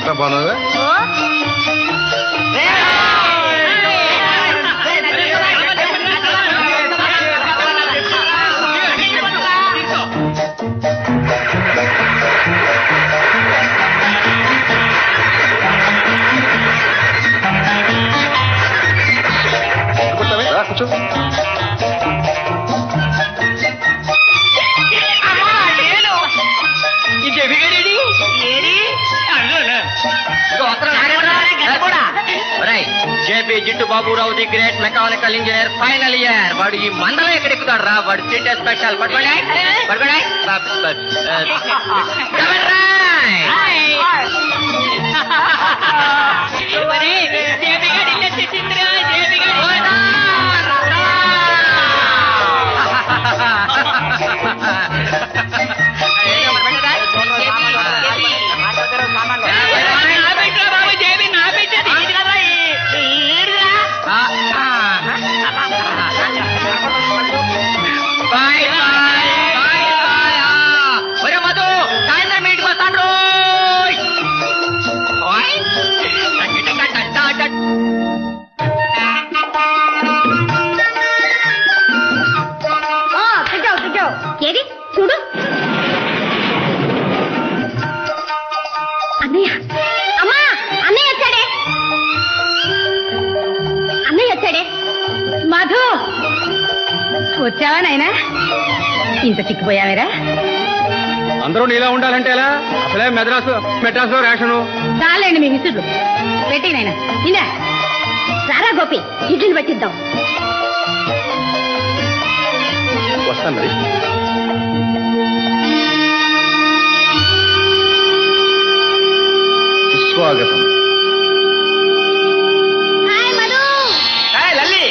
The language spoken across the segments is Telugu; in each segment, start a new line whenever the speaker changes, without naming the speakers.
అంతా బాగున్నావా కూర్చోవే? రా, కూర్చో
JP Jittu Baburao the great mechanical engineer final year వాడు ఈ మండలం ఎక్కడ ఎక్కుతాడు రా వాడు సీటే స్పెషల్ పట్టుకోండి పట్టుకోండి బా- బా- ఆ, come on, right. Hold bye bye bye bye ఒరే మధు సాయంత్రం ఇంటికి వస్తాను రోయ్. ఓయ్. టటటటటటట.
ఏది చూడు అన్నయ్య అమ్మా అన్నయ్య వచ్చాడే అన్నయ్య వచ్చాడే మధు వచ్చావా నాయనా ఇంత చిక్కిపోయావేరా
అందరూ నీలా ఉండాలంటే ఎలా అసలే మెద్రాసు మెడ్రాస్ లో రేషను
చాలండి మీ విసుడు పెట్టి నాయనా ఇలా రారా గోపి ఇడ్లీలు పెట్టిద్దాం
వస్తాను మరి స్వాగతం
హాయ్ మధు
ఏయ్, లల్లి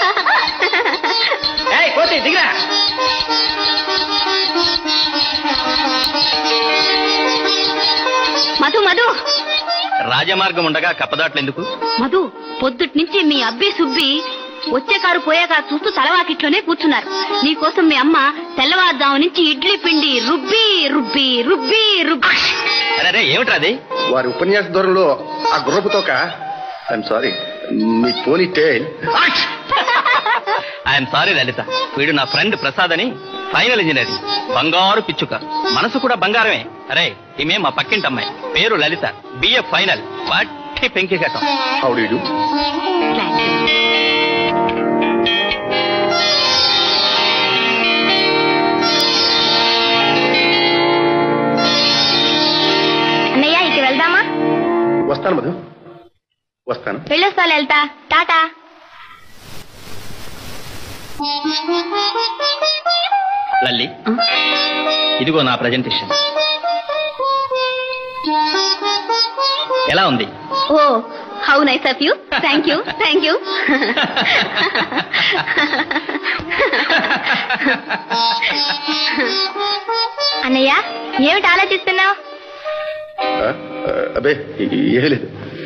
ఏయ్ కోతి దిగిరా
మధు మధు
రాజమార్గం ఉండగా కప్పదాట్లు ఎందుకు
మధు పొద్దుటి నుంచి మీ అబ్బి సుబ్బి వచ్చే కారు పోయే కారు చూస్తూ తలవాకిట్లోనే కూర్చున్నారు నీకోసం మీ అమ్మ తెల్లవారుదాము నుంచి ఇడ్లీ పిండి రుబ్బి రుబ్బి రుబ్బి రుబ్బి
అరే అరే ఏమిట్రా అది
వారి ఉపన్యాస దూరంలో ఆ గుర్రపు తోక ఐఎమ్ సారీ మీ పోనీ టైల్
ఐఎమ్ సారీ లలిత వీడు నా ఫ్రెండ్ ప్రసాద్ అని ఫైనల్ ఇంజనీరింగ్ బంగారు పిచ్చుక మనసు కూడా బంగారమే అరే ఈమె మా పక్కింటి అమ్మాయి పేరు లలిత బిఏ ఫైనల్ వాటి పెంకి ఘట్టం
హౌ డు యు
అన్నయ్య ఇక వెళ్దామా
వస్తాను మధు వస్తాను
వెళ్ళొస్తా వెళ్తా టాటా
లల్లి ఇదిగో నా ప్రజెంటేషన్ ఎలా ఉంది
oh how nice of you thank you thank you అన్నయ్య ఏమిటి ఆలోచిస్తున్నావు
ఆ, ఆ, అబే ఏ లేదు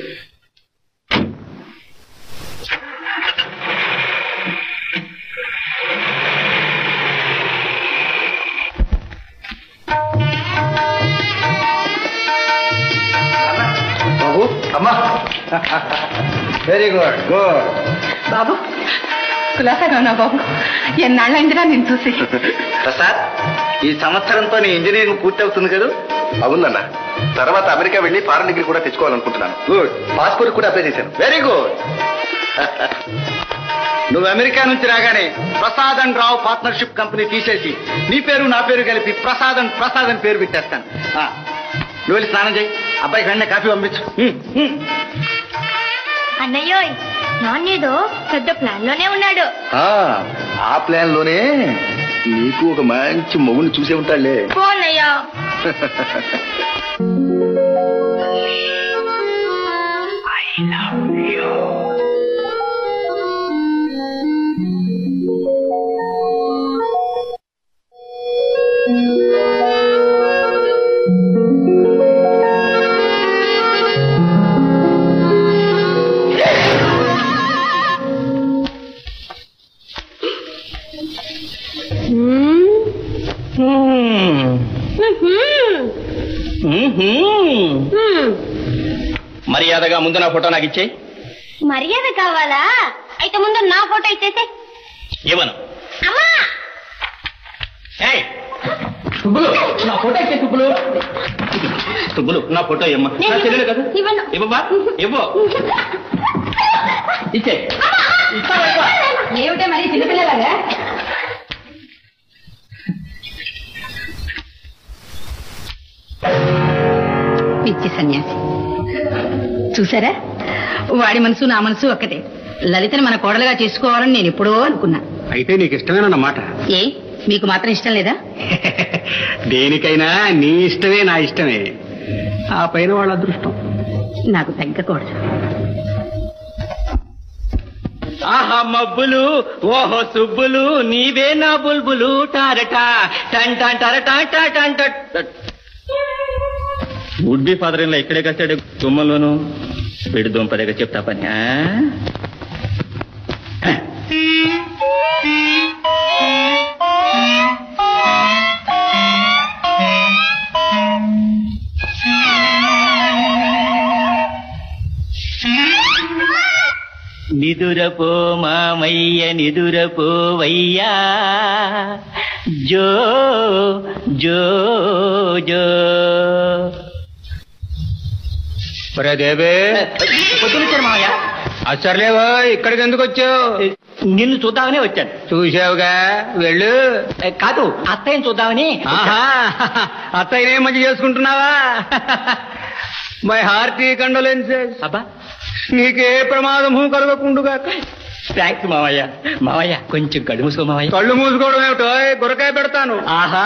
బాబు అమ్మా వెరీ గుడ్ గుడ్
బాబు కులాసాగా ఉన్నావు బాబు ఎన్నాళ్ళైందిరా నేను చూసి
ప్రసాద్ ఈ సంవత్సరంతో నీ ఇంజనీరింగ్ పూర్తి అవుతుంది కదా అవునన్న తర్వాత అమెరికా వెళ్ళి ఫారెన్ డిగ్రీ కూడా తెచ్చుకోవాలనుకుంటున్నాను గుడ్ పాస్పోర్ట్ కూడా అప్లై చేశాను వెరీ గుడ్ నువ్వు అమెరికా నుంచి రాగానే Prasad and Rao partnership company తీసేసి నీ పేరు నా పేరు కలిపి ప్రసాద్ అండ్ ప్రసాద్ అని పేరు పెట్టేస్తాను ఆ, నువ్వు వెళ్ళి స్నానం చేయి అబ్బాయికి వెంటనే కాఫీ పంపించు హ్మ్, హ్మ్.
అన్నయ్య నాన్నేదో పెద్ద ప్లాన్ లోనే ఉన్నాడు
ఆ, ఆ ప్లాన్ లోనే నీకు ఒక మంచి మొగుని చూసే ఉంటాడులే
పో అన్నయ్య
మర్యాదగా ముందు నా ఫోటో నాకు ఇచ్చేయి
మర్యాద కావాలా అయితే ముందు నా ఫోటో ఇచ్చేసే
ఇవ్వను
అమ్మా
ఏయ్, సుబ్బులు నా ఫోటో ఇచ్చే సుబ్బులు సుబ్బులు నా ఫోటో ఇమ్మా నా
నేను
చెల్లెలు కదా
ఇవ్వను.
ఇవ్వబా ఇవ్వు ఇచ్చే ఇస్తావా ఇవ్వా?
ఏమిటే మరి చిన్నపిల్లలాగా పిచ్చి సన్యాసి చూసారా వాడి మనసు నా మనసు ఒక్కటే లలితని మన కోడలుగా చేసుకోవాలని నేను ఎప్పుడో అనుకున్నా
అయితే నీకు ఇష్టమేనన్నమాట
ఏ మీకు మాత్రం ఇష్టం లేదా
దేనికైనా నీ ఇష్టమే నా ఇష్టమే ఆ పైన వాళ్ళ అదృష్టం
నాకు తగ్గకూడదు
ఆహా మబ్బులు ఓహో సుబ్బులు నీవే నా బుల్బులు టారట టన్ టన్ టరట టన్ టన్ వుడ్ బి ఫాదర్ ఇలా ఇక్కడే కట్టాడు తుమ్మలోను పెడి దుంపదేగా చెప్తా పని ఆ? నిదురపో మామయ్య నిదురపోవయ్యా జో జో జో
దేవే
పొద్దునొచ్చాను మామయ్య
అసర్లేవో ఇక్కడికి ఎందుకు వచ్చావు
నిన్ను చూద్దామని వచ్చాను
చూసావుగా వెళ్ళు
ఏ, కాదు అత్తయ్యని చూద్దామని
ఆహా అత్తయ్యనే మంచి చేసుకుంటున్నావా మై హార్టీ కండోలెన్సెస్
అబ్బా
నీకే ప్రమాదము కలగకుండుగా
థ్యాంక్స్ మామయ్య మామయ్య కొంచెం కళ్ళు మూసుకో మామయ్య
కళ్ళు మూసుకోవడం ఏమిటో గురకాయ పెడతాను
ఆహా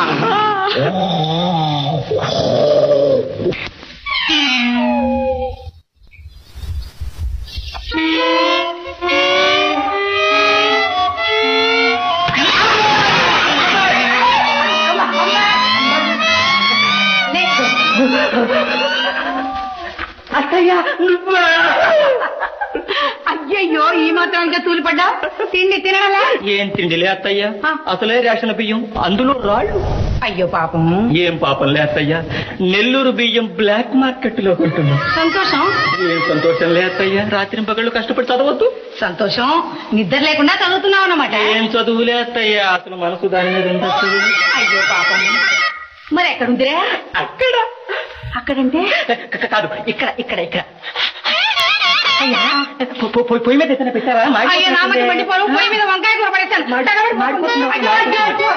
అత్తయ్య నువ్వా
అయ్యయ్యో ఈ మాత్రం ఇంకా తూలిపడ్డా తిండి తినగలా
ఏం తిండిలే అత్తయ్య అసలే రేషన్ బియ్యం అందులో రాళ్ళు
అయ్యో పాపం
ఏం పాపంలే అత్తయ్య నెల్లూరు బియ్యం బ్లాక్ మార్కెట్ లో కొంటున్నాం
సంతోషం
ఏం సంతోషం లే అత్తయ్య రాత్రి పగళ్ళు కష్టపడి చదవద్దు
సంతోషం నిద్ర లేకుండా చదువుతున్నావు అన్నమాట
ఏం చదువులే అత్తయ్య అసలు మనసు దాని మీద ఎంత వస్తుంది?
అయ్యో పాపం మరి ఎక్కడుందిరే
అక్కడ
అక్కడంటే
క- కాదు ఇక్కడ ఇక్కడ ఇక్కడ అయ్యా పొ- పొ- పొ- పొయ్యి మీద ఏదైనా పెట్టావా
అయ్యో నామకి మండిపోను పొయ్యి మీద వంకాయ కూర పడేస్తాను తగలబడి అయ్యో, అయ్యో, అయ్యో.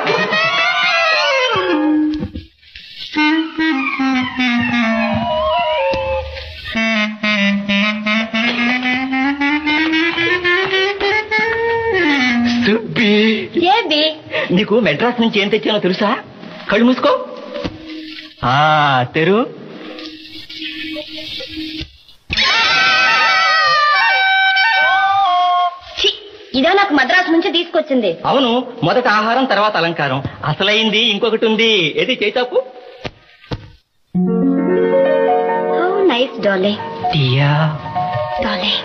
సుబ్బి
ఏబి
నీకు మెడ్రాస్ నుంచి ఏం తెచ్చానో తెలుసా కళ్ళు మూసుకో ఆ తెరు
ఛీ, ఇదో నాకు మద్రాసు నుంచి తీసుకొచ్చింది
అవును మొదట ఆహారం తర్వాత అలంకారం అసలైంది ఇంకొకటి ఉంది ఏది చేతాపు
నైస్ డాలే
టియా
డాలే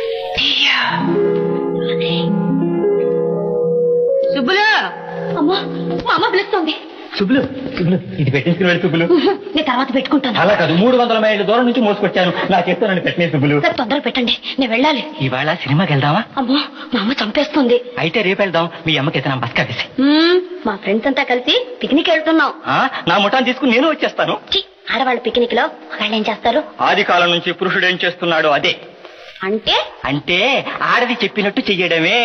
సుబ్బులు
అమ్మా మా అమ్మ పిలుస్తుంది
సుబ్బులు సుబ్బులు ఇది పెట్టేసుకుని వెళ్ళి సుబ్బులు
నేను తర్వాత పెట్టుకుంటాను
అలా కాదు మూడు వందల మైళ్ళ దూరం నుంచి మోసుకొచ్చాను నా చేత్తో నన్ను పెట్టిన సుబ్బులు
సార్ తొందరగా పెట్టండి నేను వెళ్ళాలి
ఇవాళ సినిమాకి వెళ్దామా
అమ్మో మా అమ్మ చంపేస్తుంది
అయితే రేపు వెళ్దాం మీ అమ్మకి ఇతను బస్ వేసి
మ్మ్, మా ఫ్రెండ్స్ అంతా కలిసి పిక్నిక్ వెళ్తున్నాం
నా ముఠాన్ని తీసుకుని నేను వచ్చేస్తాను
ఛీ, ఆడవాళ్ళ పిక్నిక్ లో వాళ్ళు ఏం చేస్తారు
ఆది కాలం నుంచి పురుషుడు ఏం చేస్తున్నాడు అదే
అంటే
అంటే ఆడది చెప్పినట్టు చెయ్యడమే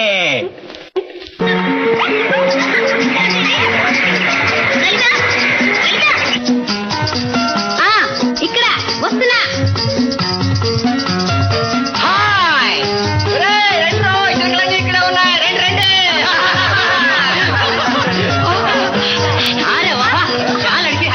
ఆ, ఇక్కడ వస్తున్నా
హాయ్ ఒరేయ్, రండ్రో, ఇద్దరికీ ఇక్కడే ఉన్నాయి. రండి, రండి.
అరే వా, చాలా అడిగి-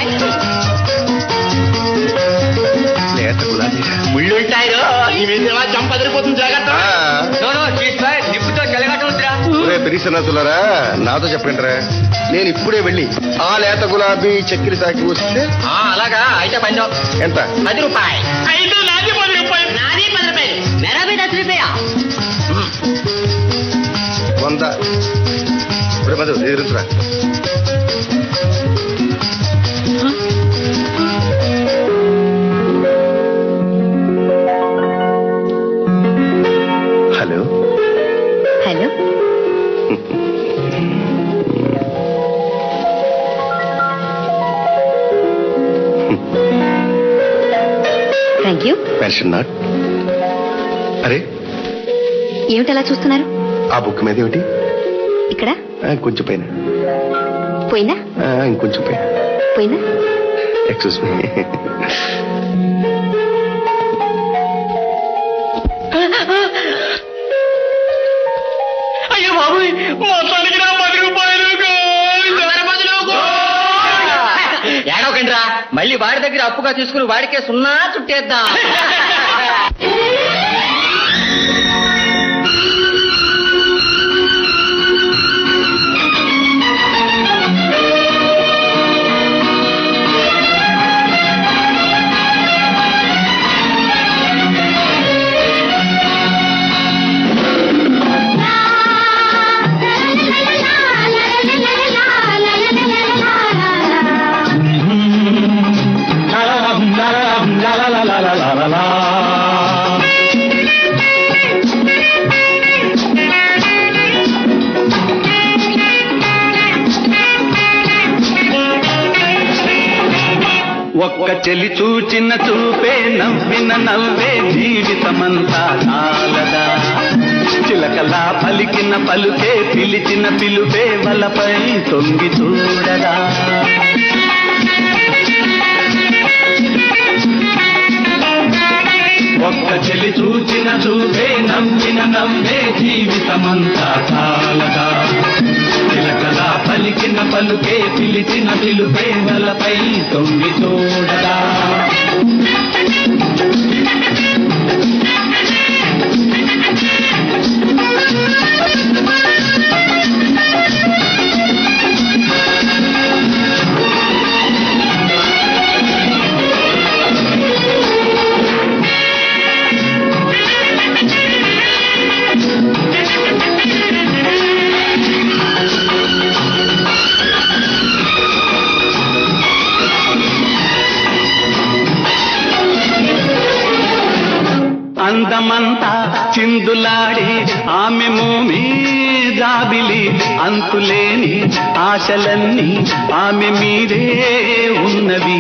ముళ్ళుంటాయి రో. ఈ మీద ఇలా చంప అదిరిపోతుంది జాగ్రత్త నో, నో, షీట్ బాయ్. నిప్పుతో చెలగటం వద్దురా.
ఒరే పిరిసనతులరా నాతో చెప్పండిరా నేను ఇప్పుడే వెళ్ళి ఆ లేత గులాబీ చక్కెర తాకి వస్తే
ఆ, అలాగా అయితే పందం
ఎంత
పది రూపాయలు ఐదు నాది పది రూపాయలు
నాది పది రూపాయలు మేరా మీద దస్ రూపాయ
వంద ఒరే మధు ఎదురుతురా
థ్యాంక్ యూ
మెన్షన్ నాట్ అరే
ఏమిటి అలా చూస్తున్నారు
ఆ బుక్ మీద ఏమిటి
ఇక్కడ
ఆ, ఇంకొంచెం పైన
పోయినా
ఆ, ఇంకొంచెం పైన
పోయినా
ఎక్స్క్యూజ్ మీ
అయ్యో బాబు మొత్తానికి నా పది రూపాయలు ఏడవకండిరా మళ్ళీ వాడి దగ్గర అప్పుగా తీసుకుని వాడికే సున్నా చుట్టేద్దాం
ఒక్క చెలి చూచిన చూపే నవ్విన నవ్వే జీవితమంతా చాలదా చిలకలా పలికిన పలుకే పిలిచిన పిలుపే వలపై తొంగి చూడదా ఒక్క చెలి చూచిన చూపే నవ్విన నవ్వే జీవితమంతా చాలదా చిలకలా పలికిన పలుకే పిలిచిన పిలుపే వలపై తొంగి చూడదా అందమంతా చిందులాడి ఆమె మోమి జాబిలి అంతులేని ఆశలన్నీ ఆమె మీదే ఉన్నవి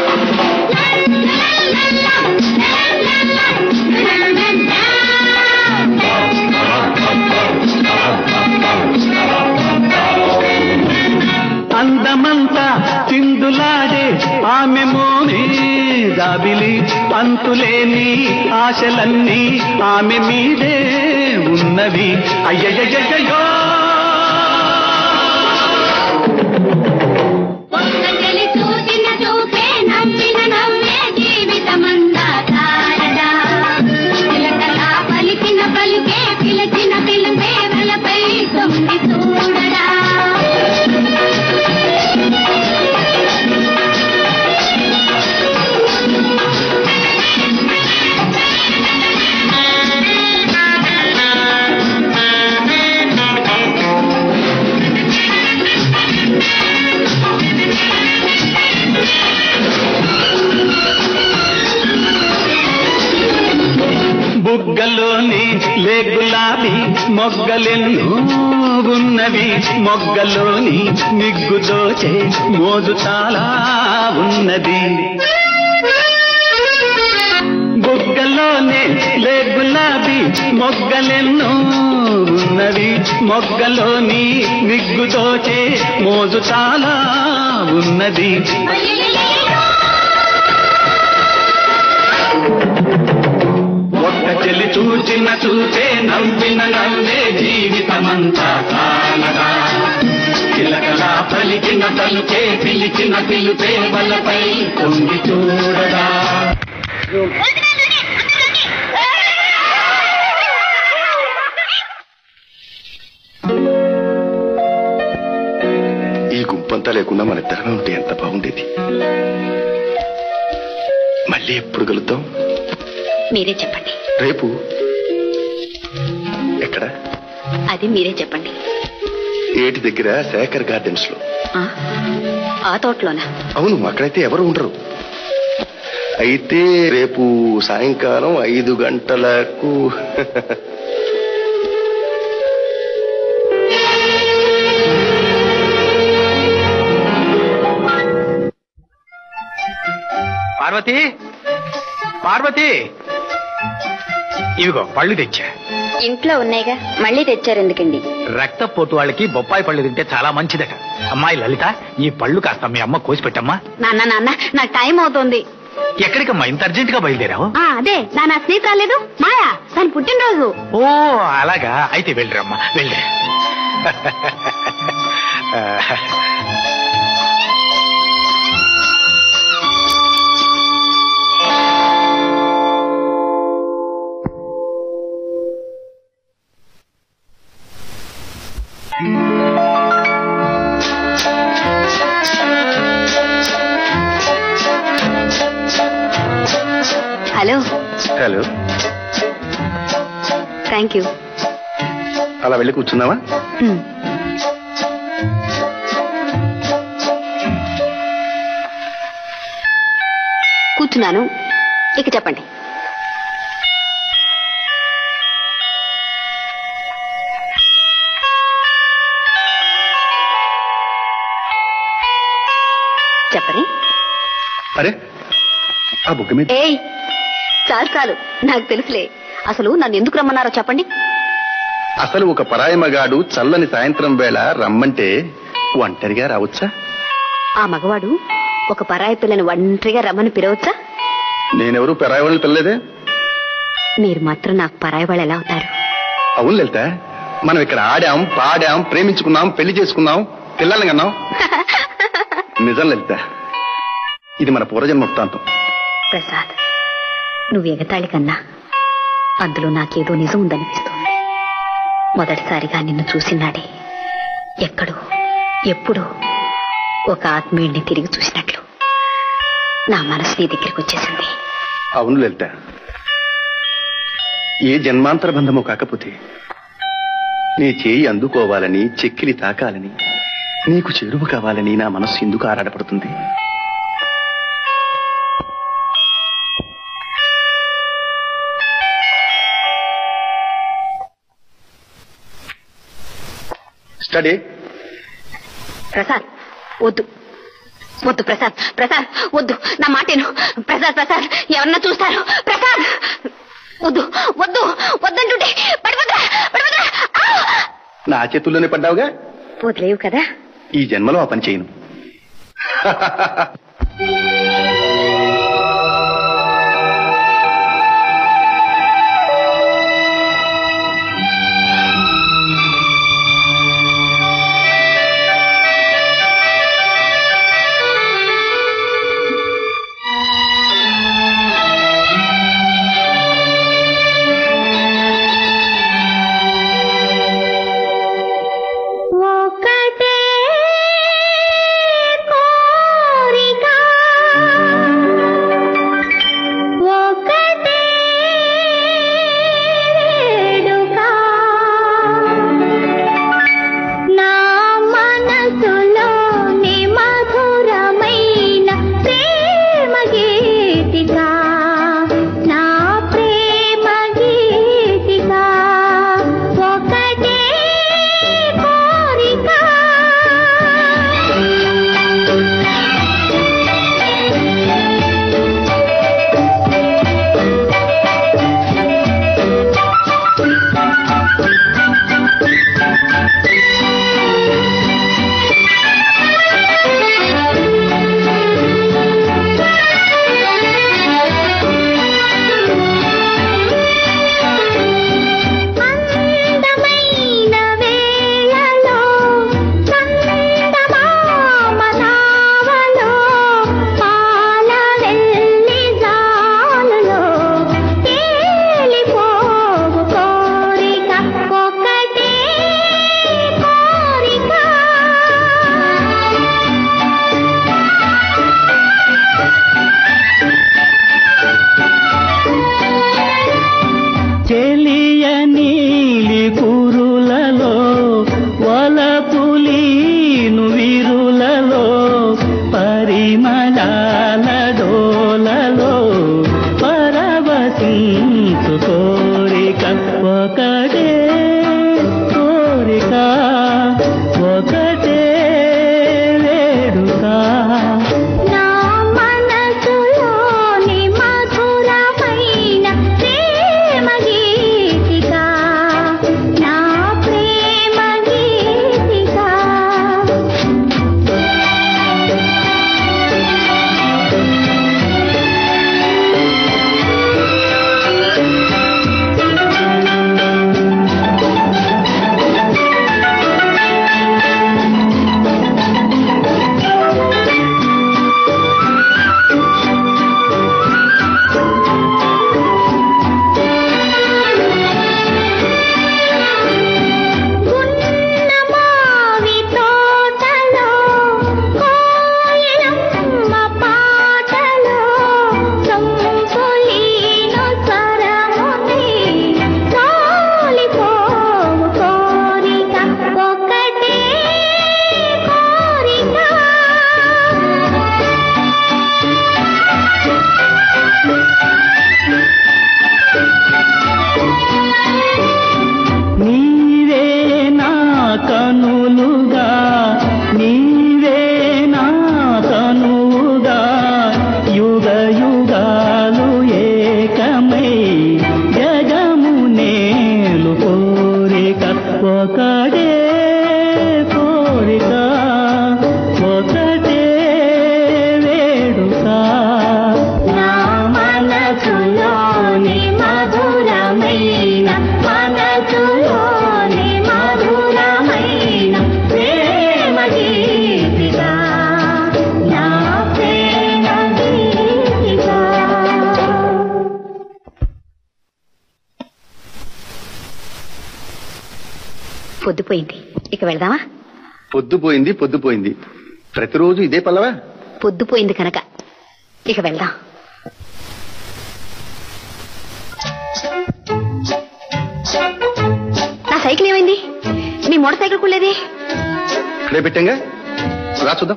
అందమంతా చిందులాడే ఆమె మోనే జాబిలి అంతులేని ఆశలన్నీ ఆమె మీదే ఉన్నవి అయ్యయ్యయ్యో
ఒక్కచెలి చూసిన చూపే నవ్విన నవ్వే జీవితమంతా తారదా చిలకలా పలికిన పలుకే పిలిచిన పిలుపే వెలపై తొంగి చూడరా
బుగ్గలోని లే గులాబీ మొగ్గలెన్నో ఉన్నవి మొగ్గలోని నిగ్గు దోచే మోజు చాలా ఉన్నది బుగ్గలోనే లే గులాబీ మొగ్గలెన్నో ఉన్నవి మొగ్గలోని నిగ్గు దోచే మోజు చాలా ఉన్నది ఒక్క చెల్లి చూచిన చూసే నవ్విన నవ్వే జీవితమంతా కాలగా చిలకలా పలికిన పలుకే పిలిచిన పిలుపే వలపై తొంగి చూడగా
ఈ గుంపంతా లేకుండా మన ఇద్దరమే ఉంటే ఎంత బాగుండేది మళ్ళీ ఎప్పుడు కలుద్దాం
మీరే చెప్పండి
రేపు ఎక్కడ
అది మీరే చెప్పండి
ఏటి దగ్గర శేఖర్ గార్డెన్స్ లో
ఆ? ఆ తోటలోనా
అవును అక్కడైతే ఎవరు ఉండరు అయితే రేపు సాయంకాలం ఐదు గంటలకు
పార్వతి పార్వతి ఇవిగో పళ్ళు తెచ్చా
ఇంట్లో ఉన్నాయిగా మళ్ళీ తెచ్చారు ఎందుకండి
రక్తపోటు వాళ్ళకి బొప్పాయి పళ్ళు తింటే చాలా మంచిదట అమ్మాయి లలిత ఈ పళ్ళు కాస్త మీ అమ్మ కోసి పెట్టమ్మా
నాన్న నాన్న నాకు టైం అవుతోంది
ఎక్కడికమ్మా ఇంత అర్జెంట్ గా బయలుదేరావు
ఆ, అదే నా నా స్నేహితు రాలేదు మాయా దాని పుట్టినరోజు
ఓ అలాగా అయితే వెళ్ళరమ్మా వెళ్ళే
హలో
హలో
థ్యాంక్ యూ
అలా వెళ్ళి కూర్చున్నావా
కూర్చున్నాను ఇక చెప్పండి చెప్పండి
అరే ఆ బుగ్గ మీద
ఏయ్ చాలు చాలు నాకు తెలుసులే అసలు నన్ను ఎందుకు రమ్మన్నారో చెప్పండి
అసలు ఒక పరాయి మగాడు చల్లని సాయంత్రం వేళ రమ్మంటే ఒంటరిగా రావచ్చా
ఆ మగవాడు ఒక పరాయి పిల్లని ఒంటరిగా రమ్మని పిలవచ్చా
నేనెవరు పరాయి వాళ్ళని పిల్లలేదే
మీరు మాత్రం నాకు పరాయి వాళ్ళు ఎలా అవుతారు
అవును లలిత మనం ఇక్కడ ఆడాం పాడాం ప్రేమించుకున్నాం పెళ్లి చేసుకున్నాం పిల్లల్ని కన్నాం నిజం లలిత ఇది మన పూర్వజన్మ వృత్తాంతం
ప్రసాద్ నువ్వు ఎగతాళి కన్నా అందులో నాకేదో నిజం ఉందనిపిస్తోంది మొదటిసారిగా నిన్ను చూసినాడే ఎక్కడో ఎప్పుడో ఒక ఆత్మీయుడిని తిరిగి చూసినట్లు నా మనసు నీ దగ్గరికి వచ్చేసింది
అవును లలిత ఏ జన్మాంతర బంధమో కాకపోతే నీ చేయి అందుకోవాలని చెక్కిలి తాకాలని నీకు చేరువ కావాలని నా మనస్సు ఎందుకు ఆరాటపడుతుంది స్టడీ
ప్రసాద్ వద్దు వద్దు ప్రసాద్ ప్రసాద్ వద్దు నా మాటేను ప్రసాద్ ప్రసాద్ ఎవరన్నా చూస్తారు ప్రసాద్ వద్దు వద్దు వద్దంటుంటే పడిపోతా పడిపోతా
నా చేతుల్లోనే పడ్డావుగా
వదిలేవు కదా
ఈ జన్మలో ఆ పని చేయను
ఒకటే కోరిక
పొద్దుపోయింది ఇక వెళ్దామా
పొద్దుపోయింది పొద్దుపోయింది ప్రతిరోజు ఇదే పల్లవా
పొద్దుపోయింది కనుక ఇక వెళ్దాం నా సైకిల్ ఏమైంది నీ మోటార్ సైకిల్ కూలేది
ఇక్కడే పెట్టాంగా రా చూద్దాం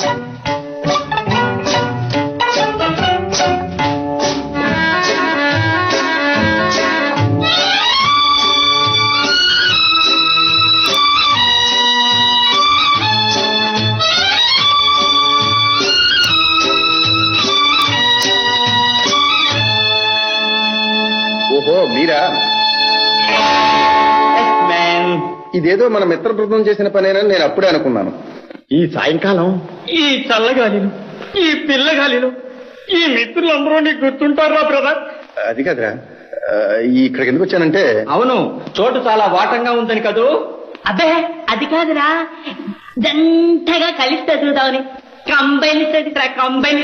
ఓహో మీరా ఇదేదో మన మిత్ర బృందం చేసిన పనేనని నేను అప్పుడే అనుకున్నాను ఈ సాయంకాలం
ఈ చల్లగాలిలో ఈ పిల్లగాలిలో ఈ మిత్రులందరూ నీకు గుర్తుంటారా బ్రదర్
అది కదరా ఆ, ఇక్కడికి ఎందుకు వచ్చానంటే
అవును చోటు చాలా వాటంగా ఉందని కదూ
అబ్బే అది కాదురా జంటగా కలిసి చదువుదామని కంబైన్ చదివిరా కంబైన్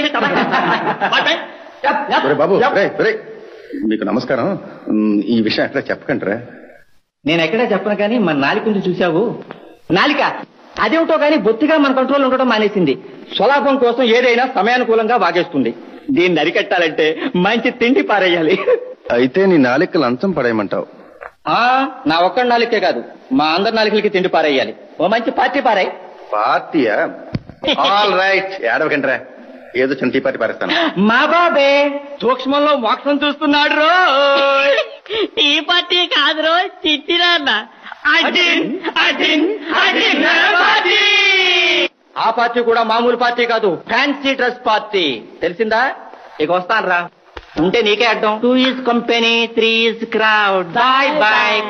ఒరే బాబు ఒరే, ఒరే. మీకు నమస్కారం ఉమ్, ఈ విషయం ఎక్కడ చెప్పకండిరా
నేను ఎక్కడా చెప్పను కానీ మన నాలికుంది చూసావు నాలిక అదేమిటో కానీ బొత్తిగా మన కంట్రోల్ ఉండడం మానేసింది స్వలాభం కోసం ఏదైనా సమయానుకూలంగా వాగేస్తుంది దీన్ని అరికట్టాలంటే మంచి తిండి పారేయాలి
అయితే నీ నాలిక లంచం పడేయమంటావు
ఆ నా ఒక్క నాలికే కాదు మా అందరి నాలికలకి తిండి పారేయాలి ఓ మంచి పార్టీ పారాయి
పార్టీయా ఆల్ రైట్ ఏడవకండిరా ఏదో చిన్న టీ పార్టీ పారేస్తాను
మా బాబే సూక్ష్మంలో మోక్షం చూస్తున్నాడు రో
ఈ పార్టీ కాదురో చిట్టిరా అన్న
అడిన్, అడిన్, అడిన్ పార్టీ. ఆ పార్టీ కూడా మామూలు పార్టీ కాదు ఫ్యాన్సీ డ్రెస్ పార్టీ తెలిసిందా ఇక వస్తాను రా ఉంటే నీకే అడ్డం two is company three is crowd bye bye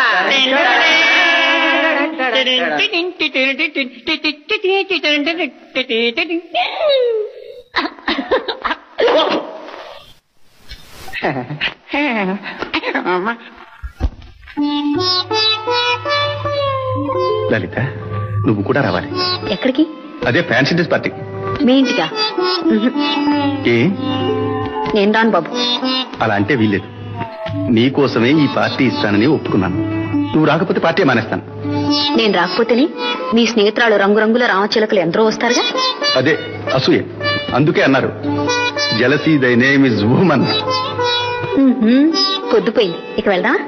Lalitha నువ్వు కూడా రావాలి
ఎక్కడికి
అదే ఫ్యాన్సీ డ్రెస్ పార్టీ
మీ ఇంటికా ఉహు.
ఏ
నేను రాను బాబు
అలా అంటే వీల్లేదు నీకోసమే ఈ పార్టీ ఇస్తానని ఒప్పుకున్నాను నువ్వు రాకపోతే పార్టీ మానేస్తాను
నేను రాకపోతేనే మీ స్నేహితురాలు రంగురంగుల రామచిలకలు ఎందరో వస్తారుగా
అదే అసూయ అందుకే అన్నారు జలసీ దై నేమ్ ఇస్ ఉమన్
ఉహు. పొద్దుపోయింది ఇక వెళ్దాం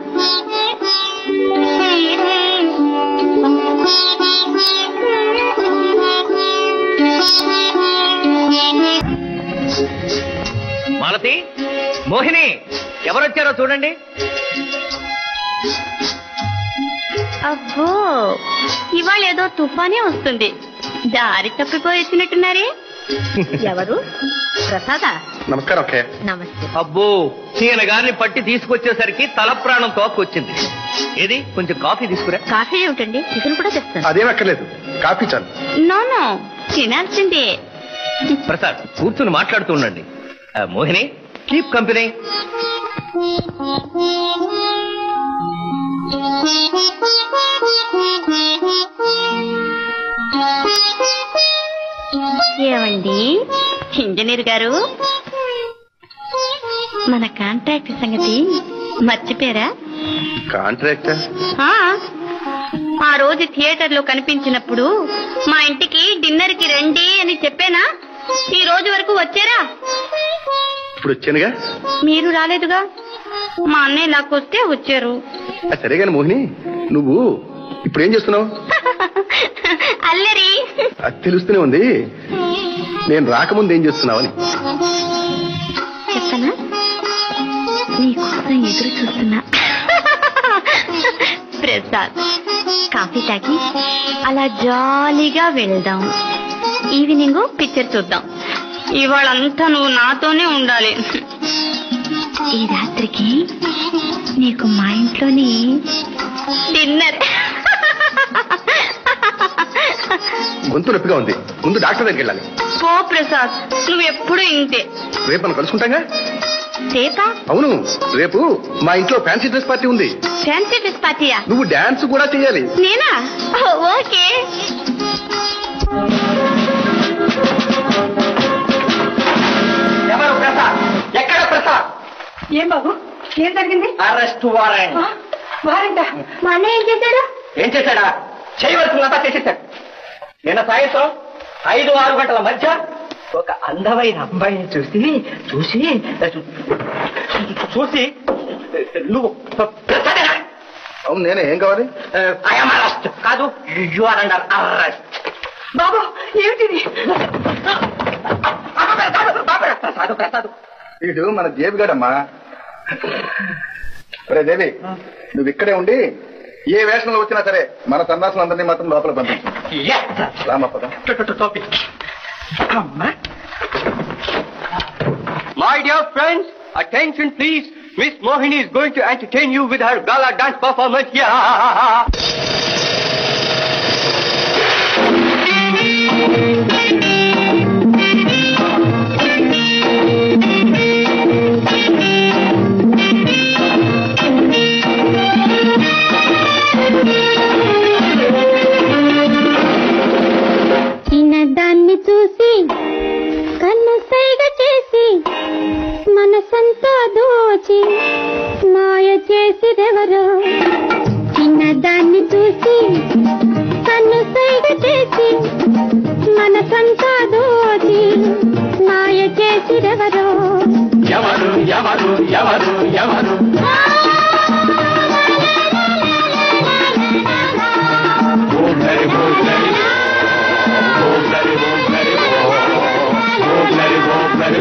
మాలతి మోహిని ఎవరొచ్చారో చూడండి
అబ్బో ఇవాళ ఏదో తుఫానే వస్తుంది దారి తప్పిపోయి వచ్చినట్టున్నారే ఎవరు ప్రసాదా
నమస్కారం అక్కయ్య
నమస్తే
అబ్బో ఈయన గారిని పట్టి తీసుకొచ్చేసరికి తల ప్రాణం తోక్కొచ్చింది ఏది కొంచెం కాఫీ తీసుకురా
కాఫీ ఏమిటండి టిఫిన్ కూడా తెస్తాను
అదేం అక్కర్లేదు కాఫీ చాలు
నో నో తినాల్సిందే
ప్రసాద్ కూర్చుని మాట్లాడుతూ ఉండండి ఆ, మోహిని కీప్ కంపెనీ
ఏమండి ఇంజనీర్ గారు మన కాంట్రాక్ట్ సంగతి మర్చిపోయారా
కాంట్రాక్ట్
ఆ, ఆ రోజు థియేటర్ లో కనిపించినప్పుడు మా ఇంటికి డిన్నర్ కి రండి అని చెప్పానా ఈ రోజు వరకు వచ్చారా
ఇప్పుడు వచ్చానుగా
మీరు రాలేదుగా మా అన్నయ్య లాక్కొస్తే వచ్చారు
ఆ, సరే గాని మోహిని నువ్వు ఇప్పుడు ఏం చేస్తున్నావు
అల్లరి
అది తెలుస్తూనే ఉంది నేను రాకముందు ఏం చేస్తున్నావని
చెప్పనా నీకోసం ఎదురు చూస్తున్నా ప్రసాద్ కాఫీ తాగి అలా జాలీగా వెళ్దాం ఈవినింగ్ పిక్చర్ చూద్దాం ఇవాళంతా నువ్వు నాతోనే ఉండాలి ఈ రాత్రికి నీకు మా ఇంట్లోని డిన్నర్
గొంతు నొప్పిగా ఉంది ముందు డాక్టర్ దగ్గరికి వెళ్ళాలి
పో ప్రసాద్ నువ్వు ఎప్పుడు ఇంతే
రేపు మనం కలుసుకుంటాగా
చేత
అవును రేపు మా ఇంట్లో ఫ్యాన్సీ డ్రెస్ పార్టీ ఉంది
ఫ్యాన్సీ డ్రెస్ పార్టీయా
నువ్వు డాన్స్ కూడా చేయాలి
నేనా ఓ, ఓకే
ఎవరు ప్రసాద్ ఎక్కడ ప్రసాద్
ఏం బాబు ఏం జరిగింది
అరెస్ట్ వారెంట్
వారంట మా అన్నయ్య ఏం చేశాడు
ఏం చేశాడా చేయవలసిందంతా చేసేశాడు నిన్న సాయంత్రం ఐదు ఆరు గంటల మధ్య ఒక అందమైన అమ్మాయిని చూసి చూసి చూసి నువ్వు
అవును నేనే ఏం కావాలి
ఐఎమ్ అరెస్ట్ కాదు యు ఆర్ అండర్ అరెస్ట్ బాబు ఏమిటిది ప్రసాదు ప్రసాదు
వీడు మన జేబుగాడమ్మా రే దేవి నువ్వు ఇక్కడే ఉండి ఏ వేషంలో వచ్చినా సరే మన సన్నాసులందరినీ మాత్రం లోపల పంపించు రామపదం
My dear friends, attention please. Miss Mohini is going to entertain you with her gala dance performance. Yeah.
చిన్నదాన్ని చూసి కన్ను సైగ చేసి మనసంతా దోచి మాయ చేసిదెవరో చిన్నదాన్ని చూసి కన్ను సైగ చేసి మనసంతా దోచి మాయ చేసిదెవరో
ఎవరు ఎవరు ఎవరు ఎవరు ఓందరి ఓందరి ఓందరి ఓందరి ఓందరి ఓందరి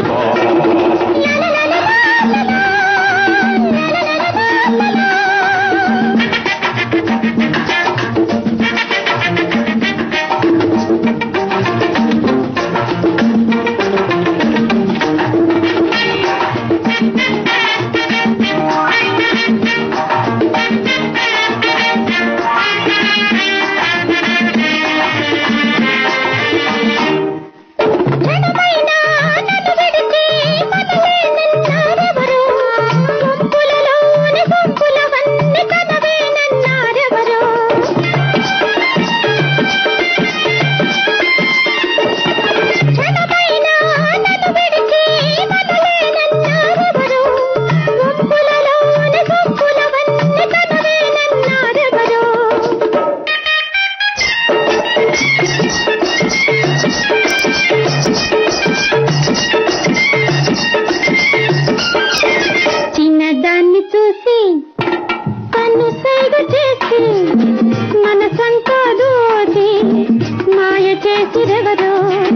క్షణమైనా నన్ను విడిచి మనలేనన్నారెవరో గుంపులలోని గుంపులవన్నీ కనవేనన్నారెవరో క్షణమైనా నన్ను విడిచి మనలేనన్నారెవరో గుంపులలోని గుంపులవన్నీ కనవేనన్నారెవరో చిన్నదాన్ని చూసి కన్ను సైగ చేసి మనసంతా దోచి మాయ చేసిరెవరో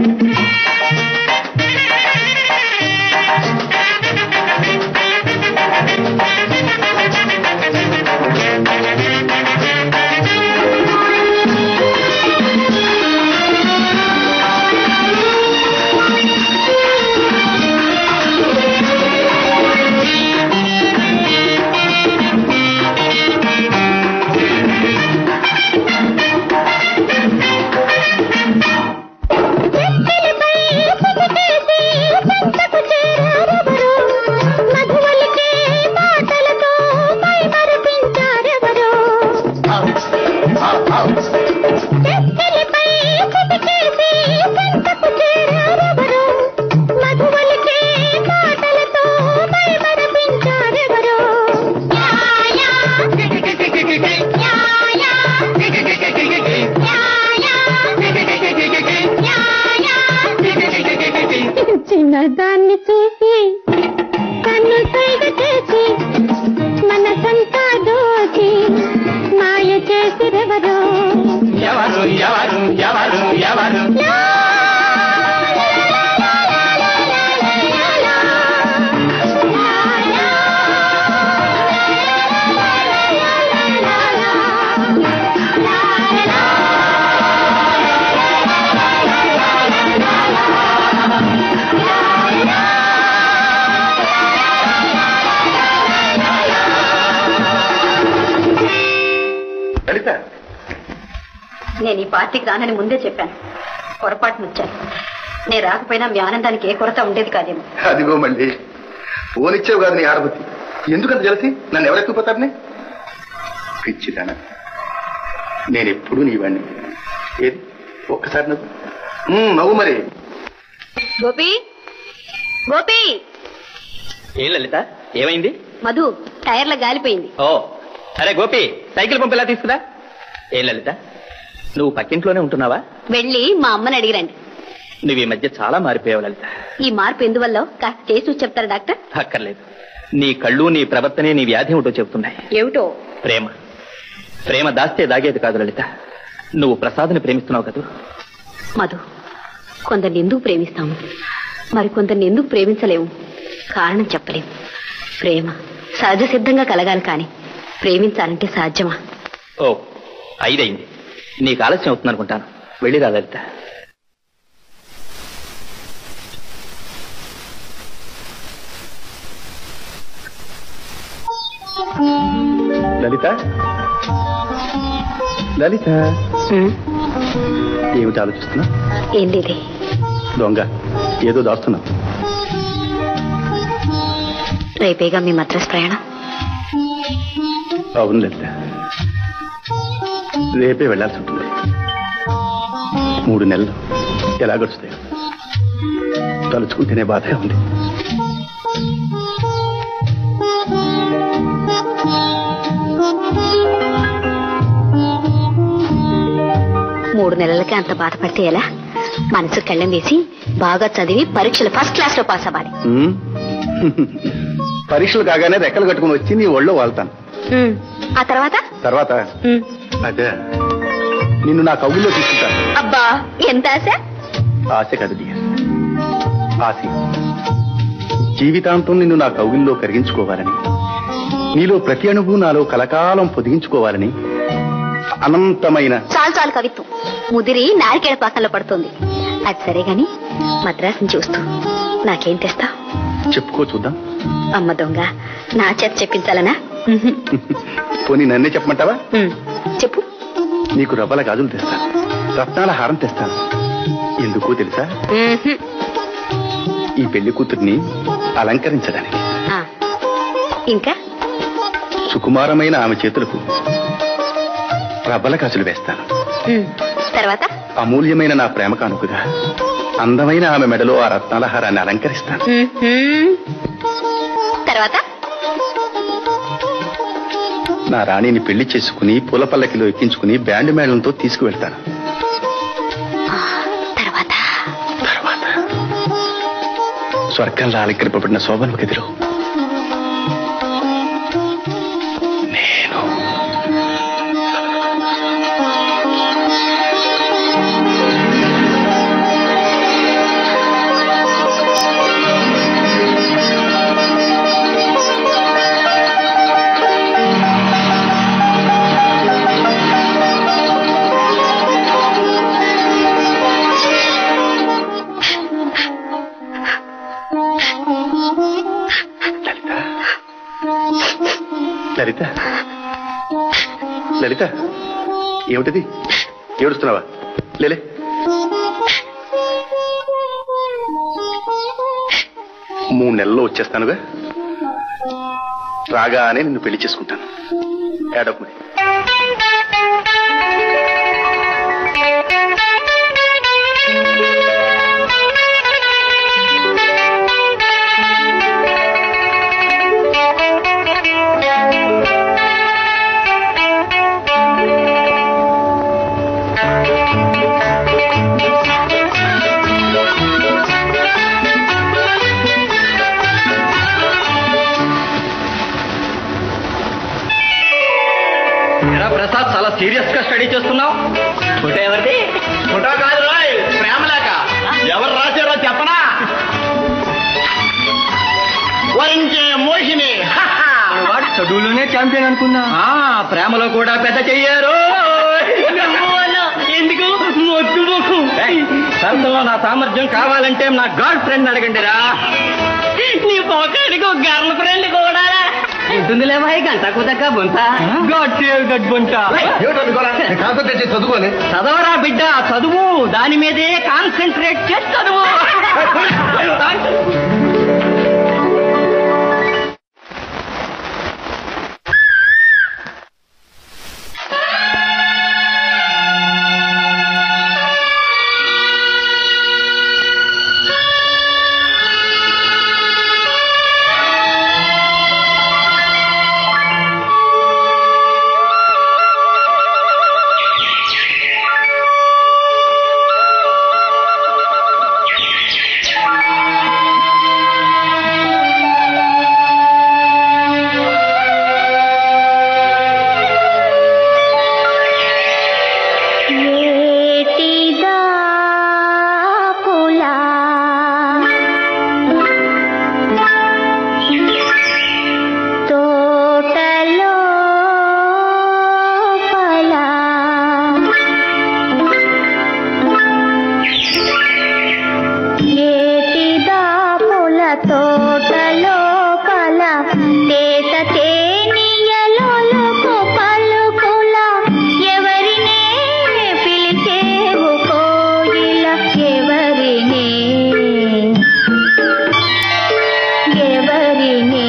చెక్కిలిపై పువ్వుకేసి సంతకు చేరారెవరో మధువలికే మాటలతో మై మరిపించారెవరో చెక్కిలిపై పువ్వుకేసి సంతకు చేరారెవరో మధువలికే మాటలతో మై మరిపించారెవరో చిన్నదాన్ని చూసి కన్ను సైగ చేసి మనసంతా దోచి మాయ చేసిరెవరో
ఎవరు ఎవరు ఎవరు ఎవరు
లలిత
నేను ఈ పార్టీకి రానని ముందే చెప్పాను పొరపాటున వచ్చాను నేను రాకపోయినా మీ ఆనందానికి ఏ కొరత ఉండేది కాదేమో
అదిగో మళ్ళీ ఓనిచ్చావు కాదు నీ ఆడబుద్ధి ఎందుకంత తెలిసి నన్ను ఎవరెక్కిపోతారని పిచ్చిదాన నేను ఎప్పుడు నీ వాణ్ణి ఏది ఒక్కసారి నవ్వు ఉమ్, నవ్వు మరి
గోపి గోపి
ఏం లలిత ఏమైంది
మధు టైర్ల గాలిపోయింది
ఓ అరే గోపి సైకిల్ పంపేలా తీసుకురా ఏ లలిత నువ్వు పక్కింట్లోనే ఉంటున్నావా
వెళ్ళి మా అమ్మని అడిగిరండి
నువ్వు ఈ మధ్య చాలా మారిపోయావు లలిత
ఈ మార్పు ఎందువల్ల కాస్త చేసి చూసి చెప్తారా డాక్టర్
అక్కర్లేదు నీ కళ్ళు నీ ప్రవర్తనే నీ వ్యాధి ఏమిటో చెబుతున్నాయి
ఏమిటో
ప్రేమ ప్రేమ దాస్తే దాగేది కాదు లలిత నువ్వు ప్రసాద్ని ప్రేమిస్తున్నావు కదూ
మధు కొందరిని ఎందుకు ప్రేమిస్తాము మరి కొందరిని ఎందుకు ప్రేమించలేము కారణం చెప్పలేము ప్రేమ సహజ సిద్ధంగా కలగాలి కానీ ప్రేమించాలంటే సాధ్యమా
ఓ ఐదయింది నీకు ఆలస్యం అవుతుంది అనుకుంటాను వెళ్ళిరా లలిత
లలిత లలిత
ఉమ్,
ఏమిటి ఆలోచిస్తున్నా
ఏం లేదే
దొంగ ఏదో దాస్తున్నావు
రేపేగా మీ మద్రాస్ ప్రయాణం
అవును లలిత రేపే వెళ్ళాల్సి ఉంటుంది మూడు నెలలు ఎలా గడుస్తాయో తలుచుకుంటేనే బాధగా ఉంది
మూడు నెలలకే అంత బాధపడితే ఎలా మనసు కళ్ళం వేసి బాగా చదివి పరీక్షలు ఫస్ట్ క్లాస్ లో పాస్ అవ్వాలి
ఉమ్. పరీక్షలు కాగానే రెక్కలు కట్టుకుని వచ్చి నీ ఒళ్ళో వాళ్తాను
ఉమ్, ఆ తర్వాత
తర్వాత
ఉమ్,
అదే నిన్ను నా కవుల్లో తీసుకుంటాను
అబ్బా ఎంత ఆశ
ఆశ కాదు డియర్ ఆశ జీవితాంతం నిన్ను నా కౌగిల్లో కరిగించుకోవాలని నీలో ప్రతి అణువు నాలో కలకాలం పొదిగించుకోవాలని అనంతమైన
చాలు చాలు కవిత్వం ముదిరి నారికేడ పాకంలో పడుతుంది అది సరే గాని మద్రాస్ నుంచి వస్తూ నాకేం తెస్తా
చెప్పుకో చూద్దాం
అమ్మ దొంగ నా చేత చెప్పించాలనా ఉహుం.
పోనీ నన్నే చెప్పమంటావా
ఉమ్, చెప్పు
నీకు రవ్వల గాజులు తెస్తాను రత్నాల హారం తెస్తాను ఎందుకో తెలుసా
ఉహుం.
ఈ పెళ్లి కూతుర్ని అలంకరించడానికి
ఆ, ఇంకా
సుకుమారమైన ఆమె చేతులకు రవ్వల గాజులు వేస్తాను
ఉమ్, తర్వాత
అమూల్యమైన నా ప్రేమ కానుకగా అందమైన ఆమె మెడలో ఆ రత్నాల హారాన్ని అలంకరిస్తాను
ఉహుం. తర్వాత
నా రాణిని పెళ్లి చేసుకుని పూల పల్లకిలో ఎక్కించుకుని బ్యాండ్ మేళంతో తీసుకువెళ్తాను
ఆ, తర్వాత
తర్వాత స్వర్గంలో అలంకరింపబడిన శోభన గదిలో నేను లలిత లలిత లలిత ఏమిటిది ఏడుస్తున్నావా లేలే మూడు నెలల్లో వచ్చేస్తానుగా రాగానే నిన్ను పెళ్లి చేసుకుంటాను ఏడవకుడి
ఎరా ప్రసాద్ చాలా సీరియస్ గా స్టడీ చేస్తున్నావు ఫోటో ఎవరిది ఫోటో కాదు రోయ్ ప్రేమలేక ఎవరు రాశారో చెప్పనా వరించే మోహిని వాడు చదువులోనే ఛాంపియన్ అనుకున్నా ప్రేమలో కూడా పెద్ద చెయ్యారు ఎందుకు మొద్దు మొక్కు సరసలో నా సామర్థ్యం కావాలంటే నా గర్ల్ ఫ్రెండ్ అడగండి రా నీ పోకాడికి ఒక గర్ల్ ఫ్రెండ్ కూడా ఉంటుందిలే భాయ్ గంట కుదక్క బొంత గాడ్ సేవ్ దట్ బొంత
చదువుకోలే
చదవరా బిడ్డ చదువు దాని మీదే కాన్సన్ట్రేట్ చేసి చదువు
తోటలో పల తేత తేనియలోలకు పలుకుల ఎవరినే పిలిచేవు కోయిల ఎవరినే ఎవరినే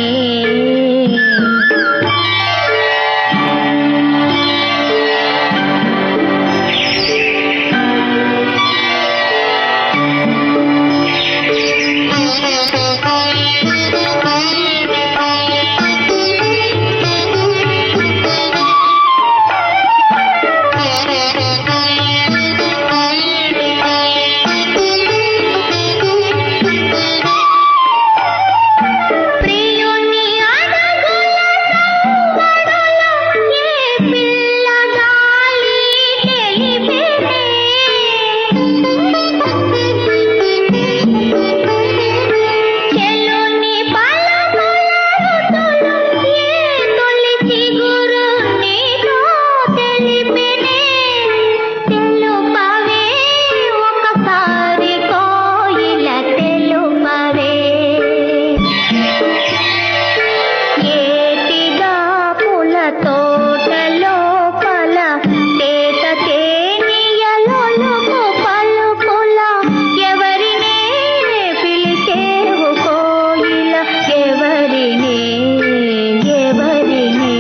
ప్రియుని అడుగుల సంగడుల ఏ పిల్లగాలి తెలిపెనే చెలుని పలకుల ఋతులు ఏ తొలి చిగురు నీతో తెలిపెనే తెలుపవే ఒకసారి కోయిల తెలుపవే ఏటిగా పుల తోటలో పల తేత తేనియలొలుకు పలుకుల ఎవరినే పిలిచేవు కోయిల ఎవరినే ఎవరినే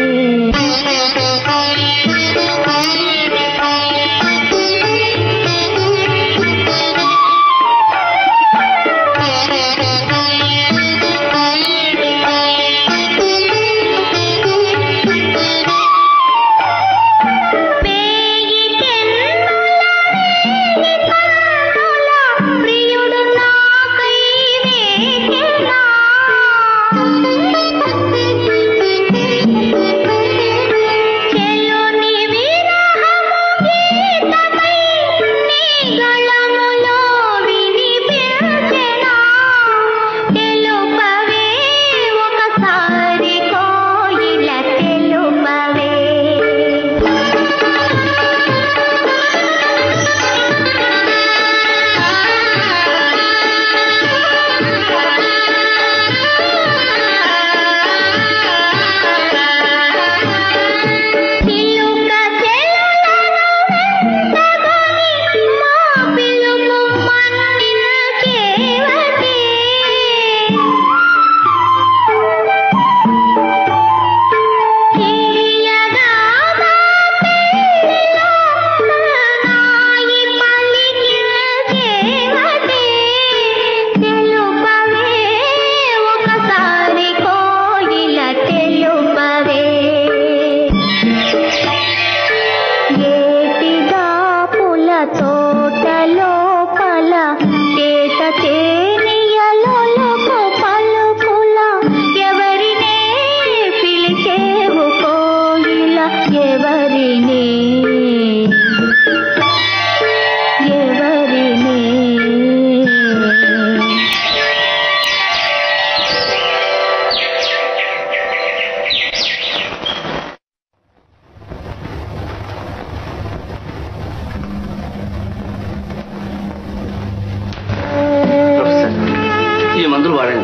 పేయి కెన్నుల వేయి కన్నుల ప్రియుడు నాకై వేచెనా చెలుని విరహము గీతమై నీ గళములో వినిపించెనా తెలుపవే ఒకసారి కోయిల తెలుపవే చిలుక చెలులను వెంటబడి మా పిలుపు మన్నించేవటి తీయగా మా పెళ్ళిలో నాయి పలికించేవటి తెలుపవే ఒకసారి కోయిల తెలుపవే ఏటిగా పుల తోటలో పల తేట తేనియలొలకు పలుకుల ఎవరినే పిలిచేవు కోయిల ఎవరినే ఎవరినే
ఈ మందులు వాడండి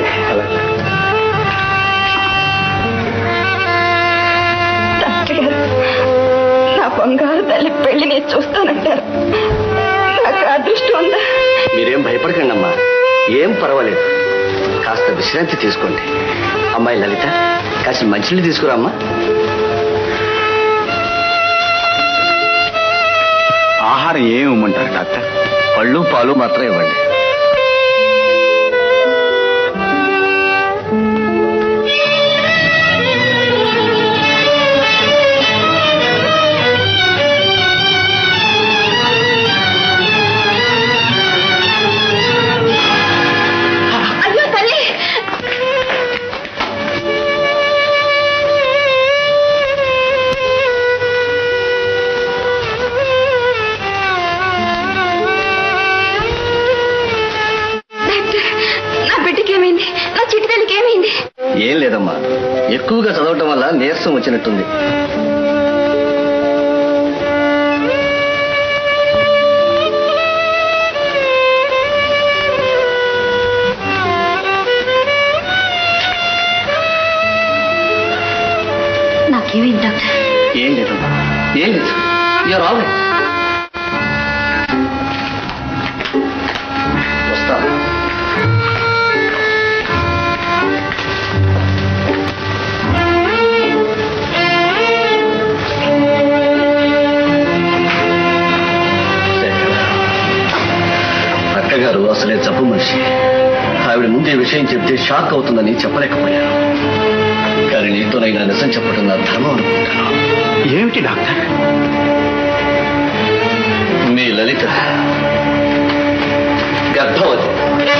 నా బంగారు తల్లి పెళ్లి నేను చూస్తానంటారు నాకు అదృష్టం ఉందా
మీరేం భయపడకండి అమ్మా ఏం పర్వాలేదు కాస్త విశ్రాంతి తీసుకోండి అమ్మాయి లలిత కాస్త మంచినీళ్ళు తీసుకురామ్మా
ఆహారం ఏమి ఇవ్వమంటారు డాక్టర్
పళ్ళు పాలు మాత్రం ఇవ్వండి
అయ్యో తల్లి నా బిడ్డకి ఏమైంది నా చిట్టి తల్లికి ఏమైంది
ఏం లేదమ్మా ఎక్కువగా చదవటం వల్ల నీరసం వచ్చినట్టుంది
ఏమైంది డాక్టర్
ఏం లేదు ఏం లేదు యూఆర్ ఆల్ వస్తా అక్కగారు అసలే జబ్బు మనిషి ఆవిడ ముందే విషయం చెప్తే షాక్ అవుతుందని చెప్పలేకపోయాను కానీ నీతోనైనా నిజం చెప్పడం నా ధర్మం అనుకుంటాను
ఏమిటి డాక్టర్
మీ లలిత గర్భవతి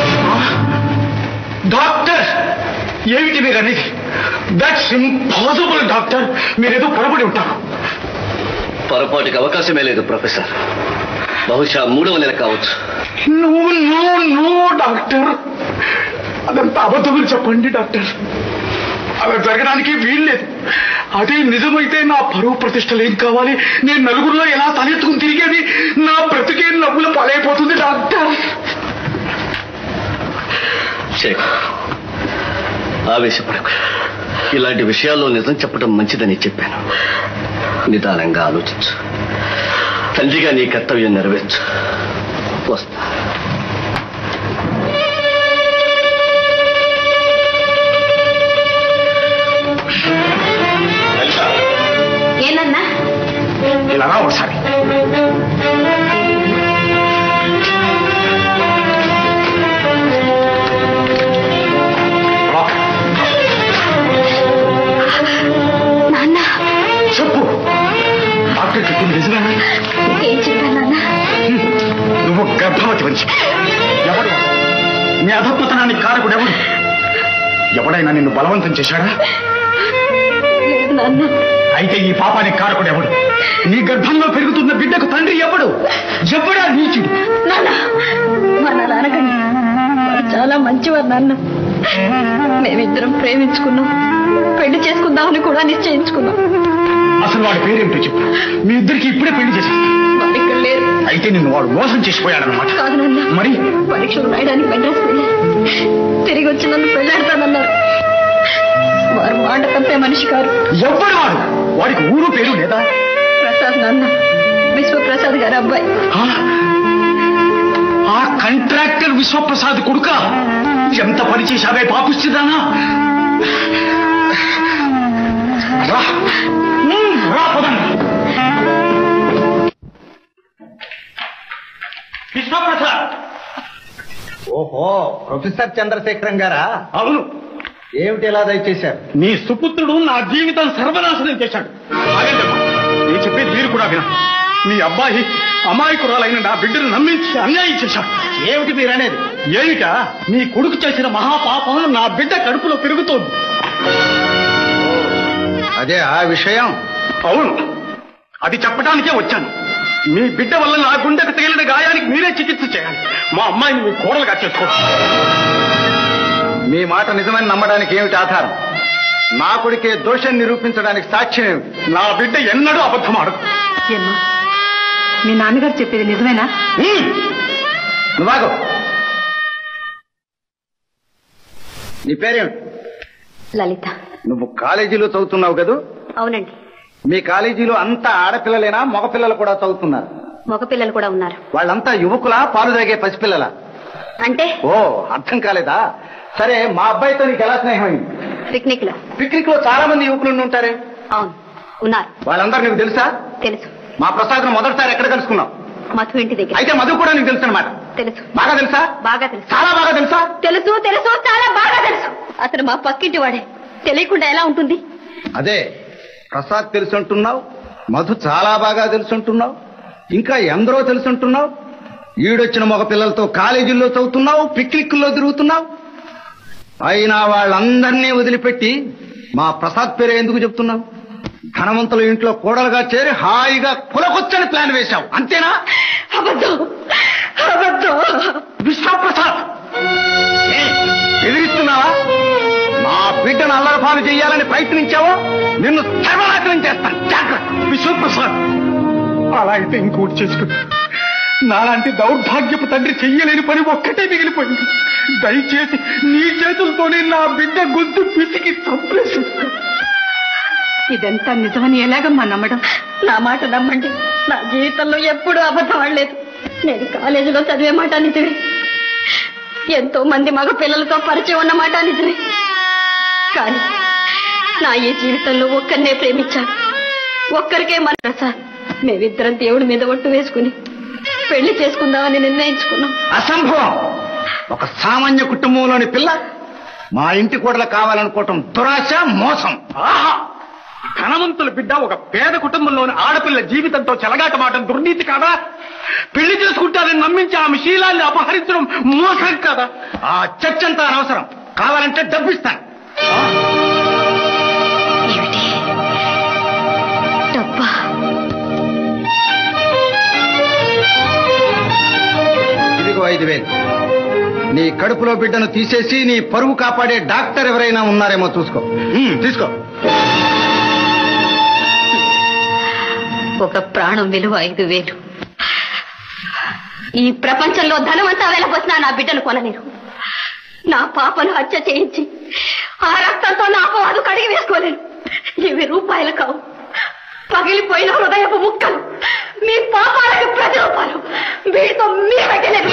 డాక్టర్ ఏమిటి మీరు అనేది దట్స్ ఇంపాసిబుల్ డాక్టర్ మీరేదో పొరపడి ఉంటారు
పొరపాటుకి అవకాశమే లేదు ప్రొఫెసర్ బహుశా మూడవ నెల కావచ్చు
నువ్వు నో నో డాక్టర్ అదంతా అబద్ధమని చెప్పండి డాక్టర్ అలా జరగడానికి వీల్లేదు అదే నిజమైతే నా పరువు ప్రతిష్టలు ఏం కావాలి నేను నలుగురిలో ఎలా తలెత్తుకుని తిరిగేది నా బ్రతికే నవ్వుల పాలైపోతుంది డాక్టర్
శేఖర్ ఆవేశపడకు ఇలాంటి విషయాల్లో నిజం చెప్పడం మంచిదని చెప్పాను నిదానంగా ఆలోచించు తండ్రిగా నీ కర్తవ్యం నెరవేర్చు వస్తా
ఏనన్నా
ఇలా రా ఒకసారి రా.
నాన్న
చెప్పు డాక్టర్ చెప్పింది నిజమేనా
ఏం చెప్పాను నాన్న
నువ్వు గర్భవతి మనిషి ఎవడు నీ అధపతనానికి కారకుడు ఎవడు ఎవడైనా నిన్ను బలవంతం చేశాడా
లేదు నాన్న
అయితే ఈ పాపానికి కారకుడు ఎవడు నీ గర్భంలో పెరుగుతున్న బిడ్డకు తండ్రి ఎవడు ఎవడా నీచుడు
నాన్న మా నాన్న అనకండి వారు చాలా మంచివారు నాన్న మేమిద్దరం ప్రేమించుకున్నాం పెళ్లి చేసుకుందామని కూడా నిశ్చయించుకున్నాం
అసలు వాడి పేరేంటో చెప్పు మీ ఇద్దరికి ఇప్పుడే పెళ్లి చేసేస్తా
వారు ఇక్కడ లేరు
అయితే నిన్ను వాడు మోసం చేసిపోయాడనమాట
కాదు నాన్న
మరి
పరీక్షలు రాయడానికి మెడ్రాస్ వెళ్ళారు తిరిగి వచ్చి నన్ను పెళ్ళాడతానన్నారు వారు మాట తప్పే మనిషి కారు
ఎవ్వడు వాడు వాడికి ఊరు పేరు లేదా
ప్రసాద్ నాన్న విశ్వప్రసాద్ గారి అబ్బాయి
ఆ? ఆ కాంట్రాక్టర్ విశ్వప్రసాద్ కొడుక ఎంత పని చేశావే పాపిస్తుందానా రా ఉమ్, రా పదండి విశ్వప్రసాద్
ఓహో ప్రొఫెసర్ చంద్రశేఖరం గారా
అవును
ఏమిటి ఇలా దయచేశారు
నీ సుపుత్రుడు నా జీవితం సర్వనాశనం చేశాడు ఆగండమ్మా. నేను చెప్పేది మీరు కూడా విన మీ అబ్బాయి అమాయకురాలైన నా బిడ్డను నమ్మించి అన్యాయం చేశాడు
ఏమిటి మీరనేది
ఏమిటా నీ కొడుకు చేసిన మహాపాపం నా బిడ్డ కడుపులో పెరుగుతోంది
అదే ఆ విషయం
అవును అది చెప్పడానికే వచ్చాను మీ బిడ్డ వల్ల నా గుండెకు తగిలిన గాయానికి మీరే చికిత్స చేయాలి మా అమ్మాయిని మీ కోడలుగా చేసుకోండి
మీ మాట నిజమని నమ్మడానికి ఏమిటి ఆధారం నా కొడుకే దోషం నిరూపించడానికి సాక్ష్యం ఏమిటి
నా బిడ్డ ఎన్నడూ అబద్ధం ఆడదు
ఏమ్మా మీ నాన్నగారు చెప్పేది నిజమేనా
ఉమ్.
నువ్వాగు నీ పేరేమిటి
లలిత
నువ్వు కాలేజీలో చదువుతున్నావు కదూ
అవునండి
మీ కాలేజీలో అంతా ఆడపిల్లలేనా మగపిల్లలు కూడా చదువుతున్నారు
మగపిల్లలు కూడా ఉన్నారు
వాళ్ళంతా యువకులా పాలు తాగే పసిపిల్లలా
అంటే
ఓ అర్థం కాలేదా సరే మా అబ్బాయితో నీకు ఎలా స్నేహమైంది
పిక్నిక్ లో
పిక్నిక్ లో చాలా మంది యువకులు ఉండి ఉంటారే
అవును ఉన్నారు
వాళ్ళందరూ నీకు తెలుసా
తెలుసు
మా ప్రసాద్ మొదటిసారి ఎక్కడ కలుసుకున్నావు
మధు ఇంటి దగ్గర
అయితే మధు కూడా నీకు తెలుసు అనమాట
తెలుసు
బాగా తెలుసా
బాగా తెలుసు
చాలా బాగా తెలుసా
తెలుసు తెలుసు చాలా బాగా తెలుసు అతను మా పక్కింటి వాడే తెలియకుండా ఎలా ఉంటుంది
అదే ప్రసాద్ తెలుసుంటున్నావు మధు చాలా బాగా తెలుసుంటున్నావు ఇంకా ఎందరో తెలుసుంటున్నావు ఈడొచ్చిన మగ పిల్లలతో కాలేజీల్లో చదువుతున్నావు పిక్నిక్ల్లో తిరుగుతున్నావు అయినా వాళ్ళందరినీ వదిలిపెట్టి మా ప్రసాద్ పేరే ఎందుకు చెప్తున్నావు ధనవంతుల ఇంట్లో కోడలుగా చేరి హాయిగా కులకొచ్చని ప్లాన్ వేశావు అంతేనా
అబద్ధం అబద్ధం
విశ్వప్రసాద్ ఏ, బెదిరిస్తున్నావా నా బిడ్డను అల్లరపాలు చేయాలని ప్రయత్నించావో నిన్ను సర్వనాశనం చేస్తాను జాగ్రత్త
విశ్వప్రసాద్ అలా అయితే ఇంకోటి చేసుకుంటా నాలాంటి దౌర్భాగ్యపు తండ్రి చెయ్యలేని పని ఒక్కటే మిగిలిపోయింది దయచేసి నీ చేతులతోనే నా బిడ్డ గొంతు పిసికి చంపేసి
ఇదంతా నిజమని ఎలాగమ్మా నమ్మడం
నా మాట నమ్మండి నా జీవితంలో ఎప్పుడూ అబద్ధం ఆడలేదు నేను కాలేజీలో చదివే మాట నిజమే ఎంతో మంది మగ పిల్లలతో పరిచయం ఉన్న మాట నిజమే కానీ నా ఈ జీవితంలో ఒక్కరినే ప్రేమించాను ఒక్కరికే మన ప్రసాద్ మేమిద్దరం దేవుడి మీద ఒట్టు వేసుకుని పెళ్లి చేసుకుందామని నిర్ణయించుకున్నాం
అసంభవం ఒక సామాన్య కుటుంబంలోని పిల్ల మా ఇంటి కూడలు కావాలనుకోవటం దురాశ మోసం
ఆహా ధనవంతుల బిడ్డ ఒక పేద కుటుంబంలోని ఆడపిల్ల జీవితంతో చెలగాటమాటం దుర్నీతి కాదా పెళ్లి చేసుకుంటారని నమ్మించి ఆమె శీలాన్ని అపహరించడం మోసం కదా
ఆ చర్చ అంతా అనవసరం కావాలంటే డబ్బిస్తాను
ఏమిటి డబ్బా
ఇదిగో ఐదు వేలు నీ కడుపులో బిడ్డను తీసేసి నీ పరువు కాపాడే డాక్టర్ ఎవరైనా ఉన్నారేమో చూసుకో ఉమ్, తీసుకో
ఒక ప్రాణం విలువ ఐదు వేలు ఈ ప్రపంచంలో ధనమంతా వెళ్ళబోసినా నా బిడ్డను కొనలేను నా పాపను హత్య చేయించి ఆ రక్తంతో నా అపవాదు కడిగి వేసుకోలేను ఇవి రూపాయలు కావు పగిలిపోయిన హృదయపు ముక్కలు మీ పాపాలకు ప్రతిరూపాలు వీటితో మీ పెట్టలేదు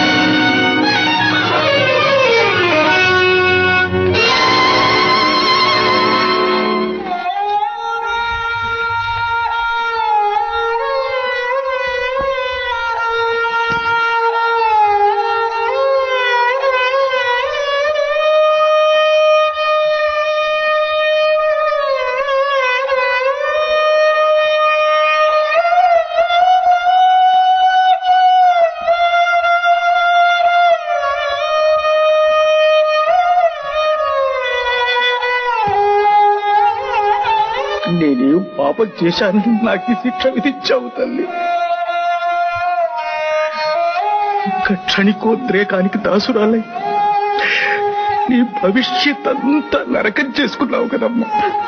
నేనేం పాపం చేశానని నాకు ఈ శిక్ష విధించావు తల్లి ఒక్క క్షణికోద్రేకానికి దాసురాలై నీ భవిష్యత్ అంతా నరకం చేసుకున్నావు కదమ్మా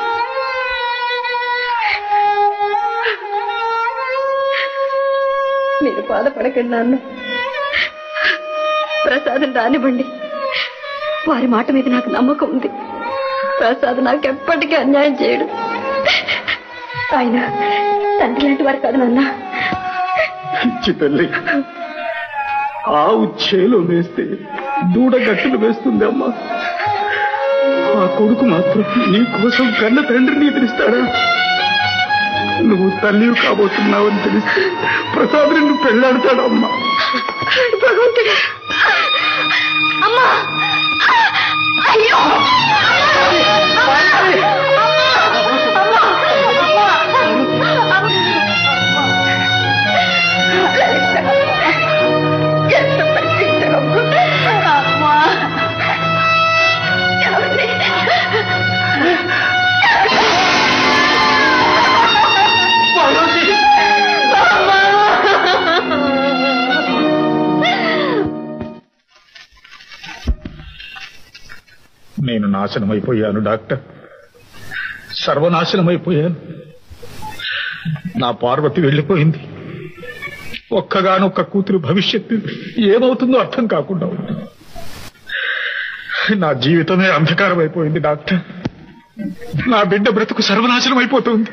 మీరు బాధపడకండి నాన్న ప్రసాదం రానివ్వండి వారి మాట మీద నాకు నమ్మకం ఉంది ప్రసాద్ నాకు ఎప్పటికీ అన్యాయం చేయడు ఆయన తండ్రి లాంటి వారు కాదు నాన్న
పిచ్చి తల్లి ఆవు చేలో వేస్తే దూడ గట్టులు వేస్తుంది అమ్మా ఆ కొడుకు మాత్రం నీ కోసం కన్న తండ్రిని ఎదిరిస్తాడా నువ్వు తల్లి కాబోతున్నావని తెలిస్తే ప్రసాద్ నిన్ను పెళ్ళాడతాడమ్మా
భగవంతుడా అమ్మా అయ్యో ఎంత పరీక్షించడం అమ్మా ఏమండి?
నేను నాశనమైపోయాను డాక్టర్ సర్వనాశనమైపోయాను నా పార్వతి వెళ్ళిపోయింది ఒక్కగానొక్క కూతురు భవిష్యత్తు ఏమవుతుందో అర్థం కాకుండా ఉంది నా జీవితమే అంధకారం అయిపోయింది డాక్టర్ నా బిడ్డ బ్రతుకు సర్వనాశనం అయిపోతుంది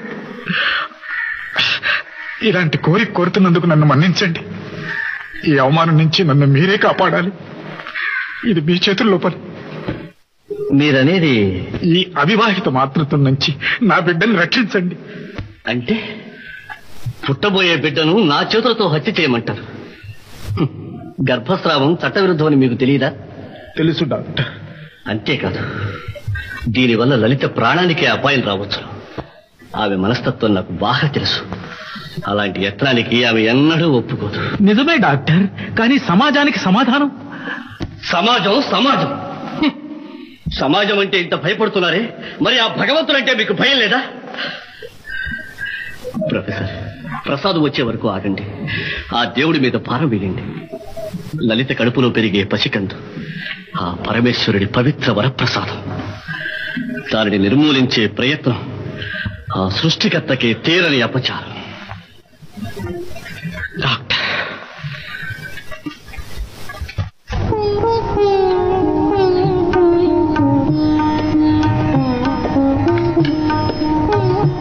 ఇలాంటి కోరిక కోరుతున్నందుకు నన్ను మన్నించండి ఈ అవమానం నుంచి నన్ను మీరే కాపాడాలి ఇది మీ చేతుల్లో పని
మీరనేది
ఈ అవివాహిత మాతృత్వం నుంచి నా బిడ్డని రక్షించండి
అంటే పుట్టబోయే బిడ్డను నా చేతులతో హత్య చేయమంటారు హ్మ్. గర్భస్రావం చట్టవిరుద్ధమని మీకు తెలియదా
తెలుసు డాక్టర్
అంతేకాదు దీనివల్ల లలిత ప్రాణానికే అపాయం రావచ్చు ఆమె మనస్తత్వం నాకు బాగా తెలుసు అలాంటి యత్నానికి ఆమె ఎన్నడూ ఒప్పుకోదు
నిజమే డాక్టర్ కానీ సమాజానికి సమాధానం
సమాజం సమాజం హ్మ్. సమాజం అంటే ఇంత భయపడుతున్నారే మరి ఆ భగవంతుడంటే మీకు భయం లేదా ప్రొఫెసర్ ప్రసాద్ వచ్చే వరకు ఆగండి ఆ దేవుడి మీద భారం వేయండి లలిత కడుపులో పెరిగే పసికందు ఆ పరమేశ్వరుడి పవిత్ర వరప్రసాదం దానిని నిర్మూలించే ప్రయత్నం ఆ సృష్టికర్తకి తీరని అపచారం డాక్టర్
Thank you.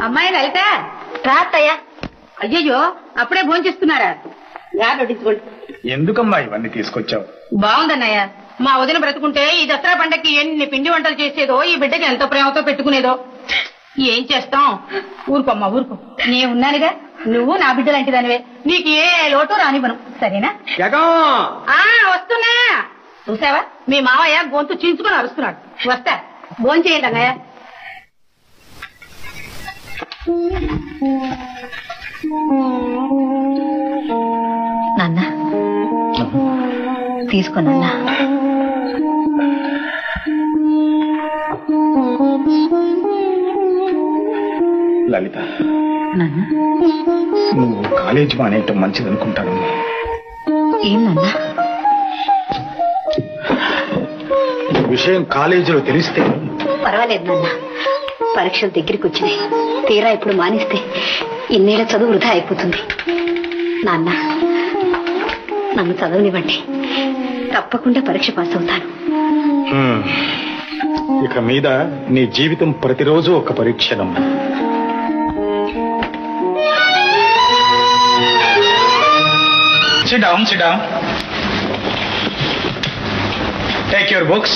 అమ్మాయి లలిత రాత్తయ్యా అయ్యయ్యో అప్పుడే భోంచేస్తున్నారా గారు వడ్డించుకోండి
ఎందుకమ్మా ఇవన్నీ తీసుకొచ్చావు
బాగుందన్నయ్య మా వదిన బ్రతుకుంటే ఈ దసరా పండక్కి ఎన్ని పిండి వంటలు చేసేదో ఈ బిడ్డకి ఎంతో ప్రేమతో పెట్టుకునేదో ఏం చేస్తాం ఊరుకోమ్మా ఊరుకో నేను ఉన్నానుగా నువ్వు నా బిడ్డ లాంటి దానివే నీకు ఏ లోటు రానివ్వను సరేనా ఆ వస్తున్నా చూసావా మీ మావయ్య గొంతు చించుకొని అరుస్తున్నాడు వస్తా భోంచేయండి అన్నయ్య
నాన్న తీసుకో నాన్న
లలిత
నాన్న
నువ్వు కాలేజీ మానేయటం మంచిది అనుకుంటాను
ఏం నాన్న
విషయం కాలేజీలో తెలిస్తే
పర్వాలేదు నాన్న పరీక్షలు దగ్గరికి వచ్చినాయి తీరా ఇప్పుడు మానేస్తే ఇన్నేళ్ల చదువు వృధా అయిపోతుంది నాన్న నన్ను చదవనివ్వండి తప్పకుండా పరీక్ష పాస్ అవుతాను
హ్మ్. ఇక మీద నీ జీవితం ప్రతిరోజు ఒక పరీక్షనమ్మా Sit down, sit down. Take your books.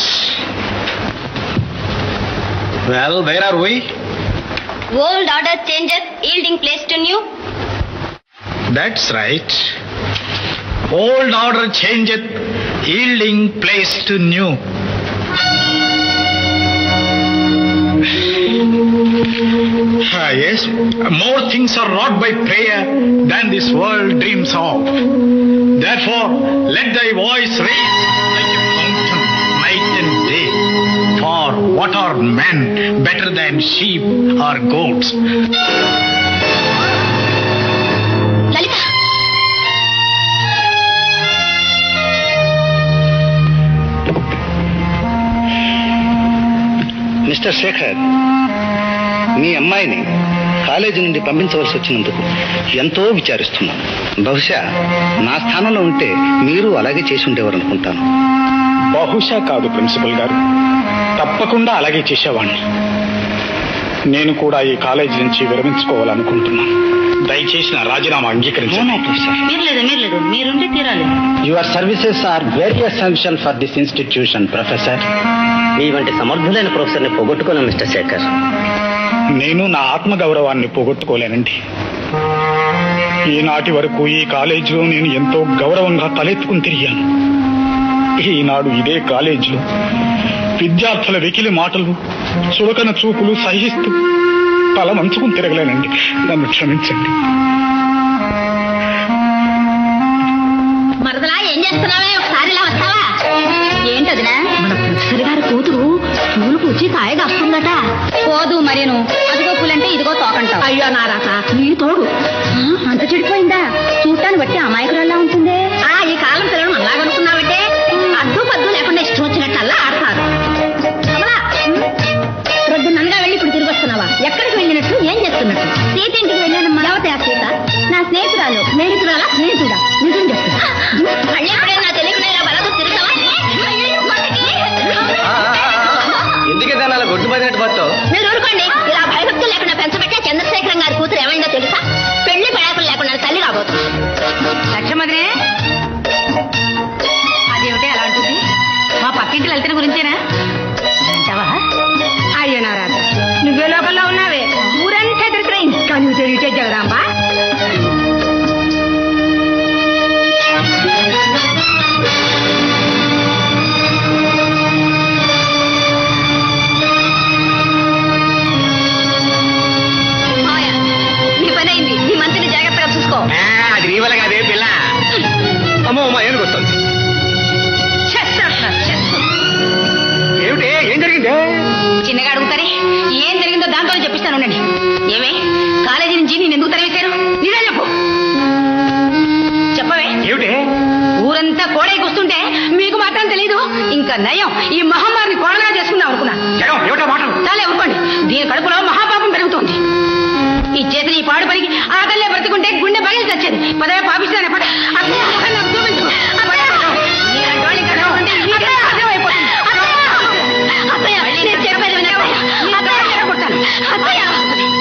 Well, where are we?
Old order changes yielding place to new
That's right. Old order changeth, yielding place to new. Ah, yes, more things are wrought by prayer than this world dreams of. Therefore, let thy voice raise like a fountain night and day. For what are men better than sheep or goats?
Lalitha
mister Shekhar మీ అమ్మాయిని కాలేజీ నుండి పంపించవలసి వచ్చినందుకు ఎంతో విచారిస్తున్నాను బహుశా నా స్థానంలో ఉంటే మీరు అలాగే చేసి ఉండేవారు అనుకుంటాను
బహుశా కాదు ప్రిన్సిపల్ గారు తప్పకుండా అలాగే చేసేవాణ్ణి నేను కూడా ఈ కాలేజీ నుంచి విరమించుకోవాలనుకుంటున్నాను దయచేసి నా రాజీనామా అంగీకరించండి
మీరు లేదు మీరు లేదు మీరుంటే తీరాలి
your services are very essential for this institution professor మీ వంటి సమర్థులైన ప్రొఫెసర్ని పోగొట్టుకోలేం మిస్టర్ శేఖర్
నేను నా ఆత్మగౌరవాన్ని పోగొట్టుకోలేనండి ఈనాటి వరకు ఈ కాలేజీలో నేను ఎంతో గౌరవంగా తలెత్తుకుని తిరిగాను ఈనాడు ఇదే కాలేజీలో విద్యార్థుల వెకిలి మాటలు చులకన చూపులు సహిస్తూ తల మంచుకుని తిరగలేనండి నన్ను క్షమించండి
మరదలా ఏం చేస్తున్నావే ఒకసారి ఇలా వస్తావా ఏంటదినా మన ప్రొఫెసర్ గారి కూతురు పూలు పూచి కాయగా వస్తుందట పోదు మరేను అదిగో పూలంటే ఇదిగో తోకంటావు అయ్యో నా రాత నీ తోడు అంత చెడిపోయిందా చూడటాన్ని బట్టి అమాయకురాల్లా ఉంటుందే ఆ ఈ కాలం పిల్లలు అలాగనుకున్నావంటే అడ్డు పద్దు లేకుండా ఇష్టం వచ్చినట్టల్లా ఆడతారు కమలా, ప్రొద్దుననగా వెళ్ళి ఇప్పుడు తిరిగి వస్తున్నావా ఎక్కడికి వెళ్ళినట్టు ఏం చేస్తున్నట్టు సీత ఇంటికి వెళ్ళానమ్మా ఎవతే ఆ సీత నా స్నేహితురాలు స్నేహితురాలా స్నేహితుడా నిజం చెప్తా మళ్ళీ ఎప్పుడైనా తెలియకుండా ఇలా బలతో తిరుగుతావా అయ్యయ్యో, మనకి.
ఎందుకే అలా గొడ్డు పడినట్టు పట్టావు
మీరు ఊరుకోండి ఇలా భయభక్తులు లేకుండా పెంచబట్టే చంద్రశేఖరం గారి కూతురు ఏమైందో తెలుసా పెళ్లి పడాకులు లేకుండా తల్లి కాబోతుంది
లక్ష్మదినే అదేమిటి అలా ఉంటుంది మా పక్కింటి లలితన గురించేనా అంటావా అయ్యో నా రాత నువ్వే లోపల్లో ఉన్నావే ఊరంతా తిరుగుతున్నా ఇంకా నువ్వు తిరిగితే జగదాంబా
మావయ్య, నీ పని అయింది నీ మంత్రిని జాగ్రత్తగా చూసుకో
అది నీ వల్ల కాదే పిల్ల
అమ్మో అమ్మ ఏం వస్తుంది
చేస్తాడు
ఏమిటి ఏం జరిగింది
చిన్నగా అడుగుతారే ఏం జరిగిందో దాంతో చెప్పిస్తాను ఉండండి ఏమే కాలేజీ నుంచి నేను ఎందుకు తరివేశారు నిజం చెప్పు చెప్పవే
ఏమిటి
ఊరంతా కోడై కూస్తుంటే మీకు మాత్రం తెలీదు ఇంకా నయం ఈ మహమ్మారిని కోడగా చేసుకుందాం అనుకున్నా
జగం ఏమిటో మాటలు
చాలే ఊరుకోండి దీని కడుపులో మహాపాపం పెరుగుతోంది ఈ చేతిని ఈ పాడు పడికి ఆకల్లే బ్రతుకుంటే గుండె పగిలి చచ్చేది పదవే పాపిస్తానే పద అత్తయ్య, నాకు చూపించు. అత్తయ్య, నీలాంటి వాడిని ఇక్కడ ఉంటే నీకే సాధ్యం అయిపోతుంది. అత్తయ్య, నేను చెప్పేది వినండి. అత్తయ్య, కొడతాను. అత్తయ్య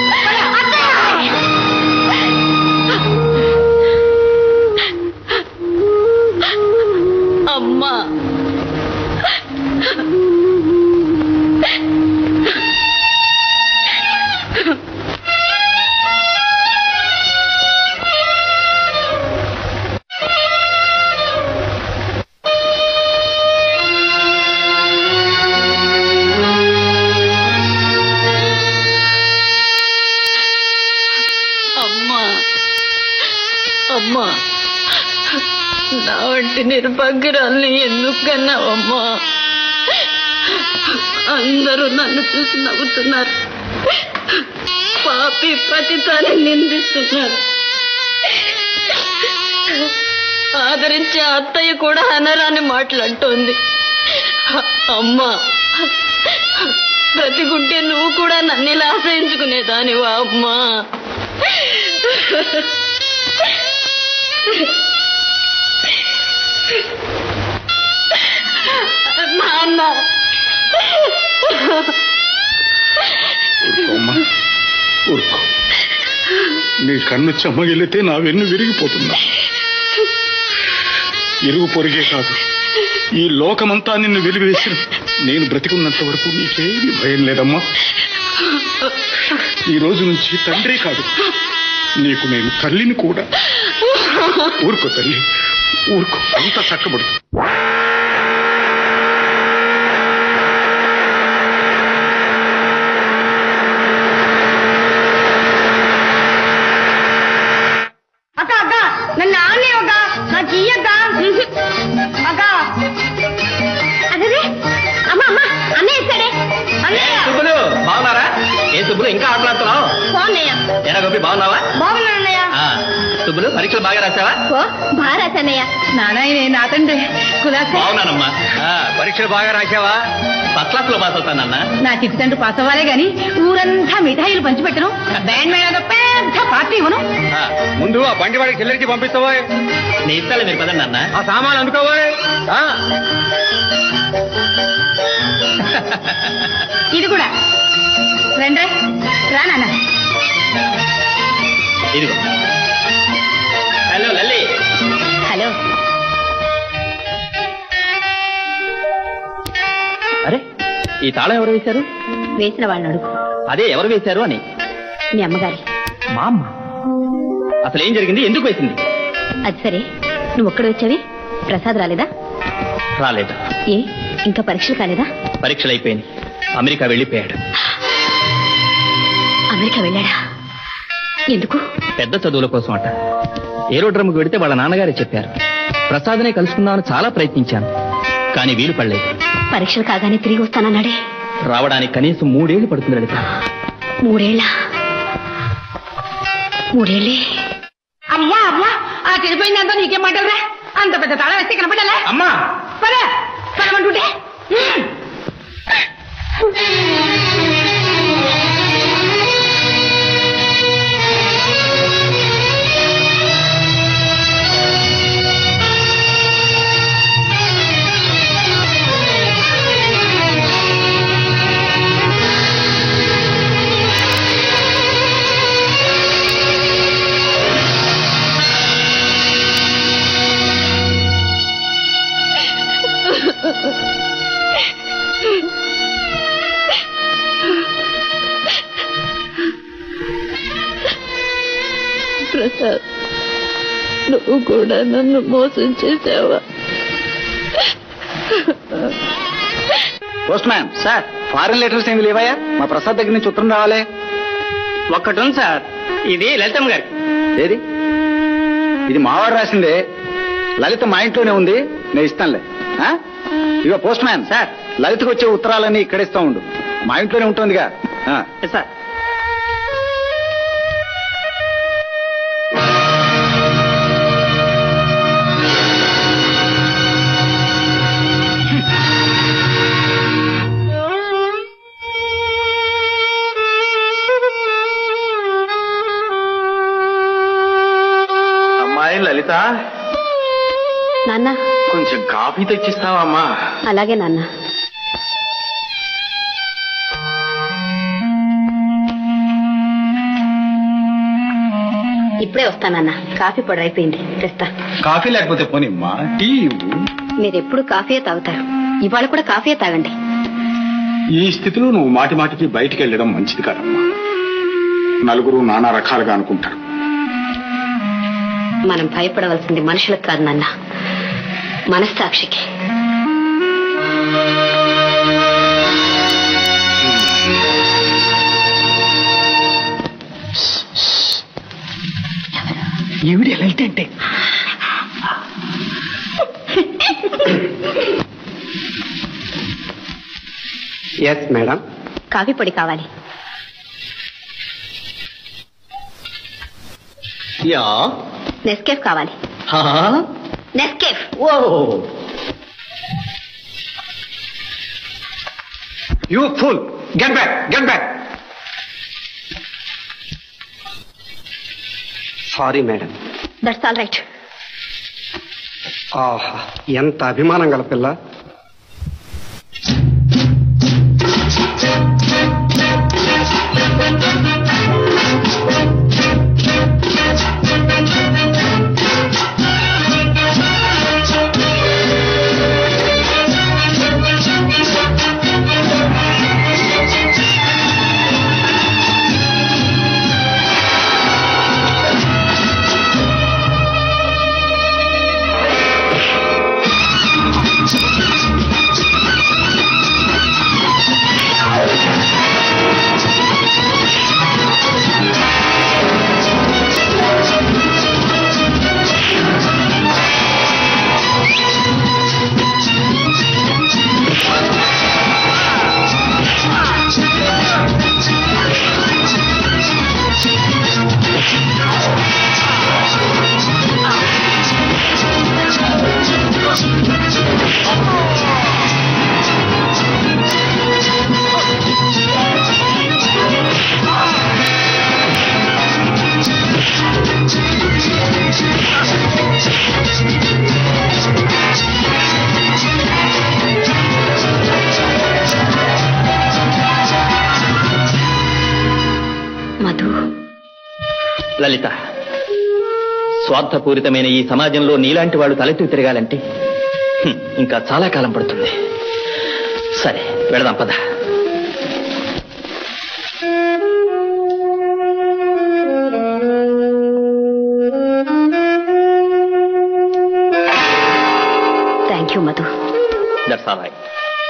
అమ్మా అమ్మా నా వంటి నిర్భాగ్యురాల్ని ఎందుకు కన్నావమ్మా అందరూ నన్ను చూసి నవ్వుతున్నారు పాపి ప్రతిసారి నిందిస్తున్నారు ఆదరించే అత్తయ్య కూడా అనరాని మాట్లాడుతోంది అమ్మా బ్రతికుంటే నువ్వు కూడా నన్ను ఇలా ఆశ్రయించుకునేదానివా అమ్మా నాన్న
ఊరుకోమ్మా ఊరుకో నీ కన్ను చెమ్మగిలితే నా వెన్ను విరిగిపోతున్నా ఇరుగు పొరిగే కాదు ఈ లోకమంతా నిన్ను వెలివేసిన నేను బ్రతికున్నంత వరకు నీకేమీ భయం లేదమ్మా ఈ రోజు నుంచి తండ్రి కాదు నీకు నేను తల్లిని కూడా ఊరుకో తల్లి ఊరుకో అంత చక్కబడు
అక్క అక్క నన్ను ఆనే అక్క నాకు ఇయ్యక్క అక్క
అదే అమ్మా అమ్మా అన్నయ్య ఇస్తాడే అన్నయ్య
సుబ్బులు బాగున్నారా ఏ సుబ్బులు ఇంకా ఆటలాడుతున్నావు
బాగున్నాయ
ఏనా గోపి బాగున్నావా
బాగున్నా అన్నయ్య
ఆ, సుబ్బులు పరీక్షలు బాగా రాసావా
ఓ బాగా రాసన్నయ్య
నానాయనే నా తండ్రి కులాసే
బాగున్నానమ్మా ఆ, పరీక్షలు బాగా రాసావా ఫస్ట్ క్లాస్ లో పాస్ అవుతానన్నా
నా చిట్టి తండ్రి పాస్ అవ్వాలే గాని ఊరంతా మిఠాయిలు పంచిపెట్టను బ్యాండ్ మేళ పెద్ద పార్టీ ఇవ్వను
ముందు ఆ బండి వాడికి చెల్లెరికి పంపిస్తావా
నీ ఇస్తాలే మీరు పదండి అన్న
ఆ సామాన్ అందుకోవా
ఇది కూడా రండి రా నాన్న
ఇదిగో హలో లల్లి
హలో
అరే ఈ తాళం ఎవరు వేశారు
వేసిన వాళ్ళని అడుగు
అదే ఎవరు వేశారు అని
మీ అమ్మగారి
మా అమ్మ అసలు ఏం జరిగింది ఎందుకు వేసింది
అది సరే నువ్వు ఒక్కడ వచ్చావి ప్రసాద్ రాలేదా
రాలేదు
ఏ ఇంకా పరీక్షలు కాలేదా
పరీక్షలు అయిపోయినాయి అమెరికా వెళ్ళిపోయాడు
అమెరికా వెళ్ళాడా ఎందుకు
పెద్ద చదువుల కోసం అట ఏరోడ్రమ్కి వెడితే వాళ్ళ నాన్నగారే చెప్పారు ప్రసాదనే కలుసుకుందామని చాలా ప్రయత్నించాను కానీ వీలు పడలేదు
పరీక్షలు కాగానే తిరిగి వస్తానన్నాడే
రావడానికి కనీసం మూడేళ్లు పడుతుంది లలిత
మూడేళ్ళ మూడేళ్ళే
అమ్మా అమ్మా ఆ చెడిపోయిందంతా నీకేం మాటలరా అంత పెద్ద తాళం వేస్తే కనపడాలా
అమ్మా
పద పదమంటుంటే
ప్రసాద్ నువ్వు కూడా నన్ను మోసం చేసావా
postman sir foreign letters ఏమి లేవయ్యా మా ప్రసాద్ దగ్గర నుంచి ఉత్తరం రావాలి
ఒక్కటి ఉంది సార్ ఇది లలితమ్మ గారి
ఏది ఇది మావాడు రాసిందే లలిత మా ఇంట్లోనే ఉంది నేను ఇస్తానులే ఆ? ఇగో పోస్ట్ మ్యాన్ సార్ లలితకు వచ్చే ఉత్తరాలన్నీ ఇక్కడ ఇస్తా ఉండు మా ఇంట్లోనే ఉంటుందిగా ఆ.
సార్
అమ్మాయి లలిత
నాన్న
కొంచెం కాఫీ తెచ్చిస్తావా అమ్మా
అలాగే నాన్న ఇప్పుడే వస్తానన్న కాఫీ పొడి అయిపోయింది తెస్తా
కాఫీ లేకపోతే పోనిమ్మా టీ ఇవ్వు.
మీరు ఎప్పుడు కాఫీయే తాగుతారు ఇవాళ కూడా కాఫీయే తాగండి
ఈ స్థితిలో నువ్వు మాటి మాటికి బయటికి వెళ్ళడం మంచిది కాదమ్మా నలుగురు నానా రకాలుగా అనుకుంటారు
మనం భయపడవలసింది మనుషులకు కాదు నాన్న మనస్సాక్షికి
ఈవిడ లలిత అంటే
ఎస్ మేడం
కాఫీ పొడి కావాలి
యా
నెస్కేఫ్ కావాలి
హా
Nescafe
oh
you fool get back get back sorry madam
that's all right
ఆహా ఎంత అభిమానం గల పిల్ల
మధు
లలిత స్వార్థపూరితమైన ఈ సమాజంలో నీలాంటి వాళ్ళు తలెత్తి తిరగాలంటే హ్మ్, ఇంకా చాలా కాలం పడుతుంది సరే వెళదాం పద
thank you Madhu
that's all right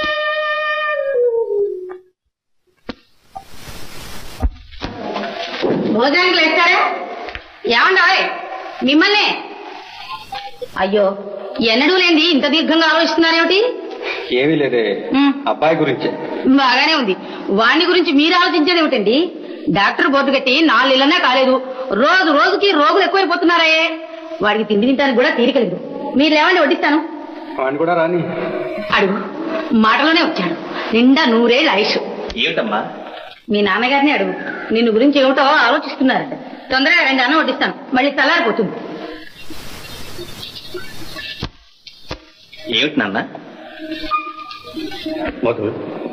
భోజనానికి లేస్తారా ఏమండా మిమ్మల్ని అయ్యో ఎన్నడూ లేంది ఇంత దీర్ఘంగా ఆలోచిస్తున్నారేమిటి
ఏమీ లేదే
ఉమ్,
అబ్బాయి గురించి
బాగానే ఉంది వాణ్ణి గురించి మీరు ఆలోచించేది ఏమిటండి డాక్టర్ బోర్డు కట్టి నాలుగేళ్లనే కాలేదు రోజు రోజుకి రోగులు ఎక్కువైపోతున్నారే వాడికి తిండి తింటానికి కూడా తీరికలేదు మీరు లేవండి వడ్డిస్తాను
వాడిని కూడా రాని
అడుగు మాటలోనే వచ్చాడు నిండా నూరేళ్ళు ఆయుష్
ఏమిటమ్మా
మీ నాన్నగారిని అడుగు నిన్ను గురించి ఏమిటో ఆలోచిస్తున్నారట తొందరగా రెండు అన్నం వడ్డిస్తాను మళ్ళీ చల్లారిపోతుంది
ఏమిటి నాన్న
మధు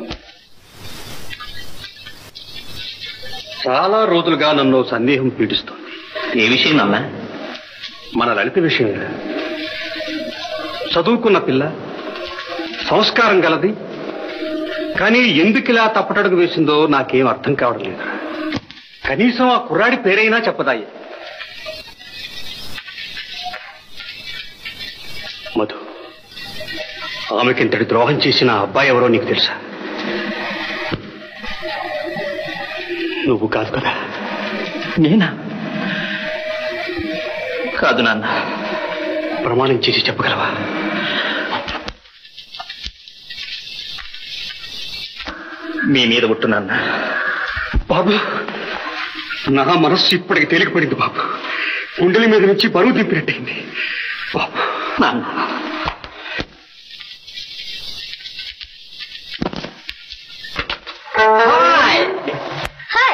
చాలా రోజులుగా నన్ను సందేహం పీడిస్తోంది
ఏ విషయం నాన్న
మన లలిత విషయం చదువుకున్న పిల్ల సంస్కారం గలది కానీ ఎందుకు ఇలా తప్పటడుగు వేసిందో నాకేం అర్థం కావడం లేదు కనీసం ఆ కుర్రాడి పేరైనా చెప్పదాయి మధు ఆమెకి ఇంతటి ద్రోహం చేసిన ఆ అబ్బాయి ఎవరో నీకు తెలుసా నువ్వు కాదు కదా
నేనా కాదు నాన్న
ప్రమాణం చేసి చెప్పగలవా
మీ మీద పుట్టు నాన్న
బాబు నా మనస్సు ఇప్పటికి తేలికపడింది బాబు గుండెల మీద నుంచి బరువు దింపినట్టయింది బాబు
నాన్న
హాయ్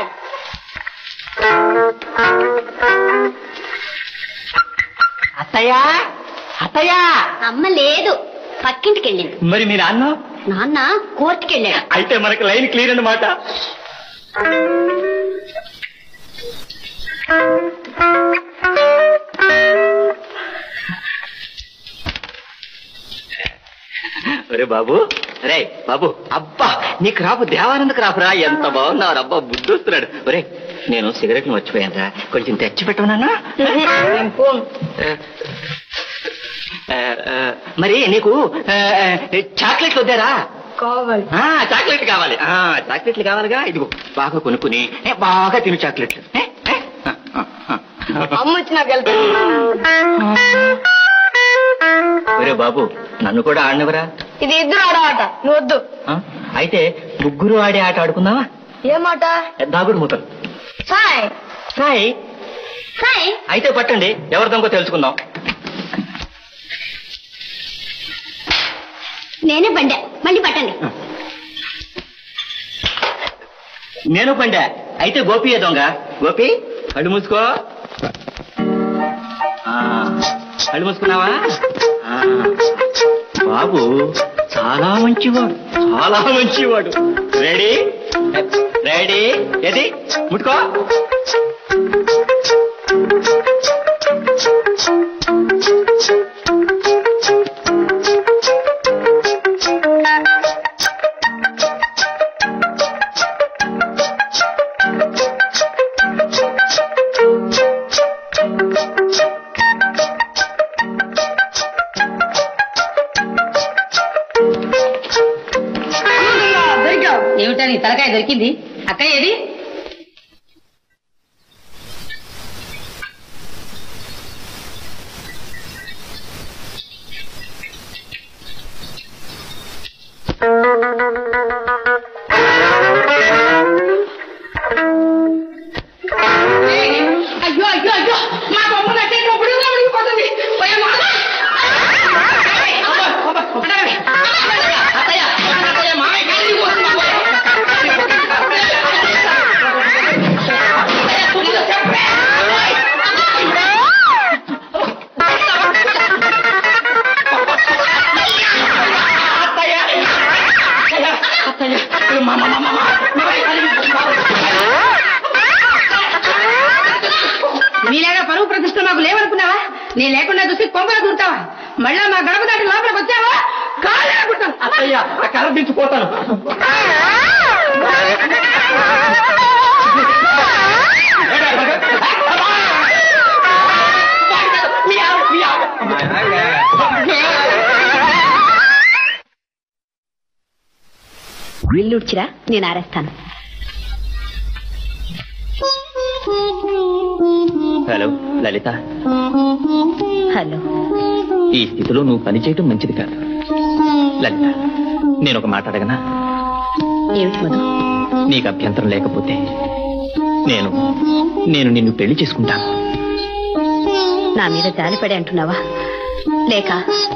అత్తయ్యా అత్తయ్యా
అమ్మ లేదు పక్కింటికి వెళ్ళింది
మరి మీ నాన్న
నాన్న కోర్టుకి వెళ్ళాడు
అయితే మనకి లైన్ క్లియర్ అన్నమాట ఒరే బాబు రే బాబు అబ్బా నీకు రాపు దేవానందకు రాపురా ఎంత బాగున్నావు అబ్బా బుద్ధి వస్తున్నాడు ఒరే నేను సిగరెట్లు మర్చిపోయానురా కొంచెం తెచ్చి పెట్టమన్నా మరి నీకు ఆ, ఆ, చాక్లెట్లు వద్దారా
కావాలి
ఆ, చాక్లెట్ కావాలి ఆ, చాక్లెట్లు కావాలిగా ఇదిగో బాగా కొనుక్కుని ఏ, బాగా తిను చాక్లెట్లు ఏ, ఏ, ఆ, ఆ, ఆ.
అమ్మ వచ్చి నాకు వెళ్తాను
ఒరే బాబు నన్ను కూడా ఆడినవరా
ఇది ఇద్దరు ఆడవాట నువ్వు వద్దు
అయితే ముగ్గురు ఆడే ఆట ఆడుకుందామా
ఏమాట
దాగుడు మూతలు
సాయ్
సాయి
సాయ్
అయితే పట్టండి ఎవరి దొంగ తెలుసుకుందాం
నేనే బండా మళ్ళీ పట్టండి
నేను పండా అయితే గోపియే దొంగ గోపి కళ్ళు మూసుకో ఆ, కళ్ళు మూసుకున్నావా ఆ, బాబు చాలా మంచివాడు చాలా మంచివాడు రెడీ రెడీ ఏది ముట్టుకో
దొరికావు ఏమిటా నీ తలకాయ దొరికింది అక్కయ్య ఏది అయ్యో అయ్యో అయ్యో మా బొమ్మ నట్టేటప్పుడు మునిగిపోతుంది పోయే మా- ఏయ్, అమ్మ, అమ్మ, అడగండి. అత్తయ్య, అత్తయ్య, మామయ్య కాలికి పోతుంది, అమ్మ. అత్తయ్య, తుడిలో చెప్పే. అత్తయ్య, అత్తయ్య, అత్తయ్య, మా, మా, మా, మా, మా, మామయ్య కాలికి పోతుంది. మీలాగా పరువు ప్రతిష్ట మాకు లేవనుకున్నావా నేను లేకుండా చూసి కొంపలు దూరుతావా మళ్ళా మా గడప దాటి లోపలికి వచ్చావా కాళ్ళు అనుకుంటాను
అత్తయ్య ఆ కర్ర దించిపోతాను
ఇల్లుడ్చిరా నేను ఆరేస్తాను
హలో లలిత
హలో
ఈ స్థితిలో నువ్వు పని చేయటం మంచిది కాదు లలిత నేను ఒక మాట అడగనా
ఏమిటి మధు
నీకు అభ్యంతరం లేకపోతే నేను నేను నిన్ను పెళ్లి చేసుకుంటాను
నా మీద జాలిపడి అంటున్నావా లేక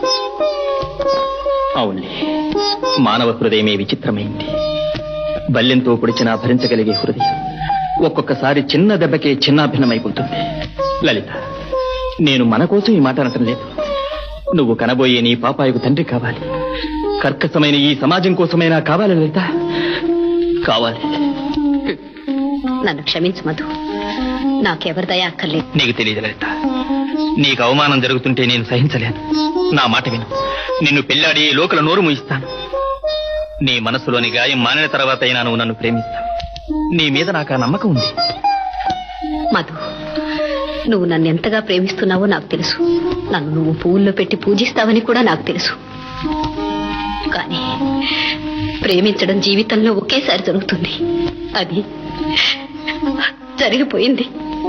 అవునులే మానవ హృదయమే విచిత్రమైంది బల్లెంతో పొడిచినా భరించగలిగే హృదయం ఒక్కొక్కసారి చిన్న దెబ్బకే చిన్నాభిన్నమైపోతుంది లలిత నేను మన కోసం ఈ మాట అనటం లేదు నువ్వు కనబోయే నీ పాపాయకు తండ్రి కావాలి కర్కశమైన ఈ సమాజం కోసమైనా కావాలి లలిత కావాలి
నన్ను క్షమించు మధు నాకెవరి దయ అక్కర్లేదు
నీకు తెలియదు లలిత నీకు అవమానం జరుగుతుంటే నేను సహించలేను నా మాట విను నిన్ను పెళ్ళాడి ఈ లోకల నోరు మూయిస్తాను నీ మనసులోని గాయం మానిన తర్వాత అయినా నువ్వు నన్ను ప్రేమిస్తావు నీ మీద నాకు ఆ నమ్మకం ఉంది
మధు నువ్వు నన్ను ఎంతగా ప్రేమిస్తున్నావో నాకు తెలుసు నన్ను నువ్వు పువ్వుల్లో పెట్టి పూజిస్తావని కూడా నాకు తెలుసు కానీ ప్రేమించడం జీవితంలో ఒకేసారి జరుగుతుంది అది జరిగిపోయింది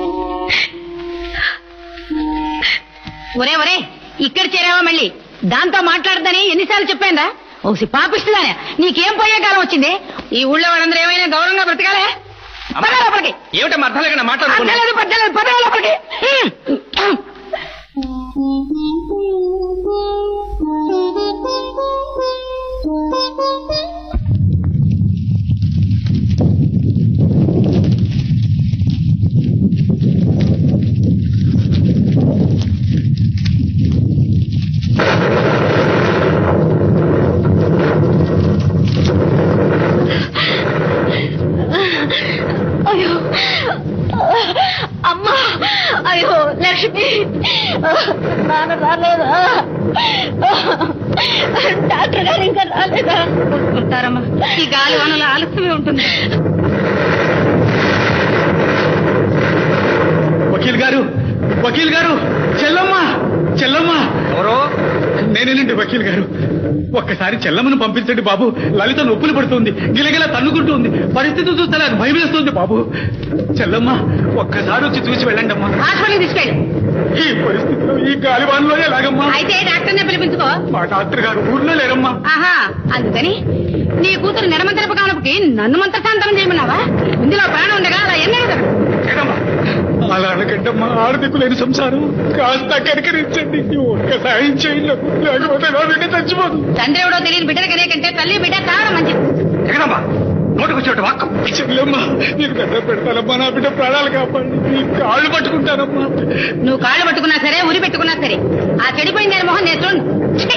ఒరే ఒరే ఇక్కడ చేరావా మళ్ళీ దాంతో మాట్లాడదని ఎన్నిసార్లు చెప్పాందా ఓసి పాపిస్తుందానే నీకేం పోయే కాలం వచ్చింది ఈ ఊళ్ళో వాళ్ళందరూ ఏమైనా గౌరవంగా బ్రతకాలే పద లోపలికి
ఏమిటమ్మా అర్థం లేకుండా మాట్లాడుతున్నా
అర్థలేదు పద్దలేదు పద లోపలికి హ్మ్.
అయ్యో అమ్మా అయ్యో లక్ష్మి నాన్న రాలేదా డాక్టర్ గారు ఇంకా రాలేదా
ఉంటారమ్మా ఈ గాలి వానల ఆలస్యమే ఉంటుంది
వకీల్ గారు
వకీల్ గారు చెల్లమ్మ చెల్లమ్మ
ఎవరో
నేనేనండి వకీల్ గారు ఒక్కసారి చెల్లమ్మను పంపించండి బాబు లలిత నొప్పులు పడుతుంది గిలగిల తన్నుకుంటుంది పరిస్థితి చూస్తే నాకు భయం వేస్తుంది బాబు చెల్లమ్మ ఒక్కసారి వచ్చి చూసి వెళ్ళండి అమ్మా
హాస్పిటల్ తీసుకెళ్ళు
ఈ పరిస్థితిలో ఈ గాలివాన్లో ఎలాగమ్మా
అయితే డాక్టర్నే పిలిపించుకో
మా డాక్టర్ గారు ఊర్లో లేరమ్మా
ఆహా అందుకని నీ కూతురు నిరమంతరపు కానుపుకి నన్ను మంత్రశాంతనం చేయమన్నావా ఇందులో ప్రాణం ఉండగా అలా ఎన్నడదు
ఏదమ్మా? అలా అనకంటమ్మా ఆడదిక్కు లేని సంసారం కాస్త కనికరించండి ఒక్క సాయం చేయండి నాకు. లేకపోతే నా బిడ్డ చచ్చిపోదు
తండ్రి ఎవడో తెలియని బిడ్డలు కనే కంటే తల్లి బిడ్డ చాలా మంచిది
జగదమ్మా నోటికొచ్చేట వాక్కం
చెల్లెమ్మా నీకు దండ పెడతానమ్మా నా బిడ్డ ప్రాణాలు కాపాడి నీ కాళ్ళు పట్టుకుంటానమ్మా
నువ్వు కాళ్ళు పట్టుకున్నా సరే ఉరి పెట్టుకున్నా సరే ఆ చెడిపోయిన నేను మొహం నేను చూడు ఛీ!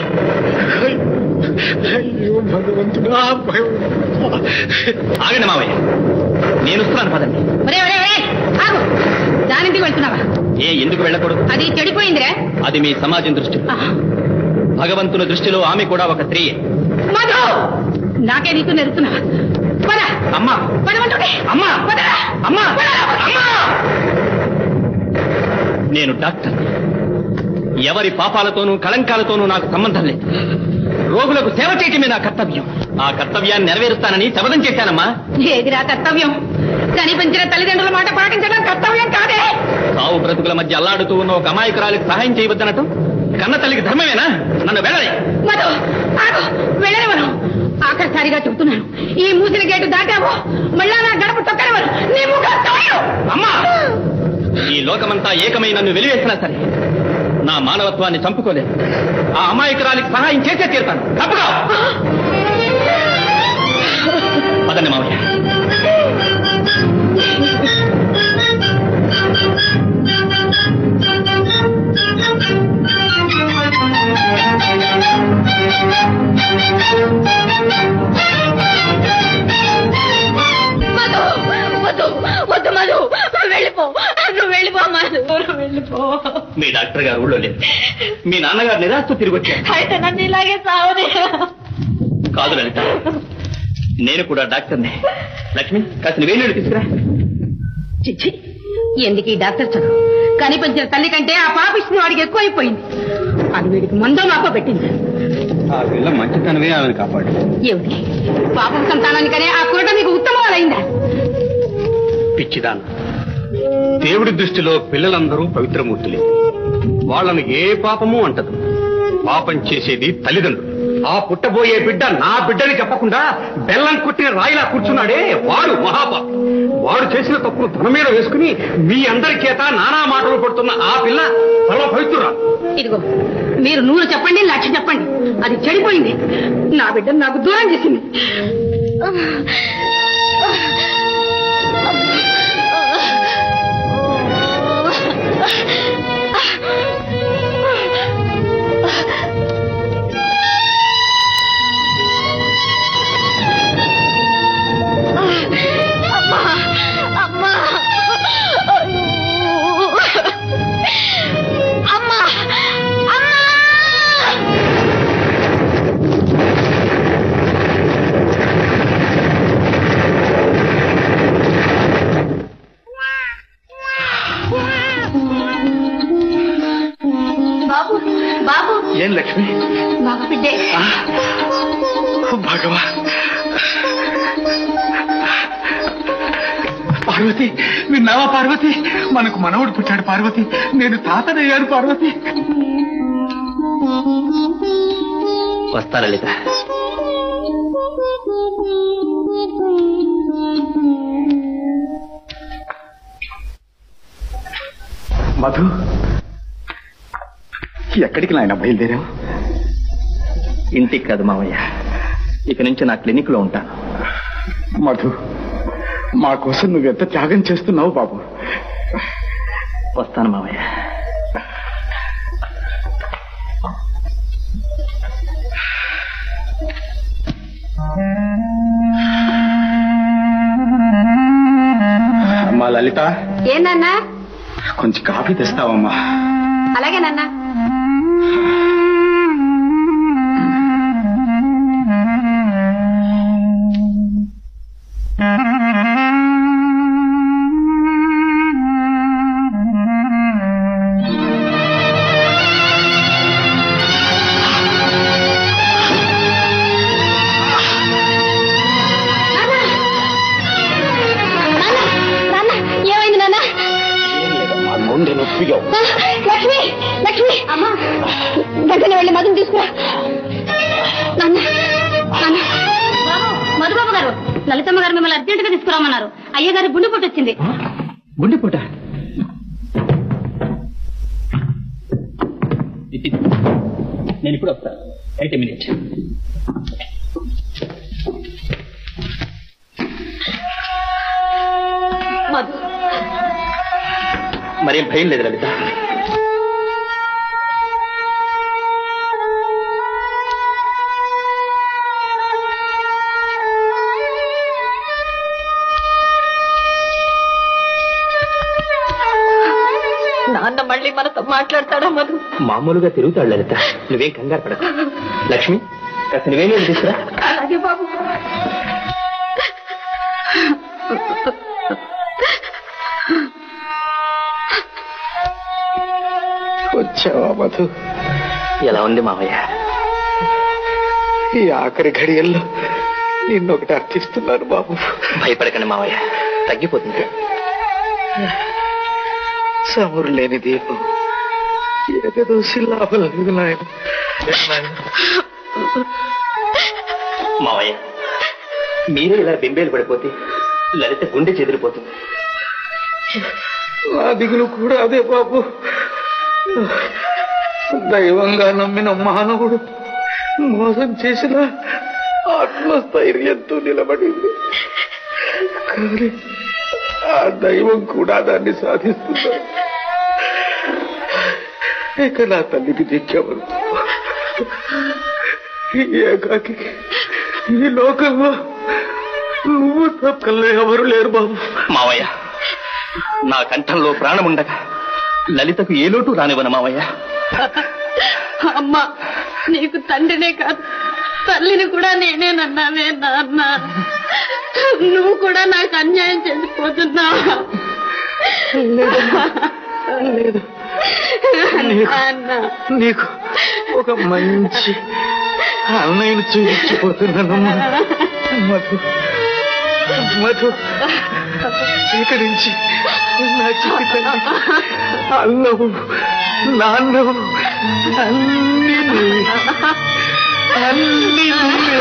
అయ్యో భగవంతుడా భగవంతుడా.
ఆగండి మావయ్య నేను వస్తున్నాను పదండి
ఒరే ఒరే ఒరే ఆగు దానింటికి వెళ్తున్నావా
ఏ ఎందుకు వెళ్ళకూడదు
అది చెడిపోయిందిరా
అది మీ సమాజం దృష్టి
ఆహా.
భగవంతుని దృష్టిలో ఆమె కూడా ఒక స్త్రీయే
మధు నాకే నీకు నెరుతున్నావా పద
అమ్మా
పదమంటుంటే
అమ్మా
పదరా.
అమ్మా
పదరా.
అమ్మా నేను డాక్టర్ ఎవరి పాపాలతోనూ కళంకాలతోనూ నాకు సంబంధం లేదు రోగులకు సేవ చేయటమే నా కర్తవ్యం ఆ కర్తవ్యాన్ని నెరవేరుస్తానని శపథం చేశానమ్మా
ఏదిరా కర్తవ్యం కనిపించిన తల్లిదండ్రుల మాట పాటించడం కర్తవ్యం కాదే
సావు బ్రతుకుల మధ్య అల్లాడుతూ ఉన్న ఒక అమాయకురాలికి సహాయం చేయవద్దనట కన్న తల్లికి ధర్మమేనా నన్ను వెళ్ళాలి
మధు ఆగు వెళ్ళనివ్వను ఆఖరిసారిగా చెబుతున్నాను ఈ మూసిన గేటు దాటావో మళ్ళా నా గడప తొక్కనివ్వను నీ ముఖం తోయను
అమ్మా ఈ లోకమంతా ఏకమై నన్ను వెలివేసినా సరే నా మానవత్వాన్ని చంపుకోలేదు ఆ అమాయకురాలికి సహాయం చేసే తీరుతాను తప్పుగా పదండి మావయ్య
మధు వద్దు వద్దు మధు వెళ్ళిపో నువ్వు వెళ్ళిపో మధు నువ్వు వెళ్ళిపో
మీ డాక్టర్ గారు ఊళ్ళో లేదు మీ నాన్నగారు నిరాశ తిరిగి వచ్చారు
అయితే నన్ను ఇలాగే సావని
కాదు లలిత నేను కూడా డాక్టర్ని లక్ష్మి కాసిన వేణుడు తీసుకురా
చిచ్చి ఎందుకు ఈ డాక్టర్ చదువు కనిపించిన తల్లి కంటే ఆ పాపిస్తుంది వాడికి ఎక్కువైపోయింది అది వీడికి మందో మాపో పెట్టింది
ఆ పిల్ల మంచితనమే ఆమెను కాపాడు
ఏమిటి పాపం సంతానానికనే ఆ కురట మీకు ఉత్తమాలైందా
పిచ్చిదాన దేవుడి దృష్టిలో పిల్లలందరూ పవిత్రమూర్తులే వాళ్ళని ఏ పాపము అంటదు పాపం చేసేది తల్లిదండ్రులు ఆ పుట్టబోయే బిడ్డ నా బిడ్డని చెప్పకుండా బెల్లం కొట్టిన రాయిలా కూర్చున్నాడే వాడు మహాపాపి వాడు చేసిన తప్పును తన మీద వేసుకుని మీ అందరి చేత నానా మాటలు పడుతున్న ఆ పిల్ల పరమ పవిత్రురా
ఇదిగో మీరు నూరు చెప్పండి లక్ష చెప్పండి అది చెడిపోయింది నా బిడ్డను నాకు దూరం చేసింది
అమ్మా అమ్మా అయ్యో. అమ్మా అమ్మా బాబు బాబు
ఏం లక్ష్మి
మగ బిడ్డే
భగవా పార్వతి విన్నావా పార్వతి మనకు మనవడు పుట్టాడు పార్వతి నేను తాతనయ్యాను పార్వతి
వస్తా లలిత
మధు ఎక్కడికి నాయన బయలుదేరావు
ఇంటికి కాదు మావయ్య ఇక నుంచి నా క్లినిక్ లో ఉంటాను
మధు మా కోసం నువ్వెంత త్యాగం చేస్తున్నావు బాబు
వస్తాను మావయ్య
అమ్మా లలిత
ఏందన్నా
కొంచెం కాఫీ తెస్తావమ్మా
అలాగేనన్నా
లక్ష్మి లక్ష్మి అమ్మా వెంటనే వెళ్ళి మధుని తీసుకురా నాన్న నాన్న మధుబాబు గారు లలితమ్మ గారు మిమ్మల్ని అర్జెంటుగా తీసుకురామన్నారు అయ్యగారి గుండె పొట్టొచ్చింది
గుండెపోట నేను ఇప్పుడు వస్తాను ఎయిట్ మినిట్
మధు
మరేం భయం లేదు లలిత
నాన్న మళ్ళీ మనతో మాట్లాడతాడా మధు
మామూలుగా తిరుగుతాడు లలిత నువ్వేం కంగారు పడకు లక్ష్మి కాస్త నువ్వేమీ తీసుకురా
అలాగే బాబు
వచ్చావా మధు
ఎలా ఉంది మామయ్య
ఈ ఆఖరి ఘడియల్లో నిన్నొకటి అర్థిస్తున్నాను బాబు
భయపడకండి మామయ్య తగ్గిపోతుంది
చమురు లేని దీపం ఏదేదో లాభం లేదు నాయన
మామయ్య మీరే ఇలా బెంబేలు పడిపోతే లలిత గుండె చెదిరిపోతుంది
నా దిగులు కూడా అదే బాబు దైవంగా నమ్మిన మానవుడు మోసం చేసిన ఆత్మస్థైర్యంతో నిలబడింది కానీ ఆ దైవం కూడా దాన్ని సాధిస్తున్నాడు ఇక నా తల్లికి దిక్కెవరు ఈ ఏకాకి ఈ లోకంలో నువ్వు తప్పకల్లో ఎవరు లేరు బాబు
మావయ్య నా కంఠంలో ప్రాణముండగా లలితకు ఏ లోటు రానివ్వను మావయ్య
అమ్మా నీకు తండ్రినే కాదు తల్లిని కూడా నేనేనన్నావే నాన్న నువ్వు కూడా నాకు అన్యాయం చేసిపోతున్నావా
లేదు
నాన్న
నీకు ఒక మంచి అన్నయ్యను చూపించిపోతున్నానమ్మా మధు మధు ఇక్కడి నుంచి నా చిట్టి తల్లి అన్నవు నాన్నవు అన్ని నీవే. అన్ని నీవే.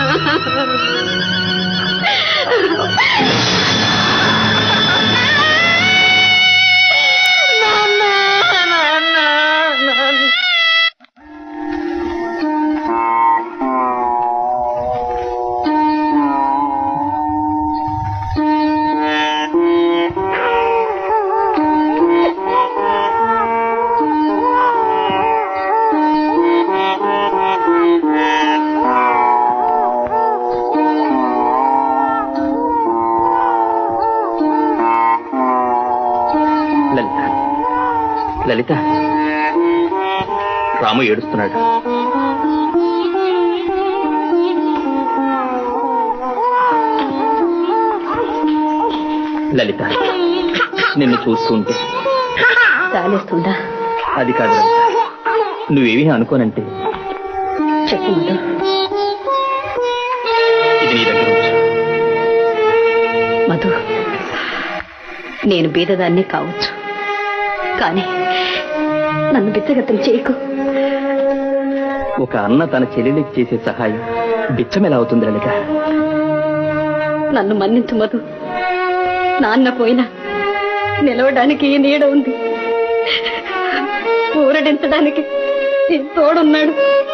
లలిత లలిత రాము ఏడుస్తున్నాడు లలిత నిన్ను చూస్తుంటే
చాలేస్తుందా
అది కాదు లలిత నువ్వేమీ అనుకోనంటే
చెప్పు మధు
ఇది నీ దగ్గర ఉంచు
మధు నేను బీదదాన్ని కావచ్చు కానీ నన్ను బిచ్చగతం చేయకు
ఒక అన్న తన చెల్లెలికి చేసే సహాయం బిచ్చం ఎలా అవుతుంది లలిత
నన్ను మన్నించు మధు నాన్న పోయినా నిలవడానికి ఈ నీడ ఉంది ఊరడించడానికి ఈ తోడున్నాడు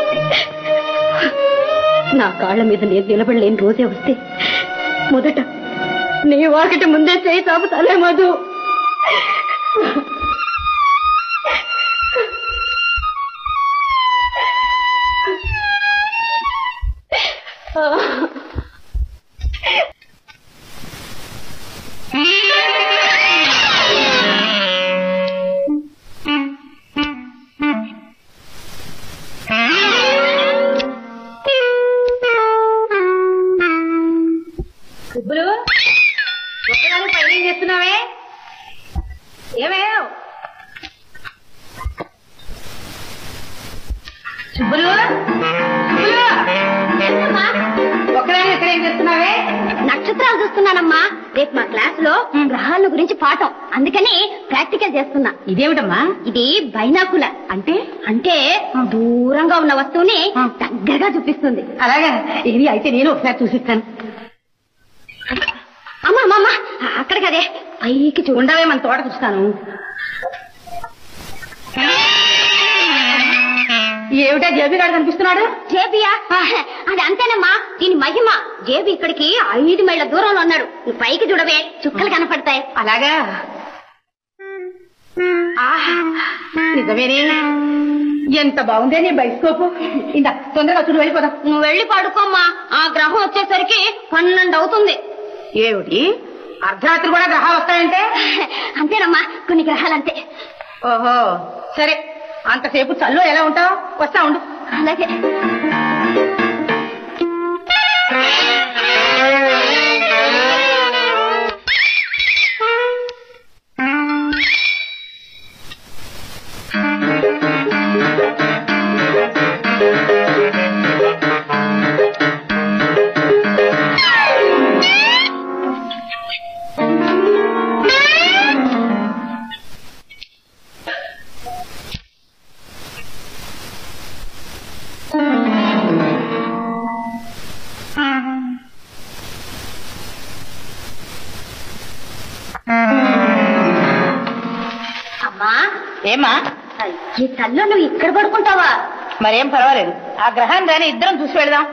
నా కాళ్ళ మీద నేను నిలబడలేని రోజే వస్తే మొదట నీ వాకిటి ముందే చేయి తాపుతాలే మధు
సుబ్బులు ఒక్కదాని పైన ఏం చేస్తున్నావే ఏమేవ్ సుబ్బులు సుబ్బులు ఒక్కదాని ఇక్కడ ఏం చేస్తున్నావే
నక్ష నక్షత్రాలు చూస్తున్నానమ్మా రేపు మా క్లాస్ లో గ్రహాల గురించి పాఠం అందుకని ప్రాక్టికల్ చేస్తున్నా
ఇదేమిటమ్మా
ఇది బైనాకుల అంటే అంటే దూరంగా ఉన్న వస్తువుని దగ్గరగా చూపిస్తుంది
అలాగా ఇది అయితే నేను ఒకసారి చూసిస్తాను
అమ్మా అమ్మా అమ్మా, అక్కడ కదే పైకి చూ
ఉండవే మన తోట చూస్తాను ఏమిటా జేబీ గారు కనిపిస్తున్నాడు
జేబియా అది అంతేనమ్మా దీని మహిమ జేబి ఇక్కడికి ఐదు మైళ్ళ దూరంలో ఉన్నాడు నువ్వు పైకి చూడవే చుక్కలు కనపడతాయి
అలాగా ఆహా, నిజమేనే ఎంత బాగుందే నీ బైస్కోపు ఇందా తొందరగా చూడు వెళ్ళిపోదాం
నువ్వు వెళ్ళి పడుకోమ్మా ఆ గ్రహం వచ్చేసరికి పన్నెండు అవుతుంది
ఏమిటి అర్ధరాత్రి కూడా గ్రహాలు వస్తాయంటే
అంతేనమ్మా కొన్ని గ్రహాలంతే
ఓహో సరే అంతసేపు చల్లో ఎలా ఉంటావు వస్తా ఉండు
అలాగే అమ్మా
ఏమా
ఈ తల్లో నువ్వు ఇక్కడ పడుకుంటావా
మరేం పర్వాలేదు ఆ గ్రహాన్ని రాని ఇద్దరం చూసి వెళదాం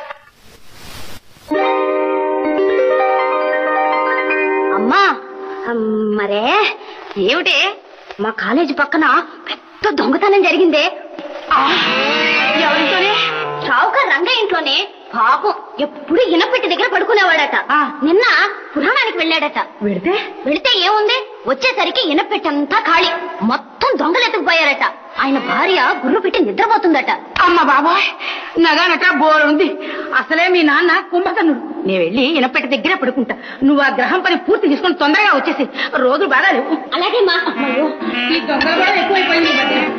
అమ్మా అమ్, మరే ఏమిటి మా కాలేజీ పక్కన పెద్ద దొంగతనం జరిగిందే ఆ, ఎవరింట్లోనే షావుకార్ రంగయ్య ఇంట్లోనే పాపం ఎప్పుడు ఇనపెట్టి దగ్గర పడుకునేవాడట నిన్న పురాణానికి వెళ్ళాడట
వెళితే
వెళితే ఏముంది వచ్చేసరికి ఇనపెట్టంతా ఖాళీ మొత్తం దొంగలు ఎత్తుకుపోయారట ఆయన భార్య గుర్రు పెట్టి నిద్రపోతుందట
అమ్మ బాబాయ్ నగానట బోర్ ఉంది అసలే మీ నాన్న కుంభకర్ణుడు నేను వెళ్ళి ఇనపెట్టి దగ్గర పడుకుంటా నువ్వు ఆ గ్రహం పని పూర్తి చేసుకుని తొందరగా వచ్చేసి రోజులు బాగా లేవు
అలాగే మా అమ్మయ్యో
ఈ దొంగలు కూడా ఎక్కువైపోయింది ఈ మధ్య.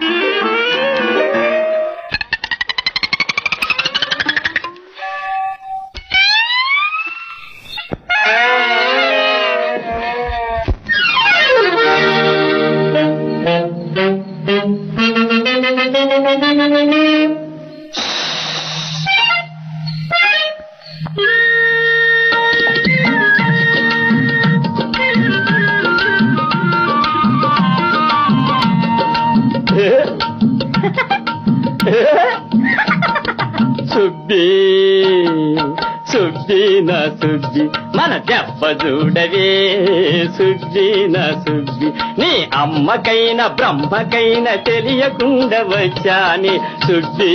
సుబ్బి సుబ్బి నా సుబ్బి మన దెబ్బ చూడవే సుబ్బి నా సుబ్బి నీ అమ్మకైన బ్రహ్మకైన తెలియకుండా వచ్చాని సుబ్బి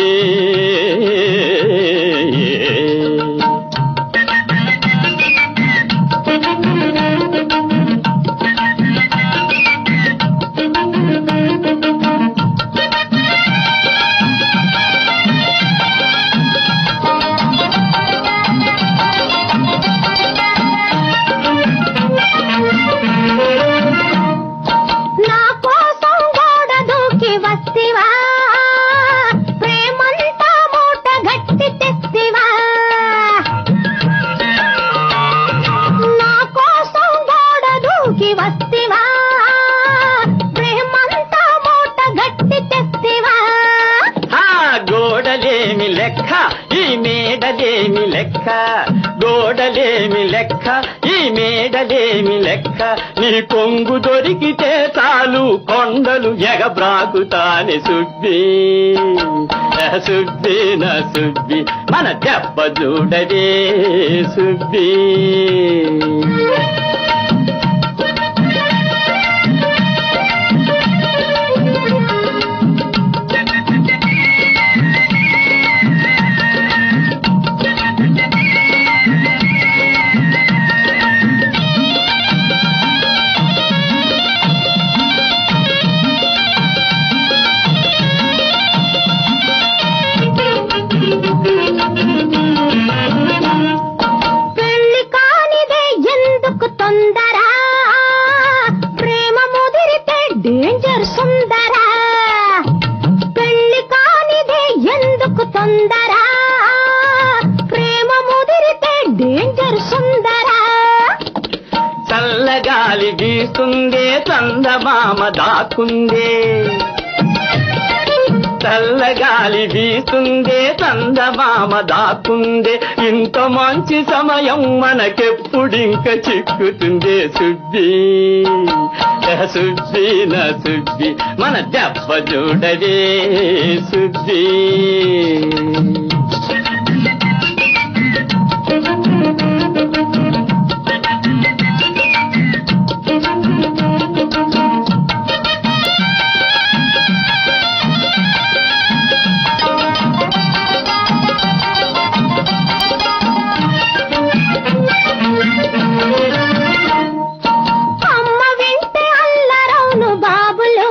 నా కోసం గోడ దూకి వస్తివా ప్రేమంతా మూట గట్టి తెస్తివా నా కోసం గోడ దూకి వస్తివా ప్రేమంతా మూట గట్టి తెస్తివా
ఆ గోడలేమి లెక్క ఈ మేడలేమి లెక్క గోడలేమి లెక్క ఈ మేడలేమి లెక్క నీ కొంగు దొరికితే చాలు కొండలు ఎగబ్రాకుతాని సుబ్బి ఆ సుబ్బి నా సుబ్బి మన దెబ్బ చూడదే సుబ్బి
పెళ్లి కానిదే ఎందుకు తొందర
వీస్తుందే చందమామ దాక్కుందే చల్లగాలి వీస్తుందే చందమామ దాక్కుందే ఇంత మంచి సమయం మనకెప్పుడింక చిక్కుతుందే సుబ్బి సుబ్బి నా సుబ్బి మన దెబ్బ చూడవే సుబ్బి
అమ్మ వింటే అల్లరవును బాబులు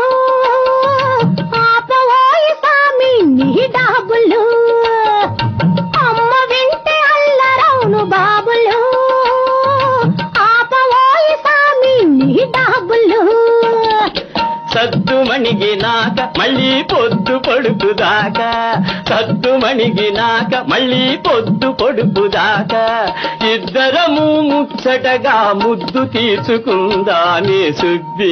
ఆపవోయి సామి నీ డాబులు అమ్మ వింటే అల్లరవును బాబులు ఆపవోయి సామి నీ డాబులు
సద్దు మణిగినాక మళ్ళీ పొద్దు పొడుపుదాకా సద్దు మణిగినాక మళ్ళీ పొద్దు పొడుపుదాకా ఇద్దరము ముచ్చటగా ముద్దు తీసుకుందానే సుబ్బి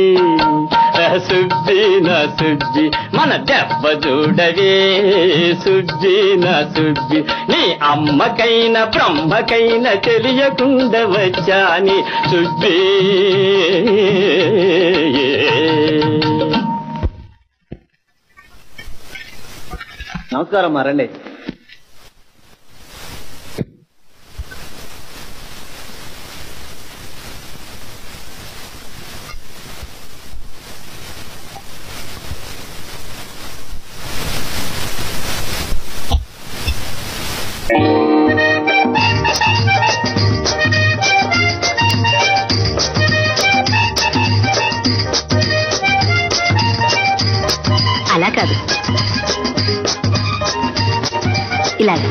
సుబ్బి నా సుబ్బి మన దెబ్బ చూడవే సుబ్బి నా సుబ్బి నీ అమ్మకైన బ్రహ్మకైన తెలియకుండా వచ్చాని సుబ్బి
నమస్కారం మా రండి
అలా కాదు ఇలాగే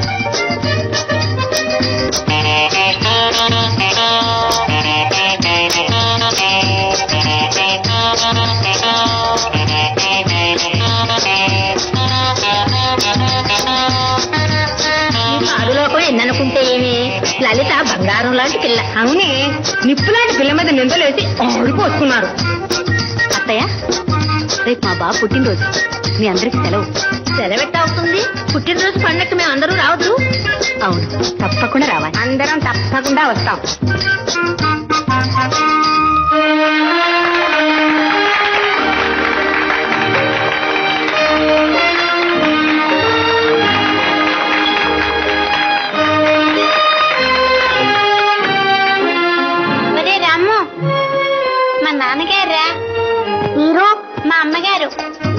అదులోకం ఎన్ననుకుంటే ఏమి లలిత బంగారం లాంటి పిల్ల అవునే నిప్పు లాంటి పిల్ల మీద నిందలేసి ఆడిపోసుకున్నారు
అత్తయ్య రేపు మా బాబు పుట్టినరోజు మీ అందరికి సెలవు
సెలవెట్ట అవుతుంది పుట్టినరోజు పండగ మేము అందరూ రావద్దు
అవును తప్పకుండా రావాలి
అందరం తప్పకుండా వస్తాం
ఒరే రాము మా నాన్నగారా మీరు మా అమ్మగారు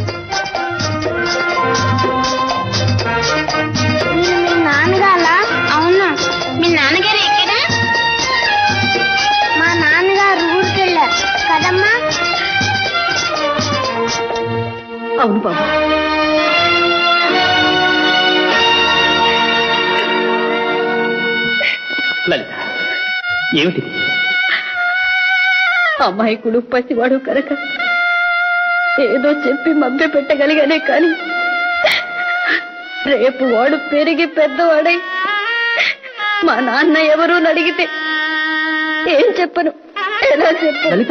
మీరు మీ నాన్నగారా అవును మీ నాన్నగారు ఎక్కడ మా నాన్నగారు ఊరికెళ్ళారు కదమ్మా
అవును బాబు
లలిత ఏమిటిది
అమాయకుడు పసివాడు కనుక ఏదో చెప్పి మభ్య పెట్టగలిగానే కాని రేపు వాడు పెరిగి పెద్దవాడై మా నాన్న ఎవరు అని అడిగితే ఏం చెప్పను ఎలా చెప్పను
లలిత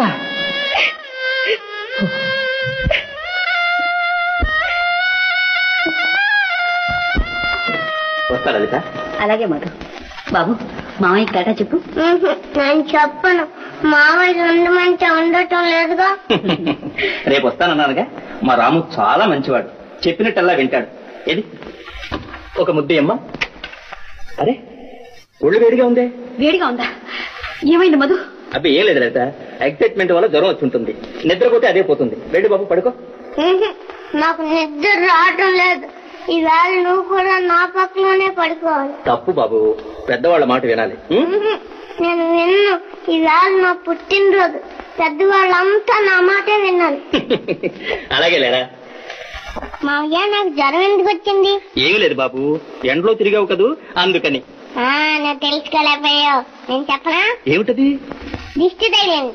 వస్తా లలిత
అలాగే మధు బాబు మామయ్య టాటా చెప్పు
నేను చెప్పను మామయ్య ఉండమంటే ఉండటం లేదుగా
రేపు వస్తానన్నానుగా మా రాము చాలా మంచివాడు చెప్పినట్టల్లా వింటాడు ఏది ఒక ముద్దే అమ్మా అరే ఒళ్ళు వేడిగా ఉందే
వేడిగా ఉందా ఏమైంది మధు
అబ్బే ఏం లేదు లలిత ఎక్సైట్మెంట్ వల్ల జ్వరం వచ్చి ఉంటుంది నిద్రపోతే అదే పోతుంది వెళ్ళి బాబు పడుకో
నాకు నిద్ర రావటం లేదు ఈవేళ నువ్వు కూడా నా పక్కలోనే పడుకోవాలి
తప్పు బాబు పెద్దవాళ్ళ మాట వినాలి ఉం?
నేను విన్ను ఈవేళ నా పుట్టినరోజు పెద్దవాళ్ళంతా నా మాటే విన్నాను
అలాగే లేరా
మామయ్య నాకు జ్వరం ఎందుకు వచ్చింది
ఏమీ లేదు బాబు ఎండలో తిరిగావు కదూ అందుకని
ఆ, నాకు తెలుసుకోలేకపోయావు నేను చెప్పనా
ఏమిటది
దిష్టి తగిలింది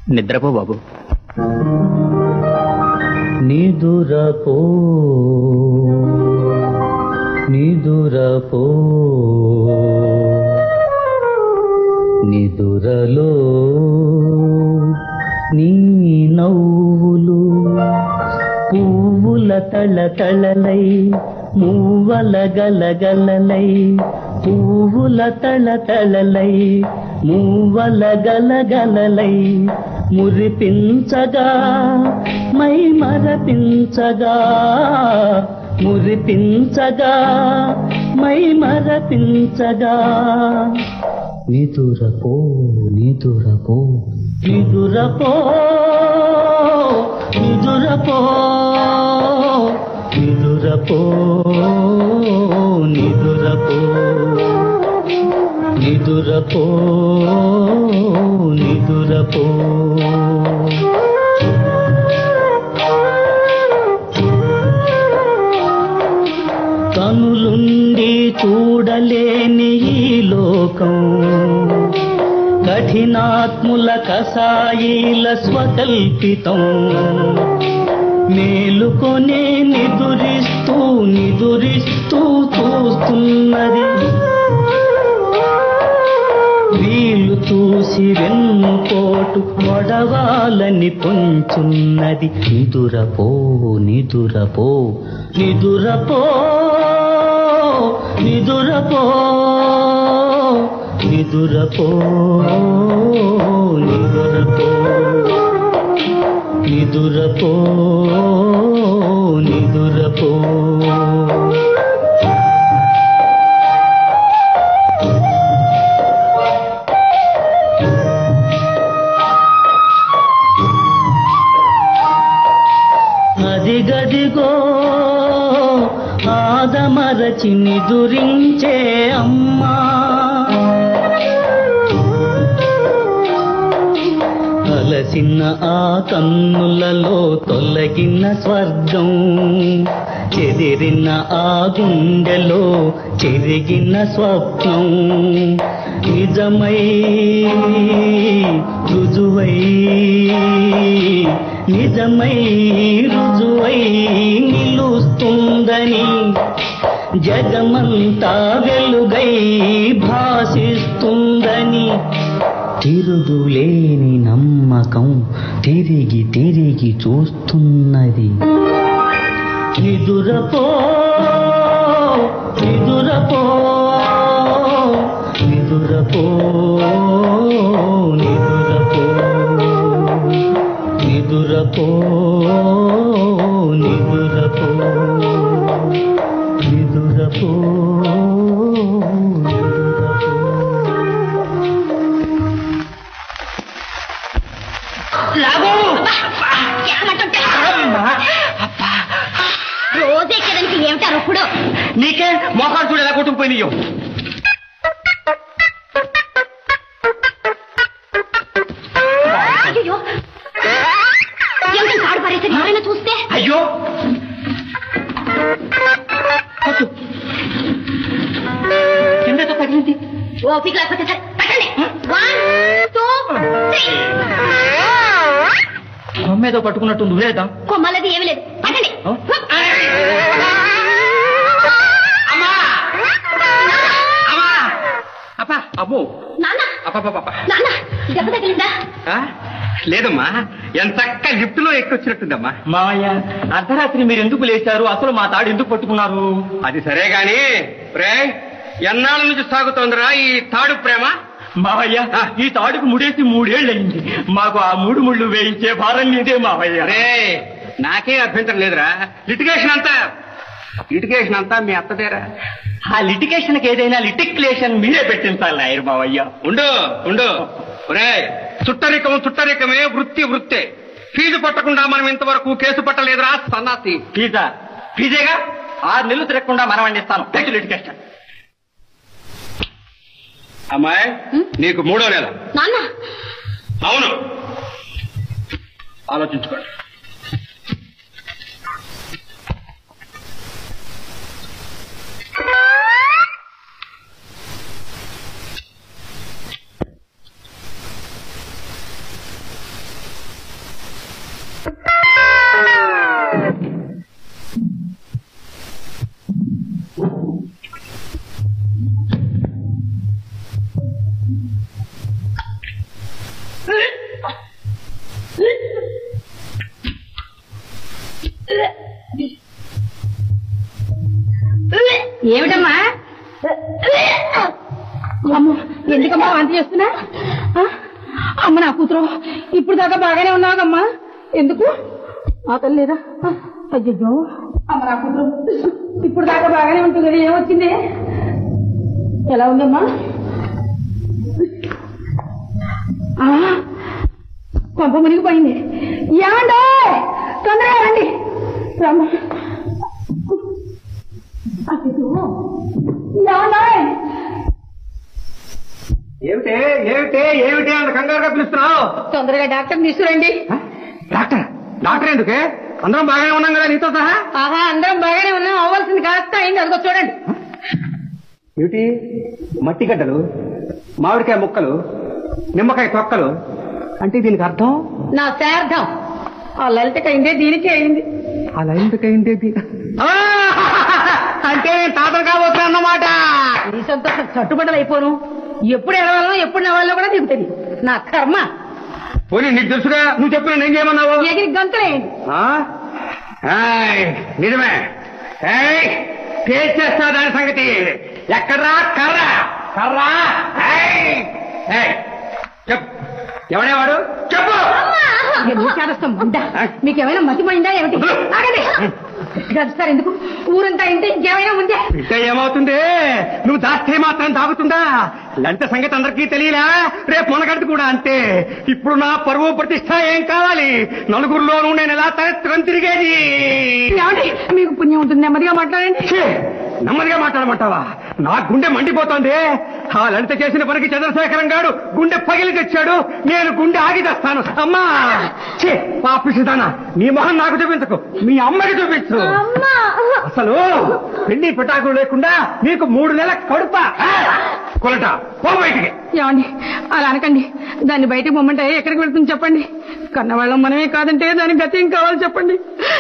నిద్రపో బాబు
నిదురపో నిదురపో నిదురలో నీ నవ్వులు పువ్వుల తళతళలై మూవల గలగలలై పువ్వుల తళతళలై మూవల గలగలలై మురిపించగా మై మరపించగా మురిపించగా మై మరపించగా నిదురపో నిదురపో నిదురపో నిదురపో నిదురపో నిదురపో నిదురపో నిదురపో కనులుండి చూడలేని ఈ లోకం కఠినాత్ముల కసాయిల స్వకల్పితం మేలుకొనే నిదురిస్తూ నిదురిస్తూ చూస్తున్నది వీలు చూసి వెన్నుపోటు వడవాలని పొంచున్నది నిదురపో నిదురపో నిదురపో నిదురపో నిదురపో నిదురపో నిదురపో నిదురపో అదిగదిగో ఆదమరచి నిదురించే అమ్మా అలసిన ఆ కన్నులలో తొలగిన స్వర్గం చెదిరిన ఆ గుండెలో చెరిగిన స్వప్నం నిజమై రుజువై నిజమై రుజువై నిలుస్తుందని జగమంతా వెలుగై భాసిస్తుందని తిరుగులేని నమ్మకం తిరిగి తిరిగి చూస్తున్నది నిదురపో నిదురపో నిదురపో నిదురపో నిదురపో నిదురపో నిదురపో
రోజే కదండి ఏమిటారు ఇప్పుడు
నీకే మోకాలు చూడు ఎలా కొట్టుకుపోయినాయో
అయ్యో ఏమిటి కాడు పారేసి ఎవరైనా చూస్తే
అయ్యో కిందతో తగిలింది
ఓపిక లేకపోతే సరే పట్టండి వన్ టూ త్రీ
అమ్మేదో పట్టుకున్నట్టు నువ్వేదా
కొమ్మలది ఏమీ లేదు పట్టండి
అమ్మా అమ్మా అప్పా అబ్బో
నాన్న
అప్ప
నాన్న దెబ్బ తగిలిందా
లేదమ్మా ఎంతక్క లిఫ్ట్ లో ఎక్కొచ్చినట్టుందమ్మా
మావయ్య అర్ధరాత్రి మీరు ఎందుకు లేచారు అసలు మా తాడు ఎందుకు పట్టుకున్నారు
అది సరే గాని రే ఎన్నాళ్ళ నుంచి సాగుతోందిరా ఈ తాడు ప్రేమ
మావయ్య ఈ తాడుకు ముడేసి మూడేళ్ళయింది మాకు ఆ మూడు ముళ్ళు వేయించే భారం నీదే మావయ్య
రే నాకే అభ్యంతరం లేదురా లిటిగేషన్ అంతా లిటిగేషన్ అంతా మీ అత్తదేరా
ఆ లిటికేషన్ కి ఏదైనా లిటిక్లేషన్ మీరే పెట్టించాలి నాయర్ మావయ్య
ఉండు ఉండు రే చుట్టరికం చుట్టరికమే వృత్తి వృత్తే ఫీజు పట్టకుండా మనం ఇంతవరకు కేసు పట్టలేదురా సన్నాసి
ఫీజా ఫీజేగా ఆరు నెలలు తిరగకుండా మనం అండిస్తాను పెట్టు లిటికేషన్
అమ్మాయి నీకు మూడో నెల
నాన్న
అవును ఆలోచించుకోండి
అమ్మ నా కూతురు ఇప్పుడు దాకా బాగానే ఉన్నావమ్మా ఎందుకు ఆకలి లేదా అయ్యో అమ్మ నా కూతురు ఇప్పుడు దాకా బాగానే ఉంటుంది కదా ఏమొచ్చింది ఎలా ఉందమ్మా ఆ, కొంప మునిగిపోయింది ఏమండో తొందరగా రండి రమ్మ ఏమండోయ్
ఏమిటే ఏమిటే ఏమిటి అంత కంగారుగా పిలుస్తున్నావు
తొందరగా డాక్టర్ తీసుకురండి
డాక్టర్ డాక్టర్ ఎందుకే అందరం బాగానే ఉన్నాం కదా నీతో సహా
ఆహా అందరం బాగానే ఉన్నాం అవ్వాల్సింది కాస్త అయింది అదిగో చూడండి
ఏమిటి మట్టి గడ్డలు మామిడికాయ ముక్కలు నిమ్మకాయ తొక్కలు అంటే దీనికి అర్థం
నా శార్థం ఆ లలితకి అయిందే దీనికి అయింది
అలా ఎందుకైంది ఇది? ఆ! అంటే నేను తాతలు కావచ్చు అన్నమాట
ఈ సంతోషం చట్టుబట్టలు అయిపోను ఎప్పుడు ఎడవాలో ఎప్పుడు నవ్వాలో కూడా దిగుతుంది నా కర్మ
పోనీ నీకు తెలుసుగా నువ్వు చెప్పిన నేను చేయమన్నావు
ఎగిరి గంతులేయండి
ఆ? ఏయ్, నిజమే ఏయ్, టేస్ట్ చేస్తా దాని సంగతి ఎక్కడ్రా కర్ర కర్ర ఏయ్, ఏయ్, చెప్పు ఎవడేవాడు చెప్పు
చేస్తాం ముందా మీకేమైనా మతిపోయిందా ఏమిటి ఆగండి గడుస్తారు ఎందుకు ఊరంతా ఇంటే ఇంకేమైనా ఉందే
అంటే ఏమవుతుంది నువ్వు దాస్తే మాత్రం తాగుతుందా లంట సంగతి అందరికీ తెలియలా రేపు మొనగంట కూడా అంతే ఇప్పుడు నా పరువు ప్రతిష్ట ఏం కావాలి నలుగురిలోనూ నేను ఎలా తలెత్తుకొని తిరిగేది
ఏమండి మీకు పుణ్యం ఉంటుంది నెమ్మదిగా మాట్లాడండి
ఛీ, నెమ్మదిగా మాట్లాడమంటావా నా గుండె మండిపోతోంది ఆ లలిత చేసిన పనికి చంద్రశేఖరం గాడు గుండె పగిలి తెచ్చాడు నేను గుండె ఆగి తెస్తాను అమ్మా ఛీ, పాపిసిదానా నీ మొహం నాకు చూపించకు మీ అమ్మకి చూపించు అసలు పెళ్లి పిటాకులు లేకుండా నీకు మూడు నెలల కడుప ఆ! కొలట పో బయటికి
ఏమండి అలా అనకండి దాన్ని బయటకు పొమ్మంటే ఎక్కడికి వెళ్తుంది చెప్పండి కన్నవాళ్ళం మనమే కాదంటే దాని గతి ఏం కావాలి చెప్పండి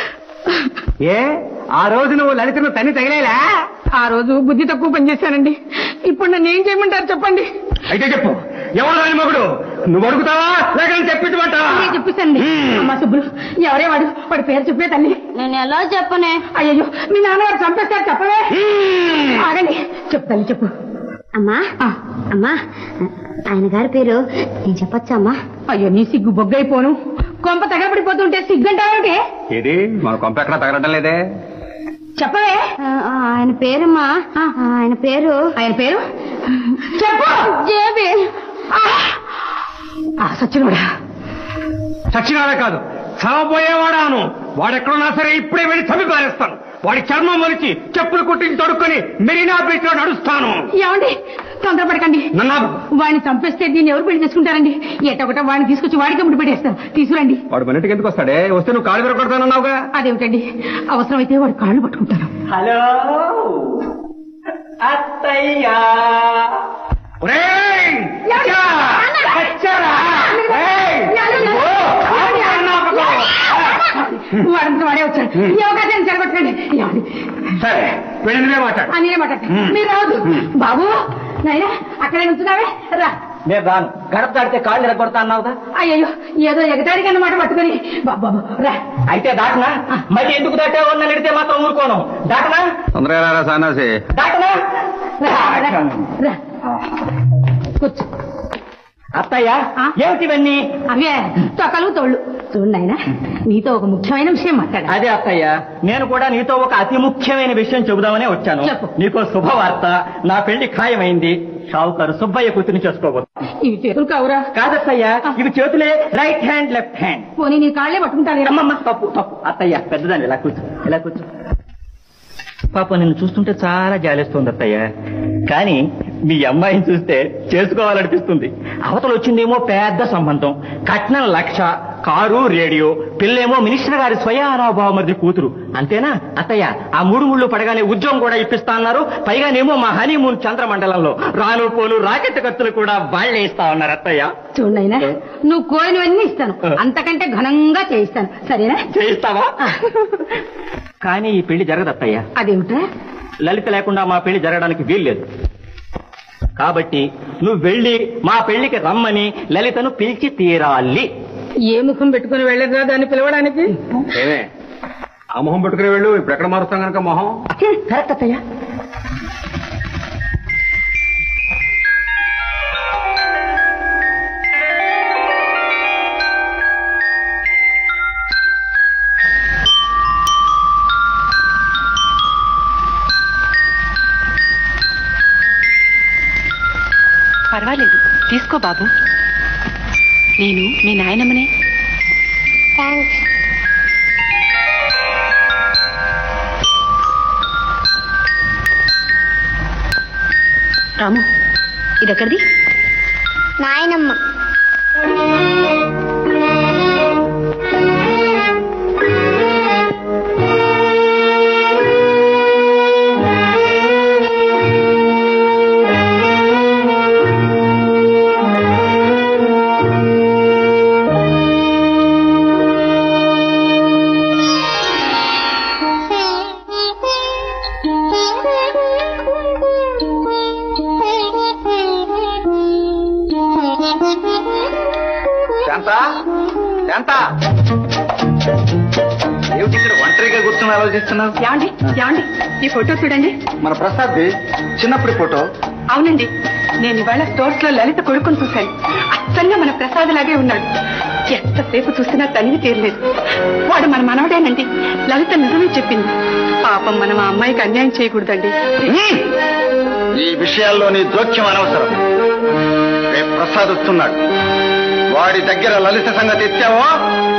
ఏ ఆ రోజు నువ్వు లలితను తన్ని తగిలేలా
ఆ రోజు బుద్ధి తక్కువ పనిచేశానండి ఇప్పుడు నన్ను ఏం చేయమంటారు చెప్పండి
అయితే చెప్పు ఎవరు దాని మగుడు నువ్వు అడుగుతావా లేక నేను చెప్పించమంటావా
నేను చెప్పిస్తానండి అమ్మా సుబ్బులు ఎవరే వాడు వాడి పేరు చెప్పే తల్లి
నేను ఎలా చెప్పనే
అయ్యో మీ నాన్నగారు చంపేస్తారు చెప్పవే ఆగండి చెప్పు తల్లి చెప్పు
అమ్మా అమ్మా ఆయన గారి పేరు నేను చెప్పొచ్చా అమ్మా
అయ్యో నీ సిగ్గు బొగ్గైపోను కొంప తగలబడిపోతుంటే సిగ్గంటావేమిటి
ఏది మన కొంప ఎక్కడ తగలటం లేదే
చెప్పవే
ఆ, ఆ, ఆయన పేరమ్మా ఆ, ఆయన పేరు
ఆయన పేరు చెప్పు
జేబీ
ఆ సచ్చినోడా
సచ్చినాడే కాదు చావబోయేవాడాను వాడెక్కడున్నా సరే ఇప్పుడే వెళ్ళి చంపి పారేస్తాను వాడి చర్మం ఒలిచి చెప్పులు కుట్టించి తొడుక్కొని మెరీనా బీచ్ లో నడుస్తాను
ఏమండి తొందరపడకండి
నన్నా
వాడిని చంపేస్తే దీన్ని ఎవరు పెళ్లి చేసుకుంటారండి ఎట్టొకట వాడిని తీసుకొచ్చి వాడికి అప్పుడు పెట్టేస్తాను తీసుకురండి
వాడు మనింటికి ఎందుకు వస్తాడే వస్తే నువ్వు కాలు విరగొడతానన్నావుగా
అదేమిటండి అవసరమైతే వాడు కాళ్ళు పట్టుకుంటాను
హలో అత్తయ్యా
ఒరేయ్! వచ్చా! వచ్చారా? ఏయ్! ఓ!
వాడంతా వాడే వచ్చాడు ఈ అవకాశాన్ని చెడగొట్టండి ఏమండి
సరే వెళ్ళినవే మాట్లాడు
ఆ, నేనే మాట్లాడతా
హ్మ్.
మీరు రావద్దు బాబు నాయనా అక్కడే ఉంచున్నావే రా
నేను రాను గడప దాటితే కాళ్ళు నిలబడతా అన్నావుగా
అయ్యో ఏదో ఎగతాడికి అన్నమాట పట్టుకొని బాబు బాబు రా
అయితే దాటనా మళ్ళీ ఎందుకు దాటావు నన్ను అడిగితే మాత్రం ఊరుకోను దాటనా
తొందరగా రారా సానాసి
దాటనా
రా, రా, రా. కూర్చో
అత్తయ్య ఏమిటివన్నీ
అవే తొక్కలు తోళ్ళు చూడండి ఆయన నీతో ఒక ముఖ్యమైన విషయం మాట్లాడాలి
అదే అత్తయ్య నేను కూడా నీతో ఒక అతి ముఖ్యమైన విషయం చెబుదామనే వచ్చాను
చెప్పు.
నీకో శుభవార్త నా పెళ్లి ఖాయమైంది షావుకారు సుబ్బయ్య కూతురిని చేసుకోబోతు
ఇవి చేతులు కావురా
కాదత్తయ్య ఇవి చేతులే రైట్ హ్యాండ్ లెఫ్ట్ హ్యాండ్
పోనీ నీ కాళ్ళే పట్టుకుంటాను
అమ్మమ్మ తప్పు తప్పు అత్తయ్య పెద్దదాన్ని ఇలా కూర్చో ఇలా కూర్చో పాప నిన్ను చూస్తుంటే చాలా జాలేస్తుంది అత్తయ్య కానీ మీ అమ్మాయిని చూస్తే చేసుకోవాలనిపిస్తుంది అవతల వచ్చిందేమో పెద్ద సంబంధం కట్నం లక్ష కారు రేడియో పిల్లేమో మినిస్టర్ గారి స్వయానాభావమర్ది కూతురు అంతేనా అత్తయ్య ఆ మూడు ముళ్ళు పడగానే ఉద్యోగం కూడా ఇప్పిస్తా అన్నారు పైగానేమో మా హనీమూన్ చంద్రమండలంలో రాను పోను రాకెట్ ఖర్చులు కూడా వాళ్లే ఇస్తా ఉన్నారు అత్తయ్య
చూడైనా నువ్వు కోరినవన్నీ ఇస్తాను అంతకంటే ఘనంగా చేయిస్తాను సరేనా
చేయిస్తావా కానీ ఈ పెళ్లి జరగదు అత్తయ్య
అదేమిటా
లలిత లేకుండా మా పెళ్లి జరగడానికి వీల్లేదు కాబట్టి నువ్వు వెళ్ళి మా పెళ్లికి రమ్మని లలితను పిలిచి తీరాలి
ఏ ముఖం పెట్టుకుని వెళ్ళదురా దాన్ని పిలవడానికి
ఏమే ఆ మొహం పట్టుకుని వెళ్ళు ఇప్పుడు ఎక్కడ మారుస్తాం కనుక మొహం
కరెక్ట్ అత్తయ్య
తీసుకో బాబు నేను మీ నాయనమ్మనే
థ్యాంక్స్
రాము ఇదెక్కడిది
నాయనమ్మ
శాంత శాంత ఏమిటి ఇక్కడ ఒంటరిగా కూర్చొని ఆలోచిస్తున్నావు
యాండి యాండి ఈ ఫోటో చూడండి
మన ప్రసాద్ది చిన్నప్పటి ఫోటో
అవునండి నేను ఇవాళ స్టోర్స్ లో లలిత కొడుకుని చూశాను అచ్చంగా మన ప్రసాద్ లాగే ఉన్నాడు ఎంతసేపు చూసినా తనివి తీరలేదు వాడు మన మనవడేనండి లలిత నిజమే చెప్పింది పాపం మనం ఆ అమ్మాయికి అన్యాయం చేయకూడదండి
ఈ విషయాల్లో నీ జోక్యం అనవసరం రేపు ప్రసాద్ వస్తున్నాడు వాడి దగ్గర లలిత సంగతి ఎత్తావో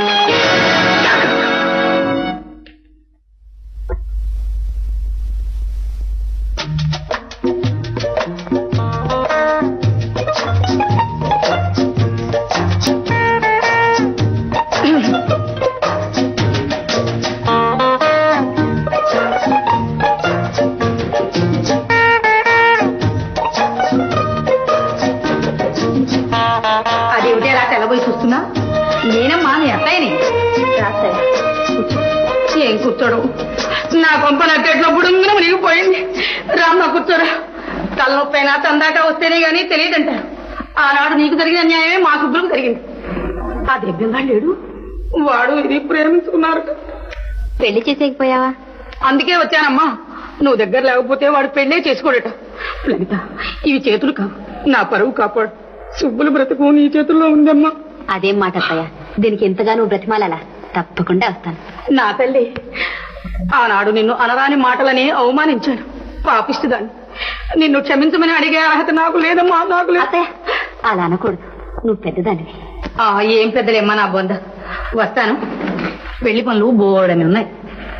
అది ఒకటి అలా తెల్లబోయి చూస్తున్నా నేనమ్మా నీ అత్తయ్యని రాస్తాయి ఏం కూర్చోడు నా కొంప నట్టేట్లో బుడుంగున మునిగిపోయింది రామ్మ కూర్చోరా తలనొప్పైనా తందాక వస్తేనే గానీ తెలియదంట ఆనాడు నీకు జరిగిన న్యాయమే మా సుబ్బులకు జరిగింది ఆ దివ్యంగా లేడు వాడు ఇది ప్రేమించుకున్నారు
పెళ్లి చేసేకపోయావా
అందుకే వచ్చానమ్మా నువ్వు దగ్గర లేకపోతే వాడు పెళ్ళే చేసుకోడట లలిత ఇవి చేతులు కావు నా పరువు కాపాడు సుబ్బుల బ్రతుకు నీ చేతుల్లో ఉందమ్మా
అదేం మాట అత్తయ్య దీనికి ఎంతగానో బ్రతిమాలలా తప్పకుండా వస్తాను
నా తల్లి ఆనాడు నిన్ను అనరాని మాటలని అవమానించాను పాపిస్తుదాన్ని నిన్ను క్షమించమని అడిగే అర్హత నాకు లేదమ్మా నాకు లేదు
అత్తయ్య అలా అనకూడదు నువ్వు పెద్దదానివి
ఆ, ఏం పెద్దలేమ్మా నా బొంద వస్తాను పెళ్లి పనులు బోడని ఉన్నాయి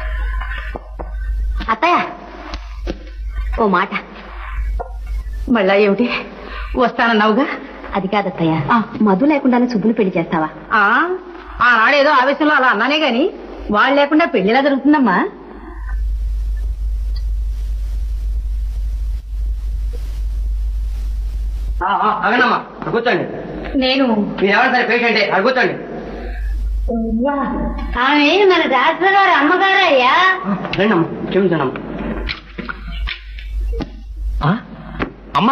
అత్తయ్య ఓ మాట
మళ్ళా ఏమిటి వస్తానన్నావుగా
అది కాదత్తయ్య మధు లేకుండానే సుబ్బులు పెళ్లి చేస్తావా
ఆ ఆనాడేదో ఆవేశంలో అలా అన్నానే గాని వాళ్ళు లేకుండా పెళ్లిలా జరుగుతుందమ్మా
అగనమ్మా కూర్చోండి
నేను
మీరు ఎవరు సరే పేషెంటే అక్కడ కూర్చోండి
ఆమె మన డాక్టర్ గారు అమ్మగారు అయ్యా
రండమ్మా క్షమించండి
అమ్మా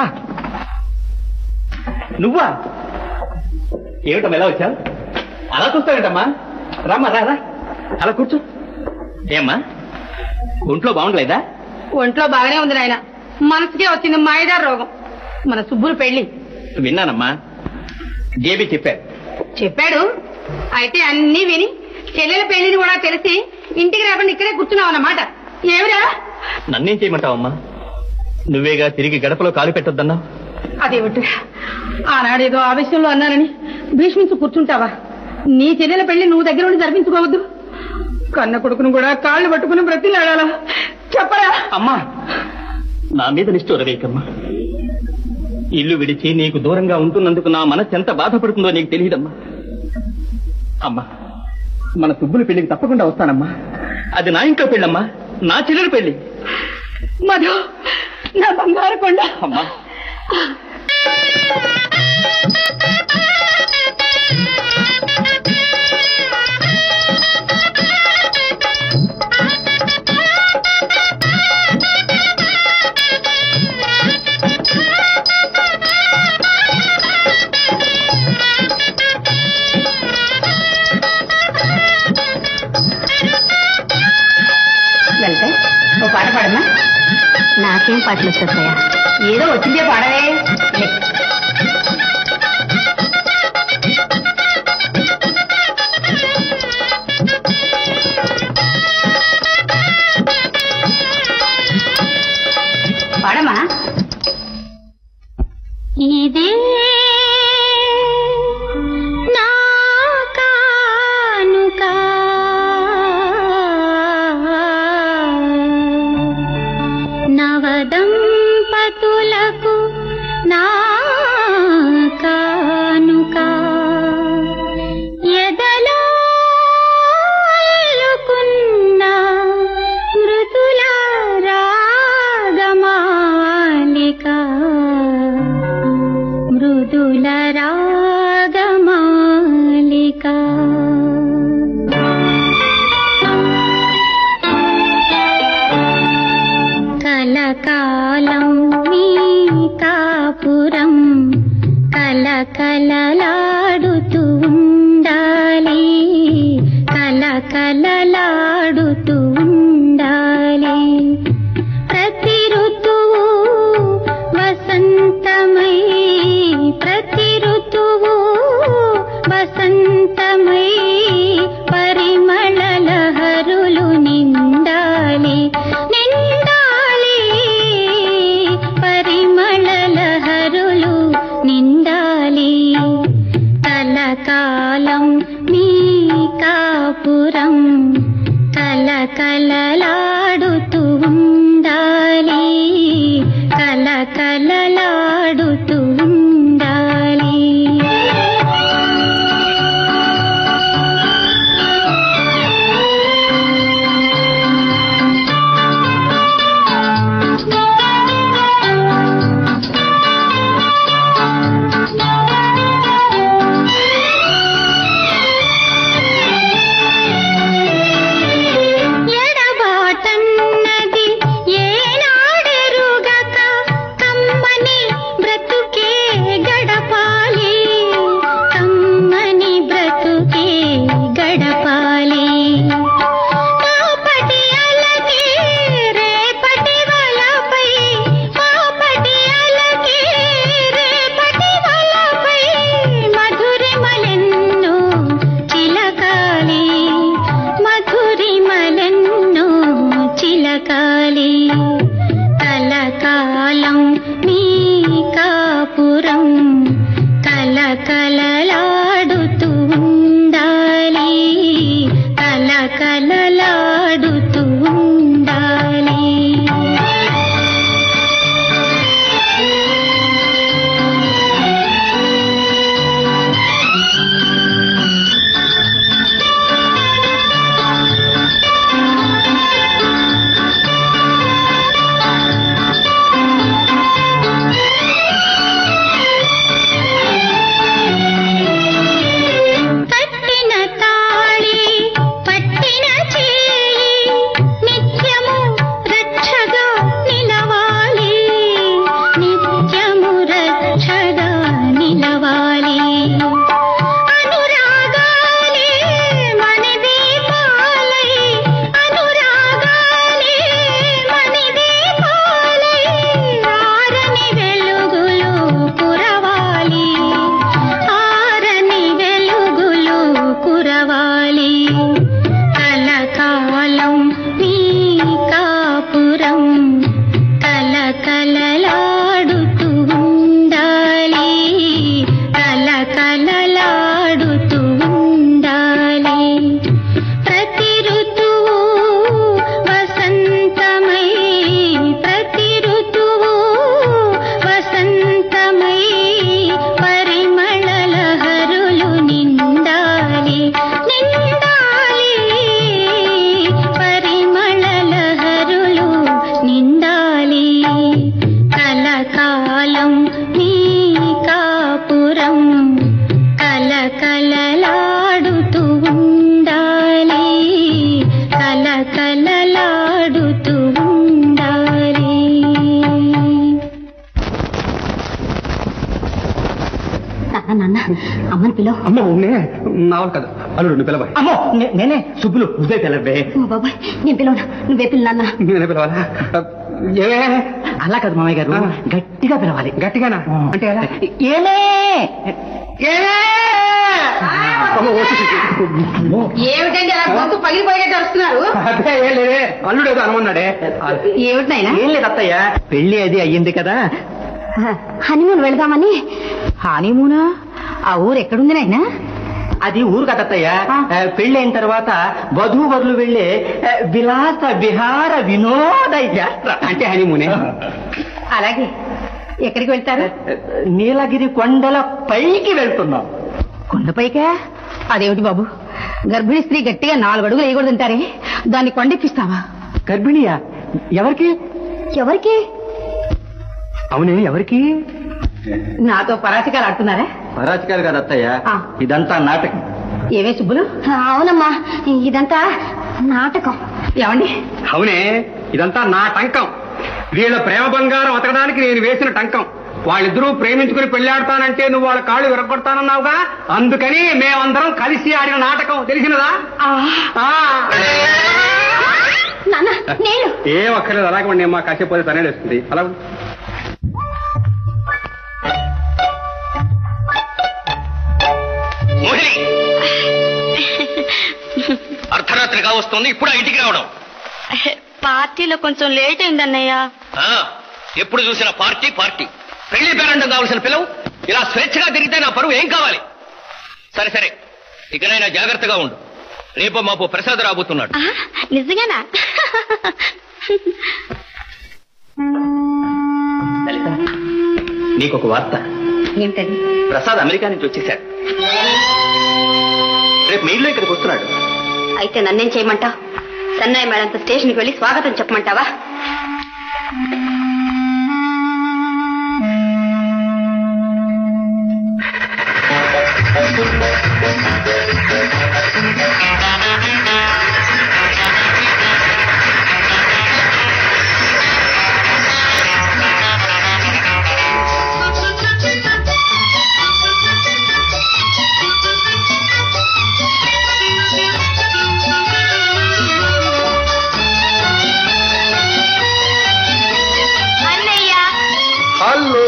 నువ్వా ఏమిటమ్మా ఎలా వచ్చావు అలా చూస్తావేంటమ్మా రామ్మా రా రా అలా కూర్చో ఏమ్మా ఒంట్లో బాగుండలేదా
ఒంట్లో బాగానే ఉంది నాయన మనసుకే వచ్చింది మాయదారు రోగం మన సుబ్బులు పెళ్లి
విన్నానమ్మా జేబీ చెప్పారు
చెప్పాడు అయితే అన్ని విని చెల్లెల పెళ్లిని కూడా తెలిసి ఇంటికి రాకుండా ఇక్కడే కూర్చున్నావు అన్నమాట ఏమిరా
నన్నేం చేయమంటావమ్మా నువ్వేగా తిరిగి గడపలో కాలు పెట్టొద్దన్నా
అదేమిటి ఆనాడేదో ఆవేశంలో అన్నానని భీష్మించి కూర్చుంటావా నీ చెల్లెల పెళ్లి నువ్వు దగ్గర ఉండి జరిపించుకోవద్దు కన్న కొడుకును కూడా కాళ్ళు పట్టుకుని బ్రతిలాడాలా చెప్పరా
అమ్మా నా మీద నిష్ఠూరవేకమ్మా ఇల్లు విడిచి నీకు దూరంగా ఉంటున్నందుకు నా మనసు ఎంత బాధపడుతుందో నీకు తెలియదమ్మా అమ్మా మన సుబ్బుల పెళ్లికి తప్పకుండా వస్తానమ్మా అది నా ఇంట్లో పెళ్ళమ్మా నా చెల్లెల పెళ్లి
మధు నా బంగారు కొండ
అమ్మా
వెళ్తే ఓ పాట పాడమ్మా
నాకేం పాటలు వచ్చేస్తాయా
ఏదో వచ్చిందే పాడవే లే. పాడమ్మా
ఇదే
కలకాలం మీ కాపురం కలకలలాడుతూ ఉండాలి కలకలలాడుతూ ఉండాలి ఎడబాటన్నది ఏనాడెరుగక కమ్మని బ్రతుకే గడపాలి కమ్మని బ్రతుకే గడపాలి పాపటి అలకి రేపటి వలపై పాపటి అలకి రేపటి వలపై మధురిమలెన్నో చిలకాలి మధురిమలెన్నో చిలకాలి కలకాలం మీ కాపురం కలకలలాడుతూ ఉండాలి కలకలలాడుతూ ఉండాలి కట్టిన తాళి పట్టిన చేయి నిత్యము రక్షగా నిలవాలి నిత్యము రక్షగా నిలవాలి అనురాగాలే మని దీపాలై అనురాగాలే మని దీపాలై ఆరని వెలుగులు కురవాలి ఆరని వెలుగులు కురవాలి కలకాలం మీ కాపురం కలకలలాడుతూ ఉండాలి కలకలలాడుతూ ఉండాలి ప్రతి ఋతువు వసంతమై ప్రతి ఋతువు వసంతమై పరిమళ లహరులు నిండాలి నిండాలి పరిమళ లహరులు నిండాలి కలకాలం మీ కాపురం కలకలలాడుతూ ఉండాలి కలకలలాడుతూ ఉండాలి
నాన్న నాన్న అమ్మని పిలవ
అమ్మో నే నావల్ కదా అల్లుడు పిలవాలి
అమ్మో నే- నేనే సుబ్బులు నువ్వే పిలవే
ఓ బాబాయ్ నేను పిలవను నువ్వే పిల్ల నాన్న
నేనే పిలవాలా ఏమే
అలా కాదు మామయ్య గారు
ఆ.
గట్టిగా పిలవాలి
గట్టిగానా అంటే ఎలా
ఏమే ఏమే
అమ్మో, వచ్చేసింది. అమ్మో.
ఏమిటండి అలా గొంతు పగిలిపోయేటట్టు వస్తున్నారు
అదే ఏం లేదే అల్లుడు ఏదో అనమన్నాడే
ఏమిటి నాయనా
ఏం లేదు అత్తయ్య పెళ్లి అది అయ్యింది కదా
హనీమూన్ వెళదామని
హానీమూనా ఆ ఊరు ఎక్కడుంది నాయనా
అది ఊరు కదా అత్తయ్య ఆ, పెళ్లి అయిన తర్వాత వధూవరులు వెళ్ళే ఆ, విలాస విహార వినోద యాత్ర
అంటే హనీమూనే
అలాగే ఎక్కడికి వెళ్తారు
నీలగిరి కొండల పైకి వెళ్తున్నాం
కొండపైకా అదేమిటి బాబు గర్భిణీ స్త్రీ గట్టిగా నాలుగు అడుగులు వేయకూడదంటారే దాన్ని కొండెక్కిస్తావా
గర్భిణియా ఎవరికి
ఎవరికి
అవునే ఎవరికి
నాతో పరాచికాలు ఆడుతున్నారా
పరాచకాలు కాదు అత్తయ్య
ఆ.
ఇదంతా నాటకం
ఏమే సుబ్బులు
అవునమ్మా ఇదంతా నాటకం
ఏమండి
అవునే ఇదంతా నా టంకం వీళ్ళ ప్రేమ బంగారం అతకడానికి నేను వేసిన టంకం వాళ్ళిద్దరూ ప్రేమించుకుని పెళ్లాడతానంటే నువ్వు వాళ్ళ కాళ్ళు విరగొడతానన్నావుగా అందుకని మేమందరం కలిసి ఆడిన నాటకం తెలిసినదా ఆ.
నాన్న నేను
ఏ ఒక్కర్లేదు అలాగే ఉండి మా కాసేపు పోతే తనే వస్తుంది అలా ఉండు.
మోహిని అర్ధరాత్రి కావస్తుంది ఇప్పుడు ఆ ఇంటికి రావడం
పార్టీలో కొంచెం లేట్ అయిందన్నయ్య
ఆ, ఎప్పుడు చూసిన పార్టీ పార్టీ పెళ్లి పేరంటం కావాల్సిన పిల్లవు ఇలా స్వేచ్ఛగా తిరిగితే నా పరువు ఏం కావాలి
సరే సరే ఇకనైనా జాగ్రత్తగా ఉండు రేపు మాపు ప్రసాద్ రాబోతున్నాడు
ఆ, నిజంగానా
లలిత నీకు ఒక వార్త
ఏమిటది
ప్రసాద్ అమెరికా నుంచి వచ్చేసాడు రేపు మీ ఇల్లు ఇక్కడికి వస్తున్నాడు
అయితే నన్నేం చేయమంటావు సన్నాయి మేడంతో స్టేషన్కి వెళ్ళి స్వాగతం చెప్పమంటావా అన్నయ్య
hello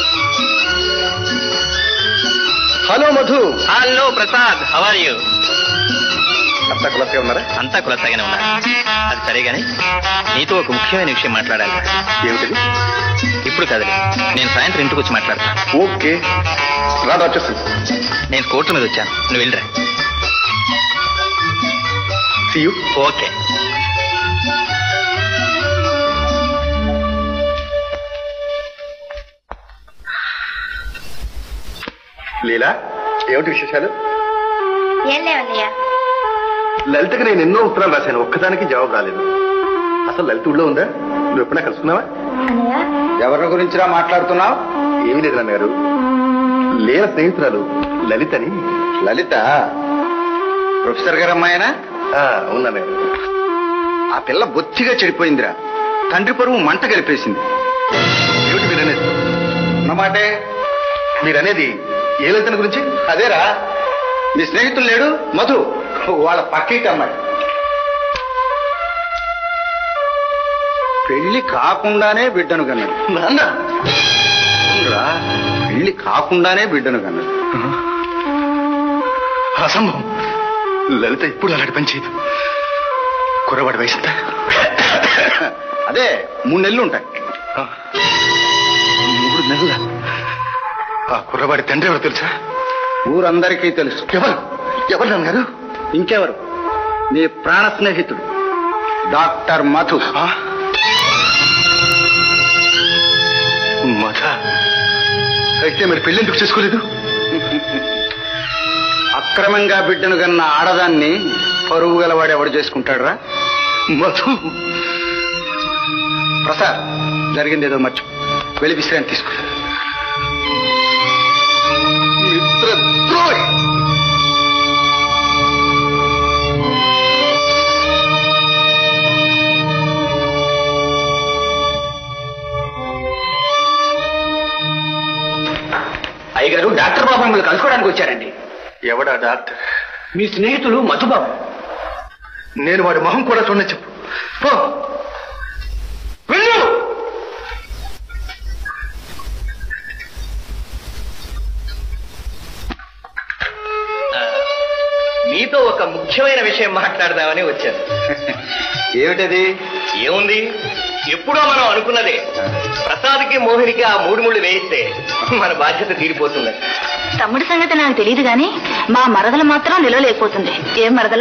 hello Madhu
hello Prasad how are you
అంతా కులసే ఉన్నారా
అంతా కులసాగానే ఉన్నా అది సరే గాని నీతో ఒక ముఖ్యమైన విషయం మాట్లాడాలి
ఏమిటిది
ఇప్పుడు కదలే నేను సాయంత్రం ఇంటికి వచ్చి మాట్లాడతాను
ఓకే రాదా వచ్చేస్తుంది
నేను కోర్టు మీద వచ్చాను నువ్వు వెళ్ళరా
See you.
ఓకే
లీలా ఏమిటి విశేషాలు
ఏం లేవన్నయ్య
లలితకి నేను ఎన్నో ఉత్తరాలు రాశాను ఒక్కదానికి జవాబు రాలేదు అసలు లలిత ఊళ్ళో ఉందా నువ్వు ఎప్పుడైనా కలుసుకున్నావా
అన్నయ్య
ఎవరి గురించిరా మాట్లాడుతున్నావు
ఏమీ లేదు నాన్నగారు లీల స్నేహితురాలు లలితని
లలిత ప్రొఫెసర్ గారు అమ్మాయినా
ఆ, అవును నాన్నగారు
ఆ పిల్ల బొత్తిగా చెడిపోయిందిరా తండ్రి పరువు మంట కలిపేసింది
ఏమిటి మీరు అనేది
అన్నమాటే
మీరు అనేది ఏ లలితని గురించి
అదేరా నీ స్నేహితులు లేడు మధు వాళ్ళ పక్కింటి అమ్మాయి పెళ్లి కాకుండానే బిడ్డను కన్నాడు
నాన్న
అవునురా, పెళ్లి కాకుండానే బిడ్డను కన్నాడు
అసంభవం లలిత ఇప్పుడు అలాంటి పని చేయదు కుర్రవాడి వయసు ఎంత?
అదే మూడు నెలలు ఉంటాయి
ఆ, మూడు నెలల ఆ కుర్రవాడి తండ్రి ఎవరు తెలుసా
ఊరందరికీ తెలుసు
ఎవరు ఎవరు నాన్నగారు
ఇంకెవరు నీ ప్రాణ స్నేహితుడు డాక్టర్ మధు
ఆ? మధ అయితే మరి పెళ్లి ఎందుకు చేసుకోలేదు
అక్రమంగా బిడ్డను కన్న ఆడదాన్ని పరువు గలవాడు ఎవడు చేసుకుంటాడురా
మధు
ప్రసాద్ జరిగింది ఏదో మర్చి వెళ్ళి విశ్రాంతి తీసుకో
మిత్రద్రోహి
అయ్యగారు డాక్టర్ బాబు మిమ్మల్ని కలుసుకోవడానికి వచ్చారండి
ఎవడా డాక్టర్
మీ స్నేహితులు మధుబాబు
నేను వాడి మొహం కూడా చూడ చెప్పు పో వెళ్ళు
మీతో ఒక ముఖ్యమైన విషయం మాట్లాడదామని వచ్చాను
ఏమిటది
ఏముంది ఎప్పుడో మనం అనుకున్నదే ప్రసాద్కి మోహినికి ఆ మూడు ముళ్ళు వేయిస్తే మన బాధ్యత తీరిపోతుంది
తమ్ముడి సంగతి నాకు తెలియదు గాని మా మరదలు మాత్రం నిలవలేకపోతుంది ఏం మరదల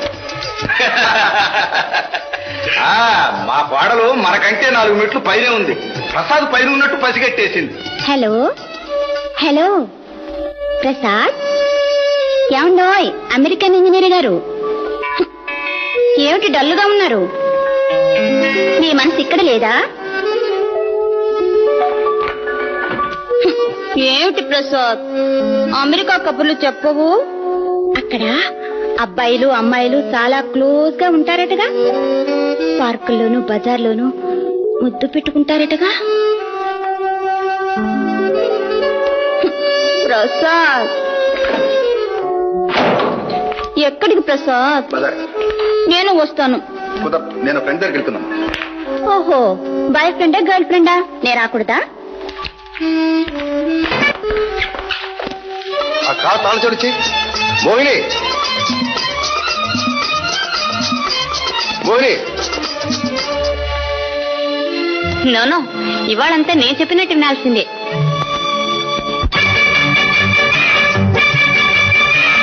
ఆ మా కోడలు మనకంటే నాలుగు మెట్లు పైనే ఉంది ప్రసాద్ పైన ఉన్నట్టు పసిగట్టేసింది
హలో హలో ప్రసాద్ ఏమండోయ్ అమెరికన్ ఇంజనీర్ గారు ఏమిటి డల్లుగా ఉన్నారు మీ మనసు ఇక్కడ లేదా
ఏమిటి ప్రసాద్ అమెరికా కబుర్లు చెప్పవు
అక్కడ అబ్బాయిలు అమ్మాయిలు చాలా క్లోజ్ గా ఉంటారటగా పార్కుల్లోనూ బజార్లోనూ ముద్దు పెట్టుకుంటారటగా
ప్రసాద్ ఎక్కడికి ప్రసాద్
బజార్
నేను వస్తాను
కుదర నేను ఫ్రెండ్ దగ్గరికి వెళ్తున్నాను
ఓహో బాయ్ ఫ్రెండా గర్ల్ ఫ్రెండా నేను రాకూడదా
ఆ కార్ తాళ చడిచి మోహిని మోహిని
నోనో ఇవాళంతా నేను చెప్పినట్టు వినాల్సిందే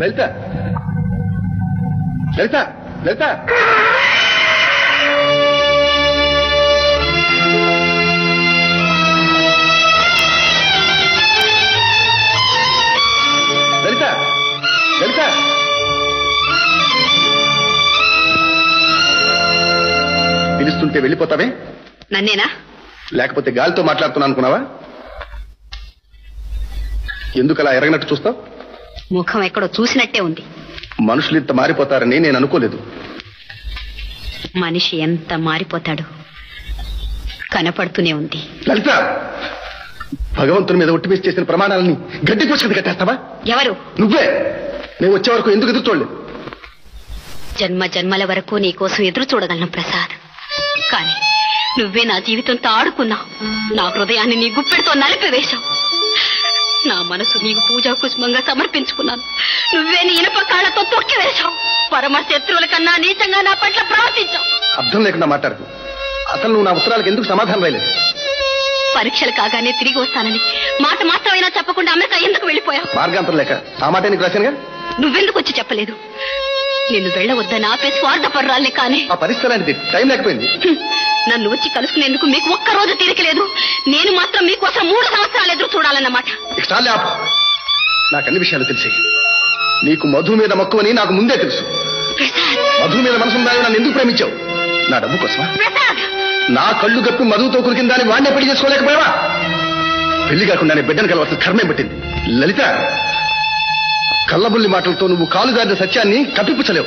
లలిత లలిత లలిత లలిత లలిత పిలుస్తుంటే వెళ్ళిపోతావే
నన్నేనా
లేకపోతే గాలితో మాట్లాడుతున్నా అనుకున్నావా ఎందుకు అలా ఎరగనట్టు చూస్తావు
ముఖం ఎక్కడో చూసినట్టే ఉంది
మనుషులు ఇంత మారిపోతారని నేను అనుకోలేదు
మనిషి ఎంత మారిపోతాడు కనపడుతూనే ఉంది
లలిత భగవంతుని మీద ఒట్టి వేసి చేసిన ప్రమాణాలని గడ్డి పోసుకుని కట్టేస్తావా
ఎవరు
నువ్వే నేను వచ్చే వరకు ఎందుకు ఎదురు చూడలేదు
జన్మ జన్మల వరకు నీ కోసం ఎదురు చూడగలను ప్రసాద్ కానీ నువ్వే నా జీవితంతో ఆడుకున్నావు నా హృదయాన్ని నీ గుప్పెడితో నలిపివేశావు నా మనసు నీకు పూజా కుసుమంగా సమర్పించుకున్నాను నువ్వే నీ ఇనప కాళ్ళతో తొక్కి వేశావు పరమ శత్రువుల కన్నా నీచంగా నా పట్ల ప్రవర్తించావు
అర్థం లేకుండా మాట్లాడకు అసలు నువ్వు నా ఉత్తరాలకు ఎందుకు సమాధానం రాయలేదు
పరీక్షలు కాగానే తిరిగి వస్తానని మాట మాత్రమైనా చెప్పకుండా అమెరికా ఎందుకు వెళ్ళిపోయావు
మార్గాంతరం లేక ఆ మాట నీకు రాశానుగా
నువ్వెందుకు వచ్చి చెప్పలేదు నిన్ను వెళ్ళవద్దని ఆపే స్వార్థపర్రాలే కానీ
ఆ పరిస్థితి అలాంటిది టైం లేకపోయింది
హ్మ్. నన్ను వచ్చి కలుసుకునేందుకు మీకు ఒక్క రోజు తీరికలేదు నేను మాత్రం మీకోసం మూడు సంవత్సరాలు ఎదురు చూడాలన్నమాట
ఇక చాలే ఆపు నాకు అన్ని విషయాలు తెలిసి నీకు మధు మీద మక్కువని నాకు ముందే తెలుసు మధు మీద మనసు ఉండాలి నన్ను ఎందుకు ప్రేమించావు నా డబ్బు కోసమా నా కళ్ళు గప్పి మధుతో కురికిందాన్ని వాడినే పెళ్లి చేసుకోలేకపోయావా పెళ్లి కాకుండా బిడ్డను కలవాల్సిన కర్మే పట్టింది లలిత కళ్ళబుల్లి మాటలతో నువ్వు కాలు జారిన సత్యాన్ని కప్పిపుచ్చలేవు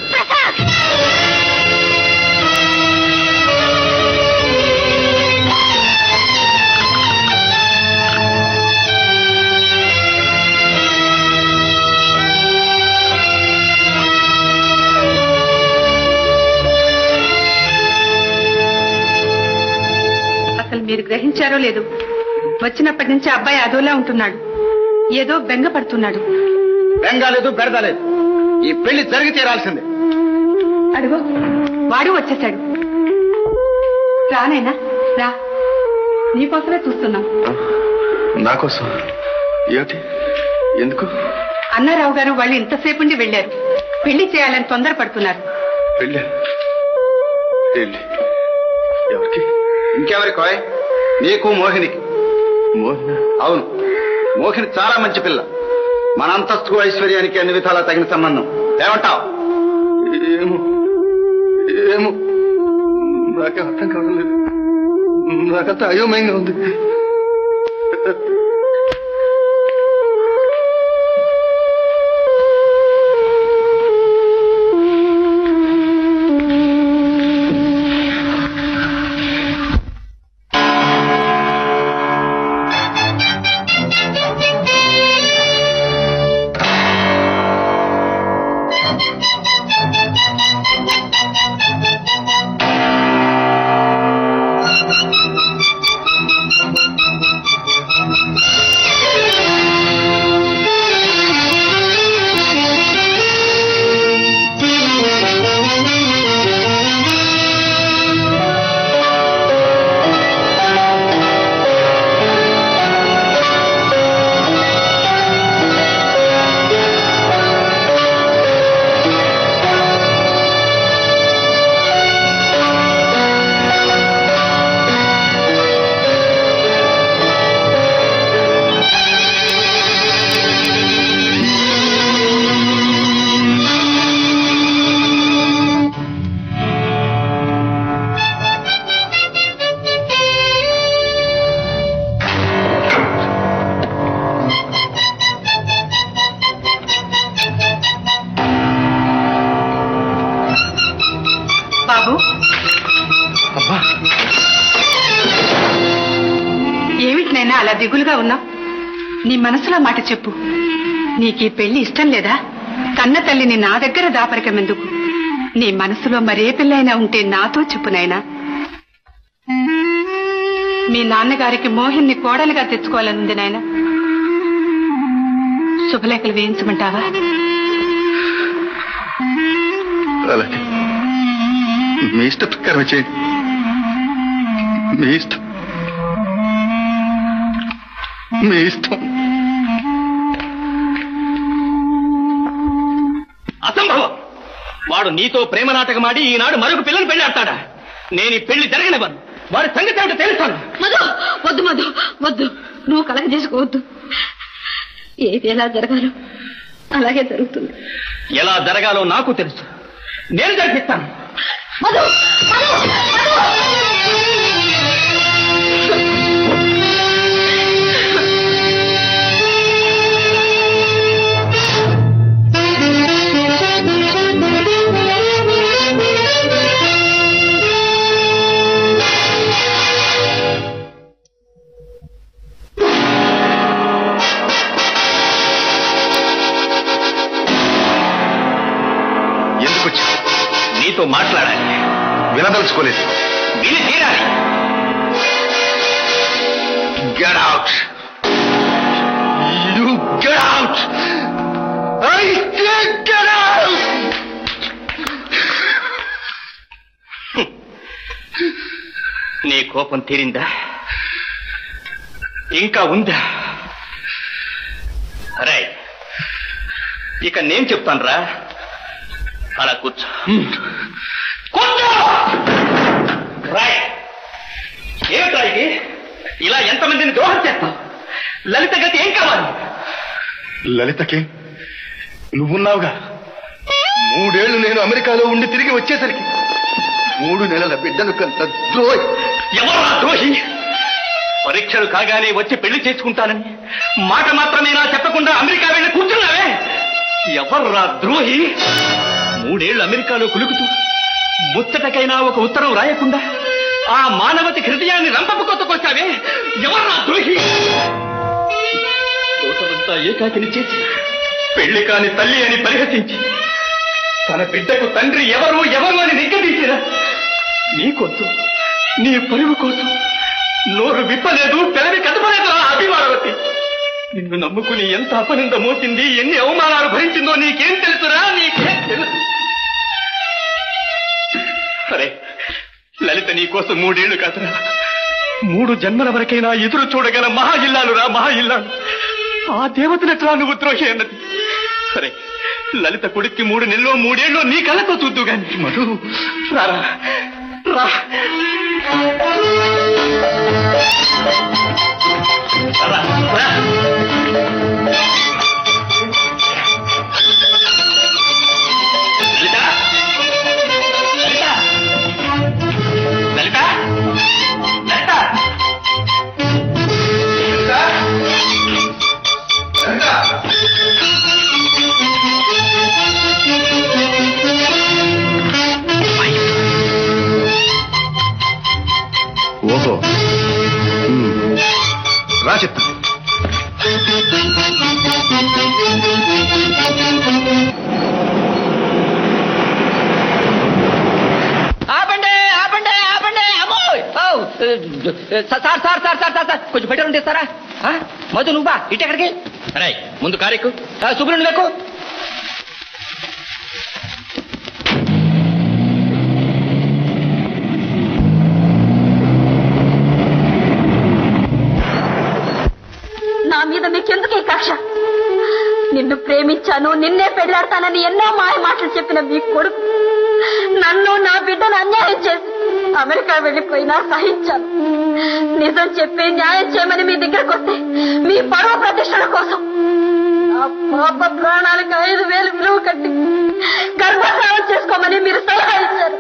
అసలు మీరు గ్రహించారో లేదు వచ్చినప్పటి నుంచి అబ్బాయి అదోలా ఉంటున్నాడు ఏదో బెంగ పడుతున్నాడు
బెంగాలేదు బెడదలేదు ఈ పెళ్లి జరిగి తీరాల్సిందే
అడుగు వాడు వచ్చేసాడు రానైనా రా నీకోసమే చూస్తున్నాం
నా కోసం ఏమిటి ఎందుకు
అన్నారావు గారు వాళ్ళు ఇంతసేపు ఉండి వెళ్ళారు పెళ్లి చేయాలని తొందరపడుతున్నారు
పెళ్ళి పెళ్ళి ఎవరికి
ఇంకెవరి కోయ్ నీకు మోహినికి
మోహన
అవును మోహిని చాలా మంచి పిల్ల మన అంతస్తుకు ఐశ్వర్యానికి అన్ని విధాలా తగిన సంబంధం ఏమంటావు
ఏమో ఏమో నాకే అర్థం కావడం లేదు నాకంతా అయోమయంగా ఉంది
బాబు ఏమిటి నైనా అలా దిగులుగా ఉన్నావు నీ మనసులో మాట చెప్పు నీకు ఈ పెళ్లి ఇష్టం లేదా కన్న తల్లిని నా దగ్గర దాపరికం ఎందుకు నీ మనసులో మరే పిల్లైనా ఉంటే నాతో చెప్పు నాయనా మీ నాన్నగారికి మోహిన్ని కోడలుగా తెచ్చుకోవాలనుంది నాయన శుభలేఖలు వేయించమంటావా
అలాగే మీ ఇష్ట ప్రకారం చేయండి మీ ఇష్టం మీ ఇష్టం
అసంభవం వాడు నీతో ప్రేమ నాటకమాడి ఈనాడు మరొక పిల్లని పెళ్ళాడతాడా నేను ఈ పెళ్లి జరగనివ్వను వాడి సంగతి ఏమిటో తెలుస్తాను
మధు వద్దు మధు వద్దు నువ్వు కలగ చేసుకోవద్దు ఏది ఎలా జరగాలో అలాగే జరుగుతుంది
ఎలా జరగాలో నాకు తెలుసు నేను జరిపిస్తాను
మధు మధు
ఎందుకు వచ్చావు
నీతో మాట్లాడాలి
వినదలుచుకోలేదు
విని తీరాలి
Get out! You get out! I said get out!
నీ కోపం తీరిందా ఇంకా ఉందా అరే ఇక నేను చెప్తాను రా అలా కూర్చో కూర్చో రాయ్ ఏమిటా ఇది ఇలా ఎంతమందిని ద్రోహం చేస్తావు లలిత గతి ఏం కావాలి
లలితకి నువ్వున్నావుగా మూడేళ్లు నేను అమెరికాలో ఉండి తిరిగి వచ్చేసరికి మూడు నెలల బిడ్డను కంత ద్రోహి
ఎవరా ద్రోహి పరీక్షలు కాగానే వచ్చి పెళ్లి చేసుకుంటానని మాట మాత్రమేనా చెప్పకుండా అమెరికా వెళ్ళి కూర్చున్నావే ఎవర్రా ద్రోహి మూడేళ్లు అమెరికాలో కులుకుతూ ముచ్చటకైనా ఒక ఉత్తరం రాయకుండా ఆ మానవతి హృదయాన్ని రంపపు కొత్తకొచ్చావే ఎవర్రా ద్రోహి దోషమంతా ఏకాకిని చేసి పెళ్లి కాని తల్లి అని పరిహసించి తన బిడ్డకు తండ్రి ఎవరు ఎవరు అని నిగ్గదీసిరా నీ కోసం నీ పరువు కోసం నోరు విప్పలేదు పెదవి కదపలేదు ఆ అభిమానవతి నిన్ను నమ్ముకుని ఎంత అపనింద మోసింది ఎన్ని అవమానాలు భరించిందో నీకేం తెలుసురా నీకేం తెలుసు సరే లలిత నీ కోసం మూడేళ్లు కాదురా మూడు జన్మల వరకైనా ఎదురు చూడగల మహా ఇల్లాలు రా మహా ఇల్లాలు ఆ దేవతనెట్లా నువ్వు ద్రోహి అన్నది సరే లలిత కొడుక్కి మూడు నెలలో మూడేళ్ళు నీ కళ్ళతో చూద్దు గాని మధు రారా రా రా, రా. లలిత లలిత లలిత లలిత
ఓహో ఉమ్. రా చెప్తా
ఆపండి ఆపండి ఆపండి అమ్మో ఓ, sir sir sir sir sir sir కొంచెం పెట్రోల్ తీస్తారా ఆ? మధు నువ్వా ఇటు ఎక్కడికి
అరే ముందు కారెక్కు
సుబ్రహ్మణ్యం ఎక్కు
నా మీద మీకెందుకు ఈ కక్ష నిన్ను ప్రేమించాను నిన్నే పెళ్లాడతానని ఎన్నో మాయ మాటలు చెప్పిన మీ కొడుకు నన్ను నా బిడ్డను అన్యాయం చేసి అమెరికా వెళ్ళిపోయినా సహించాను నిజం చెప్పి న్యాయం చేయమని మీ దగ్గరకు వస్తే మీ పర్వ ప్రతిష్టల కోసం నా పాప ప్రాణాలకు ఐదు వేలు విలువ కట్టి గర్భస్రావం చేసుకోమని మీరు సలహా ఇచ్చారు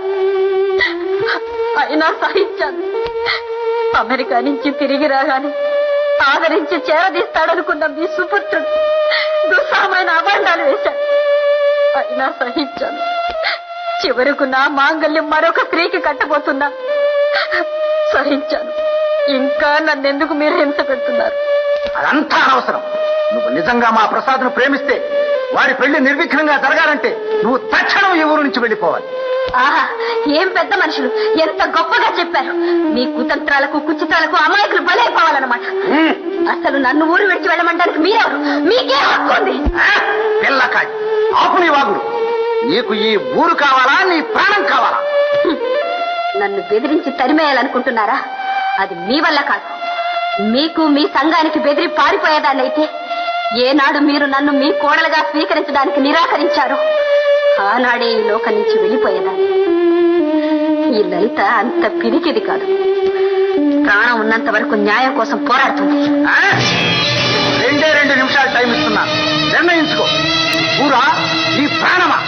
అయినా సహించాను అమెరికా నుంచి తిరిగి రాగానే ఆదరించి చేరదీస్తాడనుకున్న మీ సుపుత్రుడు దుస్సహమైన అభండాలు వేశాడు అయినా సహించాను చివరకు నా మాంగల్యం మరొక స్త్రీకి కట్టబోతున్నా సహించాను ఇంకా నన్నెందుకు మీరు హింస పెడుతున్నారు
అదంతా అనవసరం నువ్వు నిజంగా మా ప్రసాద్ను ప్రేమిస్తే వాడి పెళ్లి నిర్విఘ్నంగా జరగాలంటే నువ్వు తక్షణం ఈ ఊరు నుంచి వెళ్ళిపోవాలి
ఆహా ఏం పెద్ద మనుషులు ఎంత గొప్పగా చెప్పారు మీ కుతంత్రాలకు కుచితాలకు అమాయకులు బలైపోవాలన్నమాట అసలు నన్ను ఊరు విడిచి వెళ్ళమంటానికి మీరెవరు మీకే హక్కు ఉంది
పిల్లకాయ ఆపు నీ వాగుడు నీకు ఈ ఊరు కావాలా నీ ప్రాణం కావాలా
నన్ను బెదిరించి తరిమేయాలనుకుంటున్నారా అది మీ వల్ల కాదు మీకు మీ సంఘానికి బెదిరి పారిపోయేదాన్నైతే ఏనాడు మీరు నన్ను మీ కోడలుగా స్వీకరించడానికి నిరాకరించారు ఆనాడే ఈ లోకం నుంచి వెళ్ళిపోయేదాన్ని ఈ లలిత అంత పిరికిది కాదు ప్రాణం ఉన్నంత వరకు న్యాయం కోసం పోరాడుతుంది
రెండే రెండు నిమిషాలు టైం ఇస్తున్నా నిర్ణయించుకో ఊరా ఈ ప్రాణమా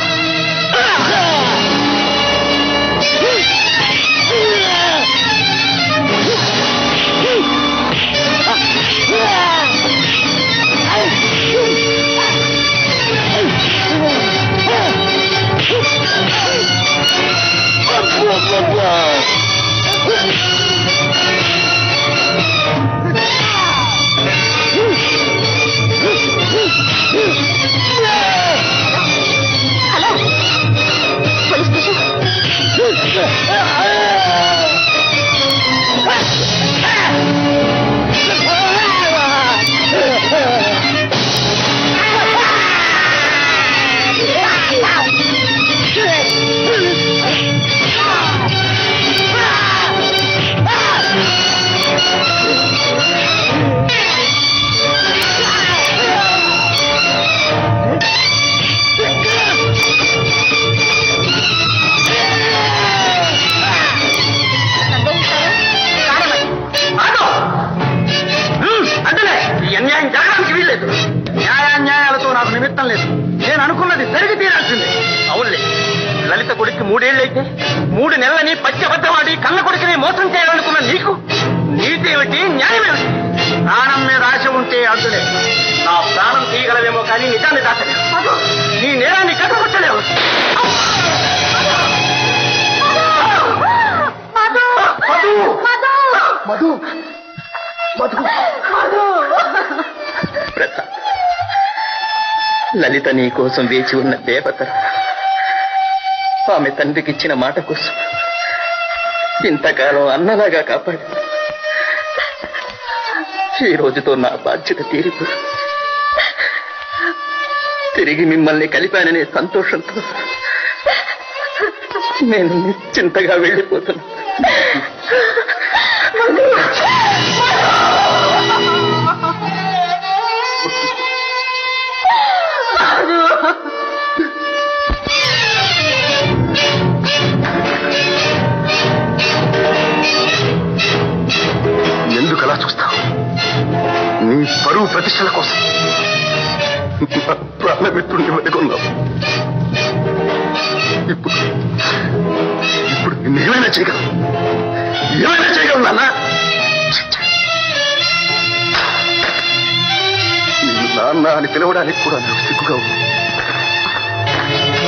హలో పోలీస్ స్టేషన్
అంటలే ఈ అన్యాయం జరగడానికి వీల్లేదు న్యాయాన్యాయాలతో నాకు నిమిత్తం లేదు నేను అనుకున్నది జరిగి తీరాల్సిందే అవునులే లలిత కొడుకు మూడేళ్లైతే మూడు నెలలని పచ్చబద్ధమాడి కన్న కొడుకుని మోసం చేయాలనుకున్న నీకు నీతేమిటి న్యాయమేమిటి ప్రాణం మీద ఆశ ఉంటే అడ్డులే నా ప్రాణం తీయగలవేమో కానీ నిజాన్ని దాచలేవు నీ నేరాన్ని కట్టుకొచ్చలేవు మధు మధు మధు
ప్రసాద్ లలిత నీ కోసం వేచి ఉన్న దేవత ఆమె తండ్రికి ఇచ్చిన మాట కోసం ఇంతకాలం అన్నలాగా కాపాడు ఈ రోజుతో నా బాధ్యత తీరిపు తిరిగి మిమ్మల్ని కలిపాననే సంతోషంతో నేను నిశ్చింతగా వెళ్ళిపోతున్నా
ఎందుకు అలా చూస్తావు నీ పరువు ప్రతిష్టల కోసం నా ప్రాణమిత్రుడిని వెనుకున్నావు ఇప్పుడు ఇప్పుడు నేనేమైనా చేయగలను ఏమైనా చేయగలను నాన్న నిన్ను నాన్న అని పిలవడానికి కూడా నాకు సిగ్గుగా ఉంది